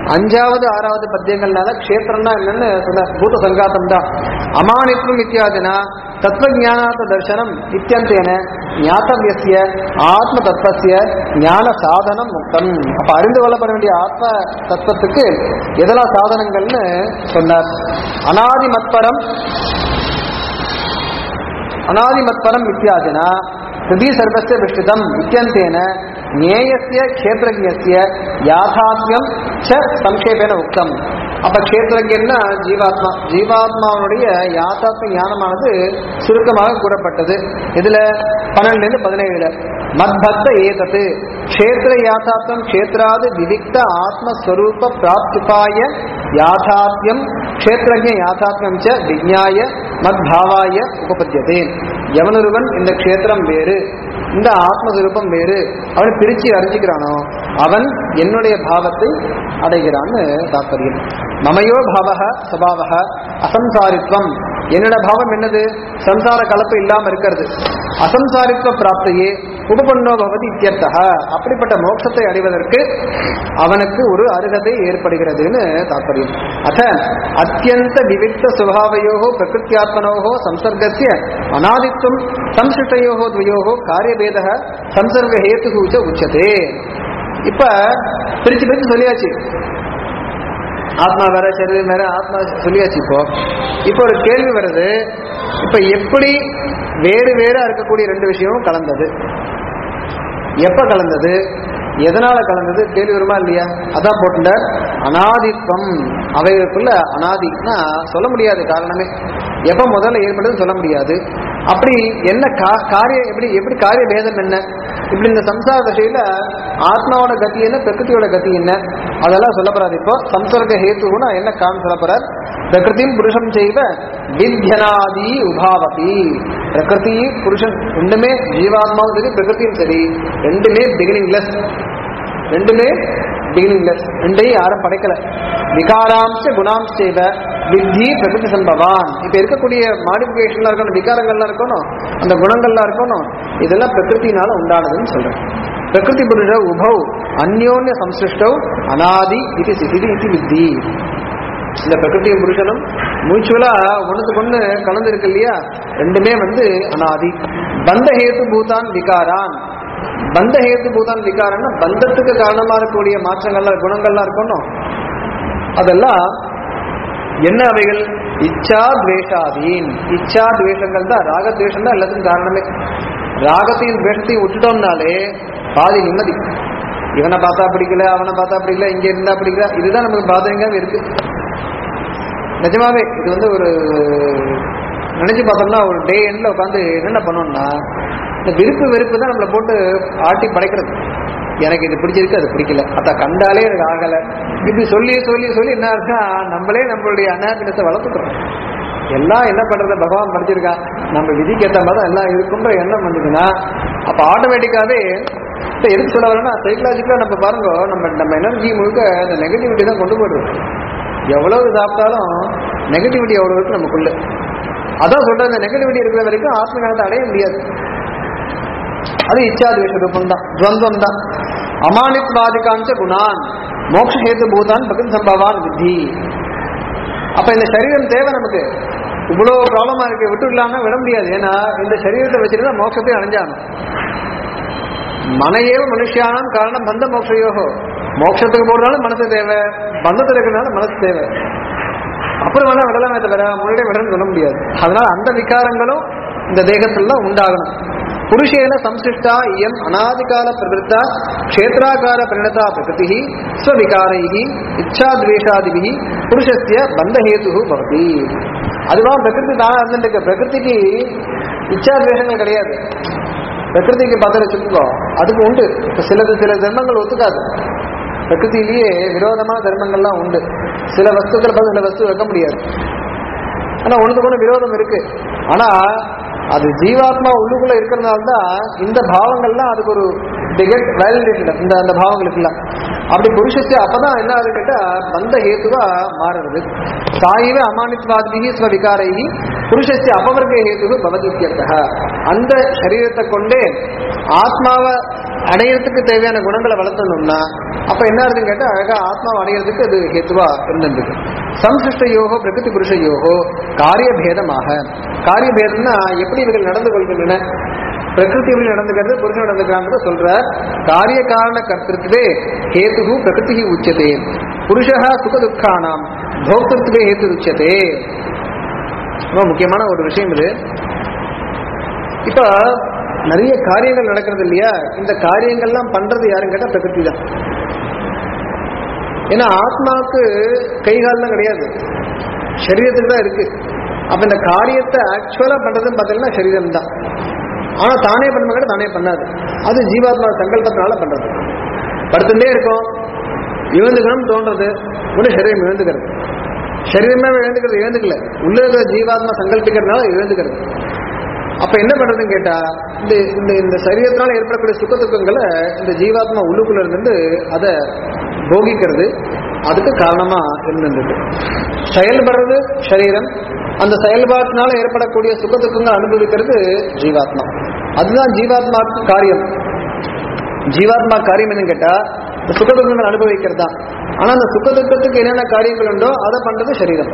அஞ்சாவது ஆறாவது பத்தியங்கள்னால க்ஷேத்திரம்னா என்னன்னு சொன்ன பூத சங்காத்தம் தான் அமானித்வம் இத்தியாதினா தத்துவஜானாத்த தர்சனம் இத்தியந்தேன ஞாத்தவியசிய ஆத்ம தத்துவசிய ஞான சாதனம் முக்தம் அப்ப அறிந்து கொள்ளப்பட வேண்டிய ஆத்ம தத்துவத்துக்கு எதெல்லாம் சாதனங்கள்னு சொன்னார் அனாதி மத்பரம் அனாதிமத்பரம் இத்தியாதினா ஹிருதி சர்வஸ்ய விஷ்டிதம் இத்தியந்தேன ஞேயஸ்ய க்ஷேத்திரஜ்யஸ்ய யாதாத்மியம் ச சம்ஷேபேன உக்தம் அப்ப க்ஷேத்திரஜன்னா ஜீவாத்மா ஜீவாத்மாவுடைய யாதாத்மிய ஞானமானது சுருக்கமாக கூறப்பட்டது இதுல பன்னெண்டுல இருந்து பதினேழுல மத்பக்த ஏதத்து க்ஷேத்திர யாதாத்மம் க்ஷேத்ராது விவிக்த ஆத்மஸ்வரூப பிராப்திபாய யாதாத்மியம் க்ஷேத்திரஜ யாதாத்மியம் ச விஜ்ஞாய மத்பாவாய உபபத்தியதே எவனொருவன் இந்த க்ஷேத்திரம் வேறு இந்த ஆத்மஸ்வரூபம் வேறு அவன் பிரிச்சு அறிஞ்சிக்கிறானோ அவன் என்னுடைய பாவத்தை அடைகிறான்னு தாற்பயம் மமையோ பாவக சபாவக அசம்சாரித்வம் என்னோட பாவம் என்னது சம்சார கலப்பு இல்லாம இருக்கிறது அசம்சாரித்வ பிராப்தியே உபபன்னோ பவதி இத்தியர்த்தக அப்படிப்பட்ட மோட்சத்தை அடைவதற்கு அவனுக்கு ஒரு அருகதை ஏற்படுகிறதுன்னு தாற்பயம் அத அத்தியந்த விவிக்த சுபாவையோ பிரகிருத்தியாத்மனோ சம்சர்கசிய அநாதித்வம் சம்சிருஷ்டையோ துவயோ காரியபேத சம்சர்க ஹேத்து ச உச்சதே இப்ப பிரிச்சு பிரிச்சு சொல்லியாச்சு ஆத்மா வேற சரீரம் வேற ஆத்மா சொல்லியாச்சு இப்போ இப்போ ஒரு கேள்வி வருது இப்ப எப்படி வேறு வேறா இருக்கக்கூடிய ரெண்டு விஷயமும் கலந்தது எப்ப கலந்தது எதனால கலந்தது கேள்வி வருமா இல்லையா அதான் போட்டுட்ட அனாதித்வம் அவைகளுக்குள்ள அனாதினா சொல்ல முடியாது காரணமே எப்ப முதல்ல ஏற்படுதுன்னு சொல்ல முடியாது அப்படி என்ன கா- காரியம் எப்படி எப்படி காரிய பேதம் என்ன இப்படி இந்த சம்சார தசையில ஆத்மாவோட கதி என்ன பிரகிருதியோட கதி என்ன அதெல்லாம் சொல்லப்படாது இப்போ சம்சர்க ஹேத்துனா என்ன காரணம் சொல்லப்படுறார் பிரகிருதியும் புருஷம் செய்வ வித்யனாதி உபாவதி பிரகிருதி புருஷன் ரெண்டுமே ஜீவாத்மாவும் சரி பிரகிருதியும் சரி ரெண்டுமே பிகினிங்லெஸ் ரெண்டுமே பிகினிங்லெஸ் ரெண்டையும் யாரும் படைக்கல விகாராம்ச குணாம்ச செய்வ வித்தி பிரகிருதி சம்பவான் இப்ப இருக்கக்கூடிய மாடிஃபிகேஷன்லாம் இருக்கணும் விகாரங்கள்லாம் இருக்கணும் அந்த குணங்கள்லாம் இருக்கணும் இதெல்லாம் பிரகிருத்தினால உண்டானதுன்னு சொல்றேன் பிரகிருதி புருஷ உபௌ அந்யோன்ய சம்சிருஷ்டௌ அனாதி இது சிதி இது வித்தி இந்த பிரகிருதியும் புருஷனும் மியூச்சுவலா ஒண்ணுக்கு ஒண்ணு கலந்து இருக்கு இல்லையா ரெண்டுமே வந்து அனாதி பந்த ஹேத்து பூதான் விகாரான் பந்த ஹேத்து பூதான் விகாரம்னா பந்தத்துக்கு காரணமா இருக்கக்கூடிய மாற்றங்கள்லாம் குணங்கள்லாம் இருக்கணும் அதெல்லாம் என்ன அவைகள் இச்சா துவேஷாதீன் இச்சா துவேஷங்கள் தான் ராகத்வேஷம் தான் எல்லாத்துக்கும் காரணமே ராகத்தையும் துவேஷத்தையும் விட்டுட்டோம்னாலே பாதி நிம்மதி இவனை பார்த்தா பிடிக்கல அவனை பார்த்தா பிடிக்கல இங்க இருந்தா பிடிக்கல இதுதான் நமக்கு பாதகங்காவே இருக்கு நிஜமாவே இது வந்து ஒரு நினைச்சு பார்த்தோம்னா ஒரு டே எண்ட்ல உட்காந்து என்னென்ன பண்ணோம்னா இந்த விருப்பு வெறுப்பு தான் நம்மளை போட்டு ஆட்டி படைக்கிறது எனக்கு இது பிடிச்சிருக்கு அது பிடிக்கல அத கண்டாலே எனக்கு ஆகல இப்படி சொல்லி சொல்லி சொல்லி என்ன ஆச்சுன்னா நம்மளே நம்மளுடைய அநாபினத்தை வளர்த்துக்கிறோம் எல்லாம் என்ன பண்றது பகவான் படிச்சிருக்கான் நம்ம விதிக்கு ஏற்ற மாதிரி தான் எல்லாம் இருக்குன்ற எண்ணம் வந்ததுன்னா அப்ப ஆட்டோமேட்டிக்காவே இப்ப எதுக்கு சொல்ல வரேன்னா சைக்கலாஜிக்கலா நம்ம பாருங்க நம்ம நம்ம எனர்ஜி முழுக்க அந்த நெகட்டிவிட்டி தான் கொண்டு போயிடுவோம் எவ்வளவு சாப்பிட்டாலும் நெகட்டிவிட்டி எவ்வளவு இருக்கு நமக்குள்ள அதான் சொல்றேன் இந்த நெகட்டிவிட்டி இருக்கிற வரைக்கும் ஆத்ம ஞானத்தை அடைய முடியாது அது இச்சாத்வேஷ ரூபம் தான் துவந்தம் தான் அமானித்வாதிகாஞ்ச குணான் மோட்ச ஹேத்து பூதான் பகன் சம்பவான் வித்தி அப்ப இந்த சரீரம் தேவை நமக்கு இவ்வளவு ப்ராப்ளமா இருக்கு விட்டு இல்லாம விட முடியாது ஏன்னா இந்த சரீரத்தை வச்சுட்டு மோட்சத்தை அடைஞ்சாங்க மனையேவ மனுஷியானம் காரணம் பந்த மோட்சயோகோ மோட்சத்துக்கு போறதுனால மனசு தேவை பந்தத்தில் இருக்கிறதுனால மனசு தேவை அப்புறம் வேணா விடலாமே தவிர முன்னாடியே விடணும்னு சொல்ல முடியாது அதனால அந்த விகாரங்களும் இந்த தேகத்துல உண்டாகணும் புருஷேன சம்சிஷ்டா இயம் அநாதிகால பிரவருத்தா க்ஷேத்ராகார பரிணதா பிரகிருதி ஸ்வவிகாரைஹி இச்சாத்வேஷாதிபிஹி புருஷஸ்ய பந்தஹேது பவதி அதுவா பிரகிருதி தான் இருந்துட்டு பிரகிருதிக்கு இச்சாத்வேஷங்கள் கிடையாது பிரகிருதிக்கு பதில் வச்சுக்கோ அதுக்கு உண்டு இப்ப சிலது சில தர்மங்கள் ஒத்துக்காது பிரகிருதியிலேயே விரோதமான தர்மங்கள்லாம் உண்டு சில வஸ்துக்கள் பதில் சில வஸ்து வைக்க முடியாது ஆனா ஒண்ணுக்கு ஒண்ணு விரோதம் இருக்கு ஆனா அது ஜீவாத்மா உள்ளுக்குள்ள இருக்கிறதுனால தான் இந்த பாவங்கள்லாம் அதுக்கு ஒரு டிகெட் வேலிடேட்டட் இந்த அந்த பாவங்களுக்குலாம் அப்படி புருஷத்து அப்பதான் என்ன ஆகுது கேட்டா பந்த ஹேத்துவா மாறுறது சாயிவ அமானித்வாதிகி ஸ்வவிகாரைகி புருஷத்து அபவர்க்க ஹேத்து பவதித்யர்த்தக அந்த சரீரத்தை கொண்டே ஆத்மாவை அடையறதுக்கு தேவையான குணங்களை வளர்த்தணும்னா அப்ப என்ன இருக்குன்னு கேட்டா அழகா ஆத்மாவை அடைகிறதுக்கு அது ஹேத்துவா இருந்திருக்கு சம்சிருஷ்ட யோகோ பிரகிருதி புருஷ யோகோ காரிய பேதமாக காரிய பேதம்னா எப்படி இவர்கள் நடந்து கொள்கின்றன பிரகிருதி எப்படி நடந்துக்கிறது புருஷன் நடந்துக்கிறாங்கிறத சொல்றார் காரிய காரண கர்த்திருவே ஹேத்து பிரகிருதி உச்சதே புருஷா சுக துக்கானாம் போக்திருத்துவே ஹேத்து உச்சதே ரொம்ப முக்கியமான ஒரு விஷயம் இது இப்ப நிறைய காரியங்கள் நடக்கிறது இல்லையா இந்த காரியங்கள்லாம் பண்றது யாருன்னு கேட்டா பிரகிருதி தான் ஏன்னா ஆத்மாவுக்கு கை கால்லாம் கிடையாது சரீரத்துக்கு தான் இருக்கு அப்ப இந்த காரியத்தை ஆக்சுவலா பண்றதுன்னு பார்த்தீங்கன்னா சரீரம் தான் ஆனா தானே பண்ண தானே பண்ணாது அது ஜீவாத்மா சங்கல்பத்தினால பண்றது படுத்துட்டே இருக்கும் இழந்துக்கணும் தோன்றது உடனே சரீரம் இழந்துக்கிறது சரீரமே இழந்துக்கிறது இழந்துக்கல உள்ள இருக்கிற ஜீவாத்மா சங்கல்பிக்கிறதுனால இழந்துக்கிறது அப்ப என்ன பண்றதுன்னு கேட்டா இந்த இந்த இந்த சரீரத்தினால ஏற்படக்கூடிய சுக துக்கங்களை இந்த ஜீவாத்மா உள்ளுக்குள்ள இருந்து அதை போகிக்கிறது அதுக்கு காரணமா இருந்திருக்கு செயல்படுறது சரீரம் அந்த செயல்பாட்டினால ஏற்படக்கூடிய சுக துக்கங்கள் அனுபவிக்கிறது ஜீவாத்மா அதுதான் ஜீவாத்மாவுக்கு காரியம் ஜீவாத்மா காரியம் என்னன்னு கேட்டா இந்த சுக துக்கங்கள் அனுபவிக்கிறது தான் ஆனா அந்த சுக துக்கத்துக்கு என்னென்ன காரியங்கள் உண்டோ அதை பண்றது சரீரம்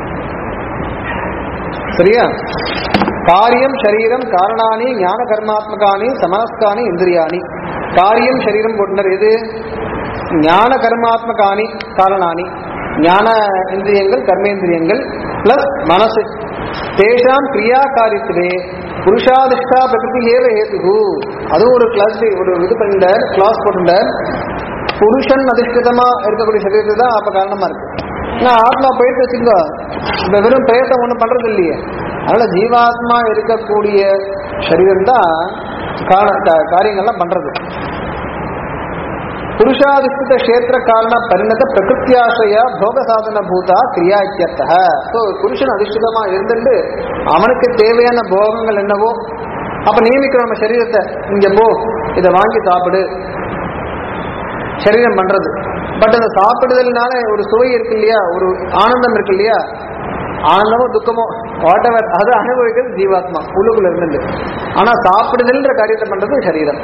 சரியா காரியம் சரீரம் காரணானி ஞான கர்மாத்மகானி சமனஸ்கானி இந்திரியாணி காரியம் சரீரம் போட்டுனர் எது ஞான கர்மாத்மகானி காரணானி ஞான இந்திரியங்கள் கர்மேந்திரியங்கள் பிளஸ் மனசு தேஷாம் கிரியாகாரியத்திலே புருஷாதிஷ்டா பிரகிருதி ஏவ ஹேது அதுவும் ஒரு கிளாஸ் ஒரு இது பண்ணிட்ட கிளாஸ் போட்டுட்ட புருஷன் அதிஷ்டிதமா இருக்கக்கூடிய சரீரத்துக்கு தான் அப்ப காரணமா இருக்கு நான் ஆத்மா போயிட்டு வச்சுக்கோ இந்த வெறும் பிரயத்தம் ஒண்ணும் பண்றது இல்லையே அதனால ஜீவாத்மா இருக்கக்கூடிய சரீரம் தான் காரண- கா- காரியங்கள்லாம் பண்றது புருஷாதிஷ்டித கஷேத்திர காரண பரிணத பிரகிருத்தியாசய போக சாதன பூதா கிரியா இத்தியர்த்தः ஸோ புருஷன் அதிஷ்டிதமா இருந்துட்டு அவனுக்கு தேவையான போகங்கள் என்னவோ அப்ப நியமிக்கிறோம் நம்ம சரீரத்தை இங்க போ இதை வாங்கி சாப்பிடு சரீரம் பண்றது பட் அந்த சாப்பிடுதல்னால ஒரு சுவை இருக்கு இல்லையா ஒரு ஆனந்தம் இருக்கு இல்லையா ஆனந்தமோ துக்கமோ வாட் எவர் அது அனுபவிக்கிறது ஜீவாத்மா உள்ளுக்குள்ள இருந்து ஆனா சாப்பிடுதல்ன்ற காரியத்தை பண்றது சரீரம்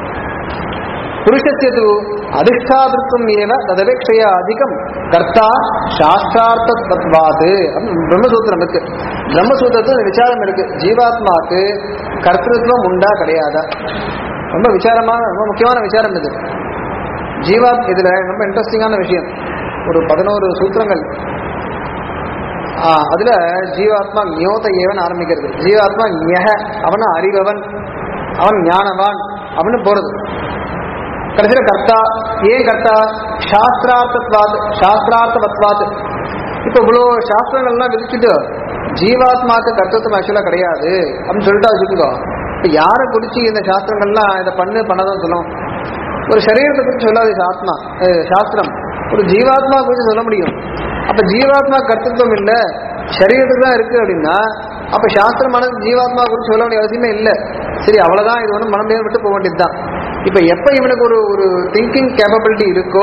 புருஷஸ்ய து அதிஷ்டாதிருத்தம் ஏவ ததபேட்சையா அதிகம் கர்த்தா சாஸ்திரார்த்தத்வாது அப்படின்னு பிரம்மசூத்திரம் இருக்கு பிரம்மசூத்திரத்துல விசாரம் இருக்கு ஜீவாத்மாக்கு கர்த்திருவம் உண்டா கிடையாதா ரொம்ப விசாரமான ரொம்ப முக்கியமான விசாரம் இது ஜீவா இதுல ரொம்ப இன்ட்ரெஸ்டிங்கான விஷயம் ஒரு பதினோரு சூத்திரங்கள் ஆ, அதுல ஜீவாத்மா ஞோத ஏவன் ஆரம்பிக்கிறது ஜீவாத்மா ஞக அவன அறிபவன் அவன் ஞானவான் அப்படின்னு போறது கடைசியில கர்த்தா ஏன் கர்த்தா சாஸ்திரார்த்தத்வாத் சாஸ்திரார்த்தவத்வாத் இப்ப இவ்வளோ சாஸ்திரங்கள்லாம் விதிச்சுட்டு ஜீவாத்மாக்கு கர்த்தத்துவம் ஆக்சுவலா கிடையாது அப்படின்னு சொல்லிட்டா வச்சுக்கோ இப்ப யாரை குறிச்சு இந்த சாஸ்திரங்கள்லாம் இதை பண்ணு பண்ணதான் சொல்லும் ஒரு சரீரத்தை குறித்து சொல்லாது இது ஆத்மா அஹ் சாஸ்திரம் ஒரு ஜீவாத்மா குறித்து சொல்ல முடியும் அப்ப ஜீவாத்மா கர்த்தத்துவம் இல்ல சரீரத்துக்கு தான் இருக்கு அப்படின்னா அப்ப சாஸ்திரமானது ஜீவாத்மா குறித்து சொல்ல வேண்டிய அவசியமே இல்லை சரி அவ்வளவுதான் இது ஒன்றும் மனம் விட்டு போக வேண்டியதுதான் இப்ப எப்ப இவனுக்கு ஒரு ஒரு திங்கிங் கேப்பபிலிட்டி இருக்கோ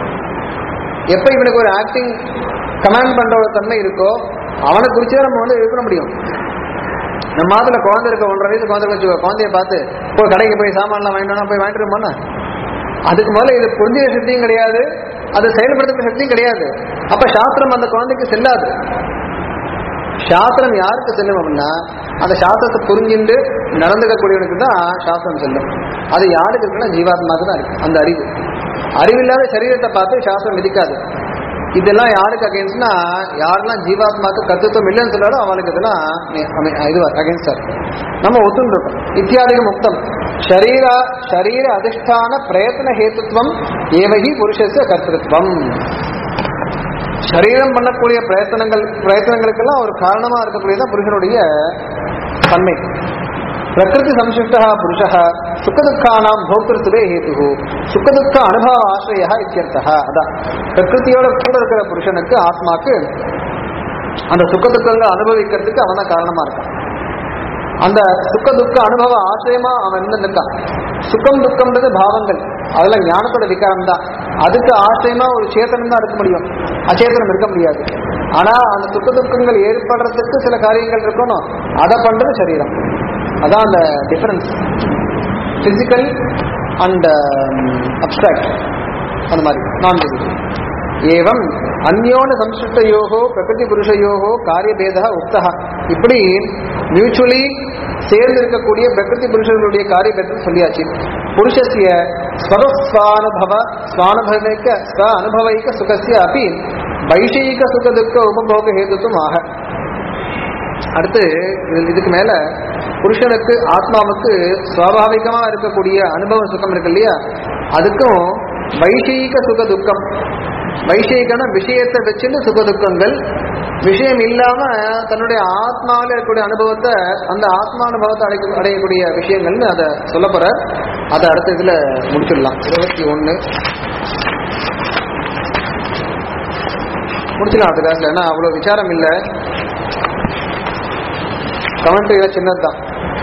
எப்ப இவனுக்கு ஒரு ஆக்டிங் கமாண்ட் பண்ற ஒரு தன்மை இருக்கோ அவனை குறிச்சு நம்ம வந்து இது பண்ண முடியும் நம்ம மாதத்துல குழந்தை இருக்க ஒன்றரை வயசு குழந்தை வச்சுக்கோ குழந்தைய பார்த்து போய் கடைக்கு போய் சாமான்லாம் வாங்கிட்டு வானா, போய் வாங்கிட்டு வருமானா அதுக்கு முதல்ல இது புரிஞ்சுக்க சக்தியும் கிடையாது அதை செயல்படுத்துற சக்தியும் கிடையாது அப்ப சாஸ்திரம் அந்த குழந்தைக்கு செல்லாது சாஸ்திரம் யாருக்கு செல்லும் அப்படின்னா அந்த சாஸ்திரத்தை புரிஞ்சுண்டு நடந்துக்கக்கூடியவனுக்கு தான் சாஸ்திரம் செல்லும் அது யாருக்கு இருக்குன்னா ஜீவாத்மாவுக்கு தான் இருக்கு அந்த அறிவு அறிவில்லாத சரீரத்தை பார்த்து சாஸ்திரம் விதிக்காது இதெல்லாம் யாருக்கு அகேன்ஸ்ட்னா யாரெல்லாம் ஜீவாத்மாக்கு கர்த்தத்துவம் இல்லைன்னு சொல்றாரோ அவளுக்கு இதெல்லாம் நி- அமை- இது அகேன்ஸ்டா இருக்கு நம்ம ஒத்துன்னு இருக்கோம் இத்தியாதிக முக்தம் ஷரீர ஷரீர அதிஷ்டான பிரயத்ன ஹேத்துவம் ஏவகி புருஷஸ்ய கர்த்திருவம் சரீரம் பண்ணக்கூடிய பிரயத்தனங்கள் பிரயத்தனங்களுக்கெல்லாம் ஒரு காரணமா இருக்கக்கூடியதான் புருஷனுடைய தன்மை பிரகிருதி சம்சிஷ்டா புருஷ சுக்கதுக்கானாம் போக்திருத்துவே ஹேது சுக்கதுக்க அனுபவ ஆசிரிய இத்தியர்த்தா அதான் பிரகிருதியோட கூட இருக்கிற புருஷனுக்கு ஆத்மாக்கு அந்த சுக்கதுக்கங்களை அனுபவிக்கிறதுக்கு அவன் தான் காரணமா இருக்கான் அந்த சுக்க துக்க அனுபவ ஆசிரியமா அவன் இருந்திருக்கான் சுக்கம் துக்கம்ன்றது பாவங்கள் அதுல ஞானத்தோட விகாரம் தான் அதுக்கு ஆசிரியமா ஒரு சேத்தனம் தான் இருக்க முடியும் அச்சேதனம் இருக்க முடியாது ஆனா அந்த சுக்க துக்கங்கள் ஏற்படுறதுக்கு சில காரியங்கள் இருக்கணும் அதை பண்றது சரீரம் அதான் அந்த டிஃபரன்ஸ் பிசிக்கல் அண்ட் அப்டிராக்ட் அந்த மாதிரி நான் விதிதம் ஏவம் அந்யோன சம்ஸ்கிருஷ்டயோகோ பிரகிருதி புருஷயோகோ காரியபேதா உக்தா இப்படி மியூச்சுவலி சேர்ந்து இருக்கக்கூடிய பிரகிருதி புருஷர்களுடைய காரியபேதம் சொல்லியாச்சு புருஷசிய ஸ்வரஸ்வானுபவ ஸ்வானுபவைக்க ஸ்வ அனுபவைக்க சுகசிய அப்படி வைஷயிக சுக துக்க உபபோக ஹேதுத்துவம் ஆக அடுத்து இது- இதுக்கு மேல புருஷனுக்கு ஆத்மாவுக்கு சுவாபாவிகமா இருக்கக்கூடிய அனுபவ சுகம் இருக்கு இல்லையா அதுக்கும் வைஷயிக சுக துக்கம் வைஷயிகன விஷயத்தை வச்சுட்டு சுக துக்கங்கள் விஷயம் இல்லாம தன்னுடைய ஆத்மாவில் இருக்கக்கூடிய அனுபவத்தை அந்த ஆத்மானுபவத்தை அடைய அடையக்கூடிய விஷயங்கள்னு அதை சொல்ல போற அதை அடுத்த இதுல முடிச்சிடலாம் இருபத்தி ஒண்ணு முடிச்சிடலாம் அதுக்காக ஏன்னா அவ்வளவு விசாரம் இல்லை கமெண்ட்ரியில சின்னதுதான்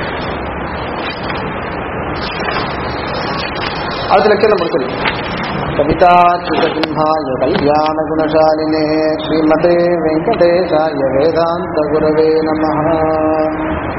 அதுல கீழே முடிச்சிடலாம் कविताच्युतसिंहाय कल्याणगुणशालिने श्रीमते वेङ्कटेशाय वेदान्तगुरवे नमः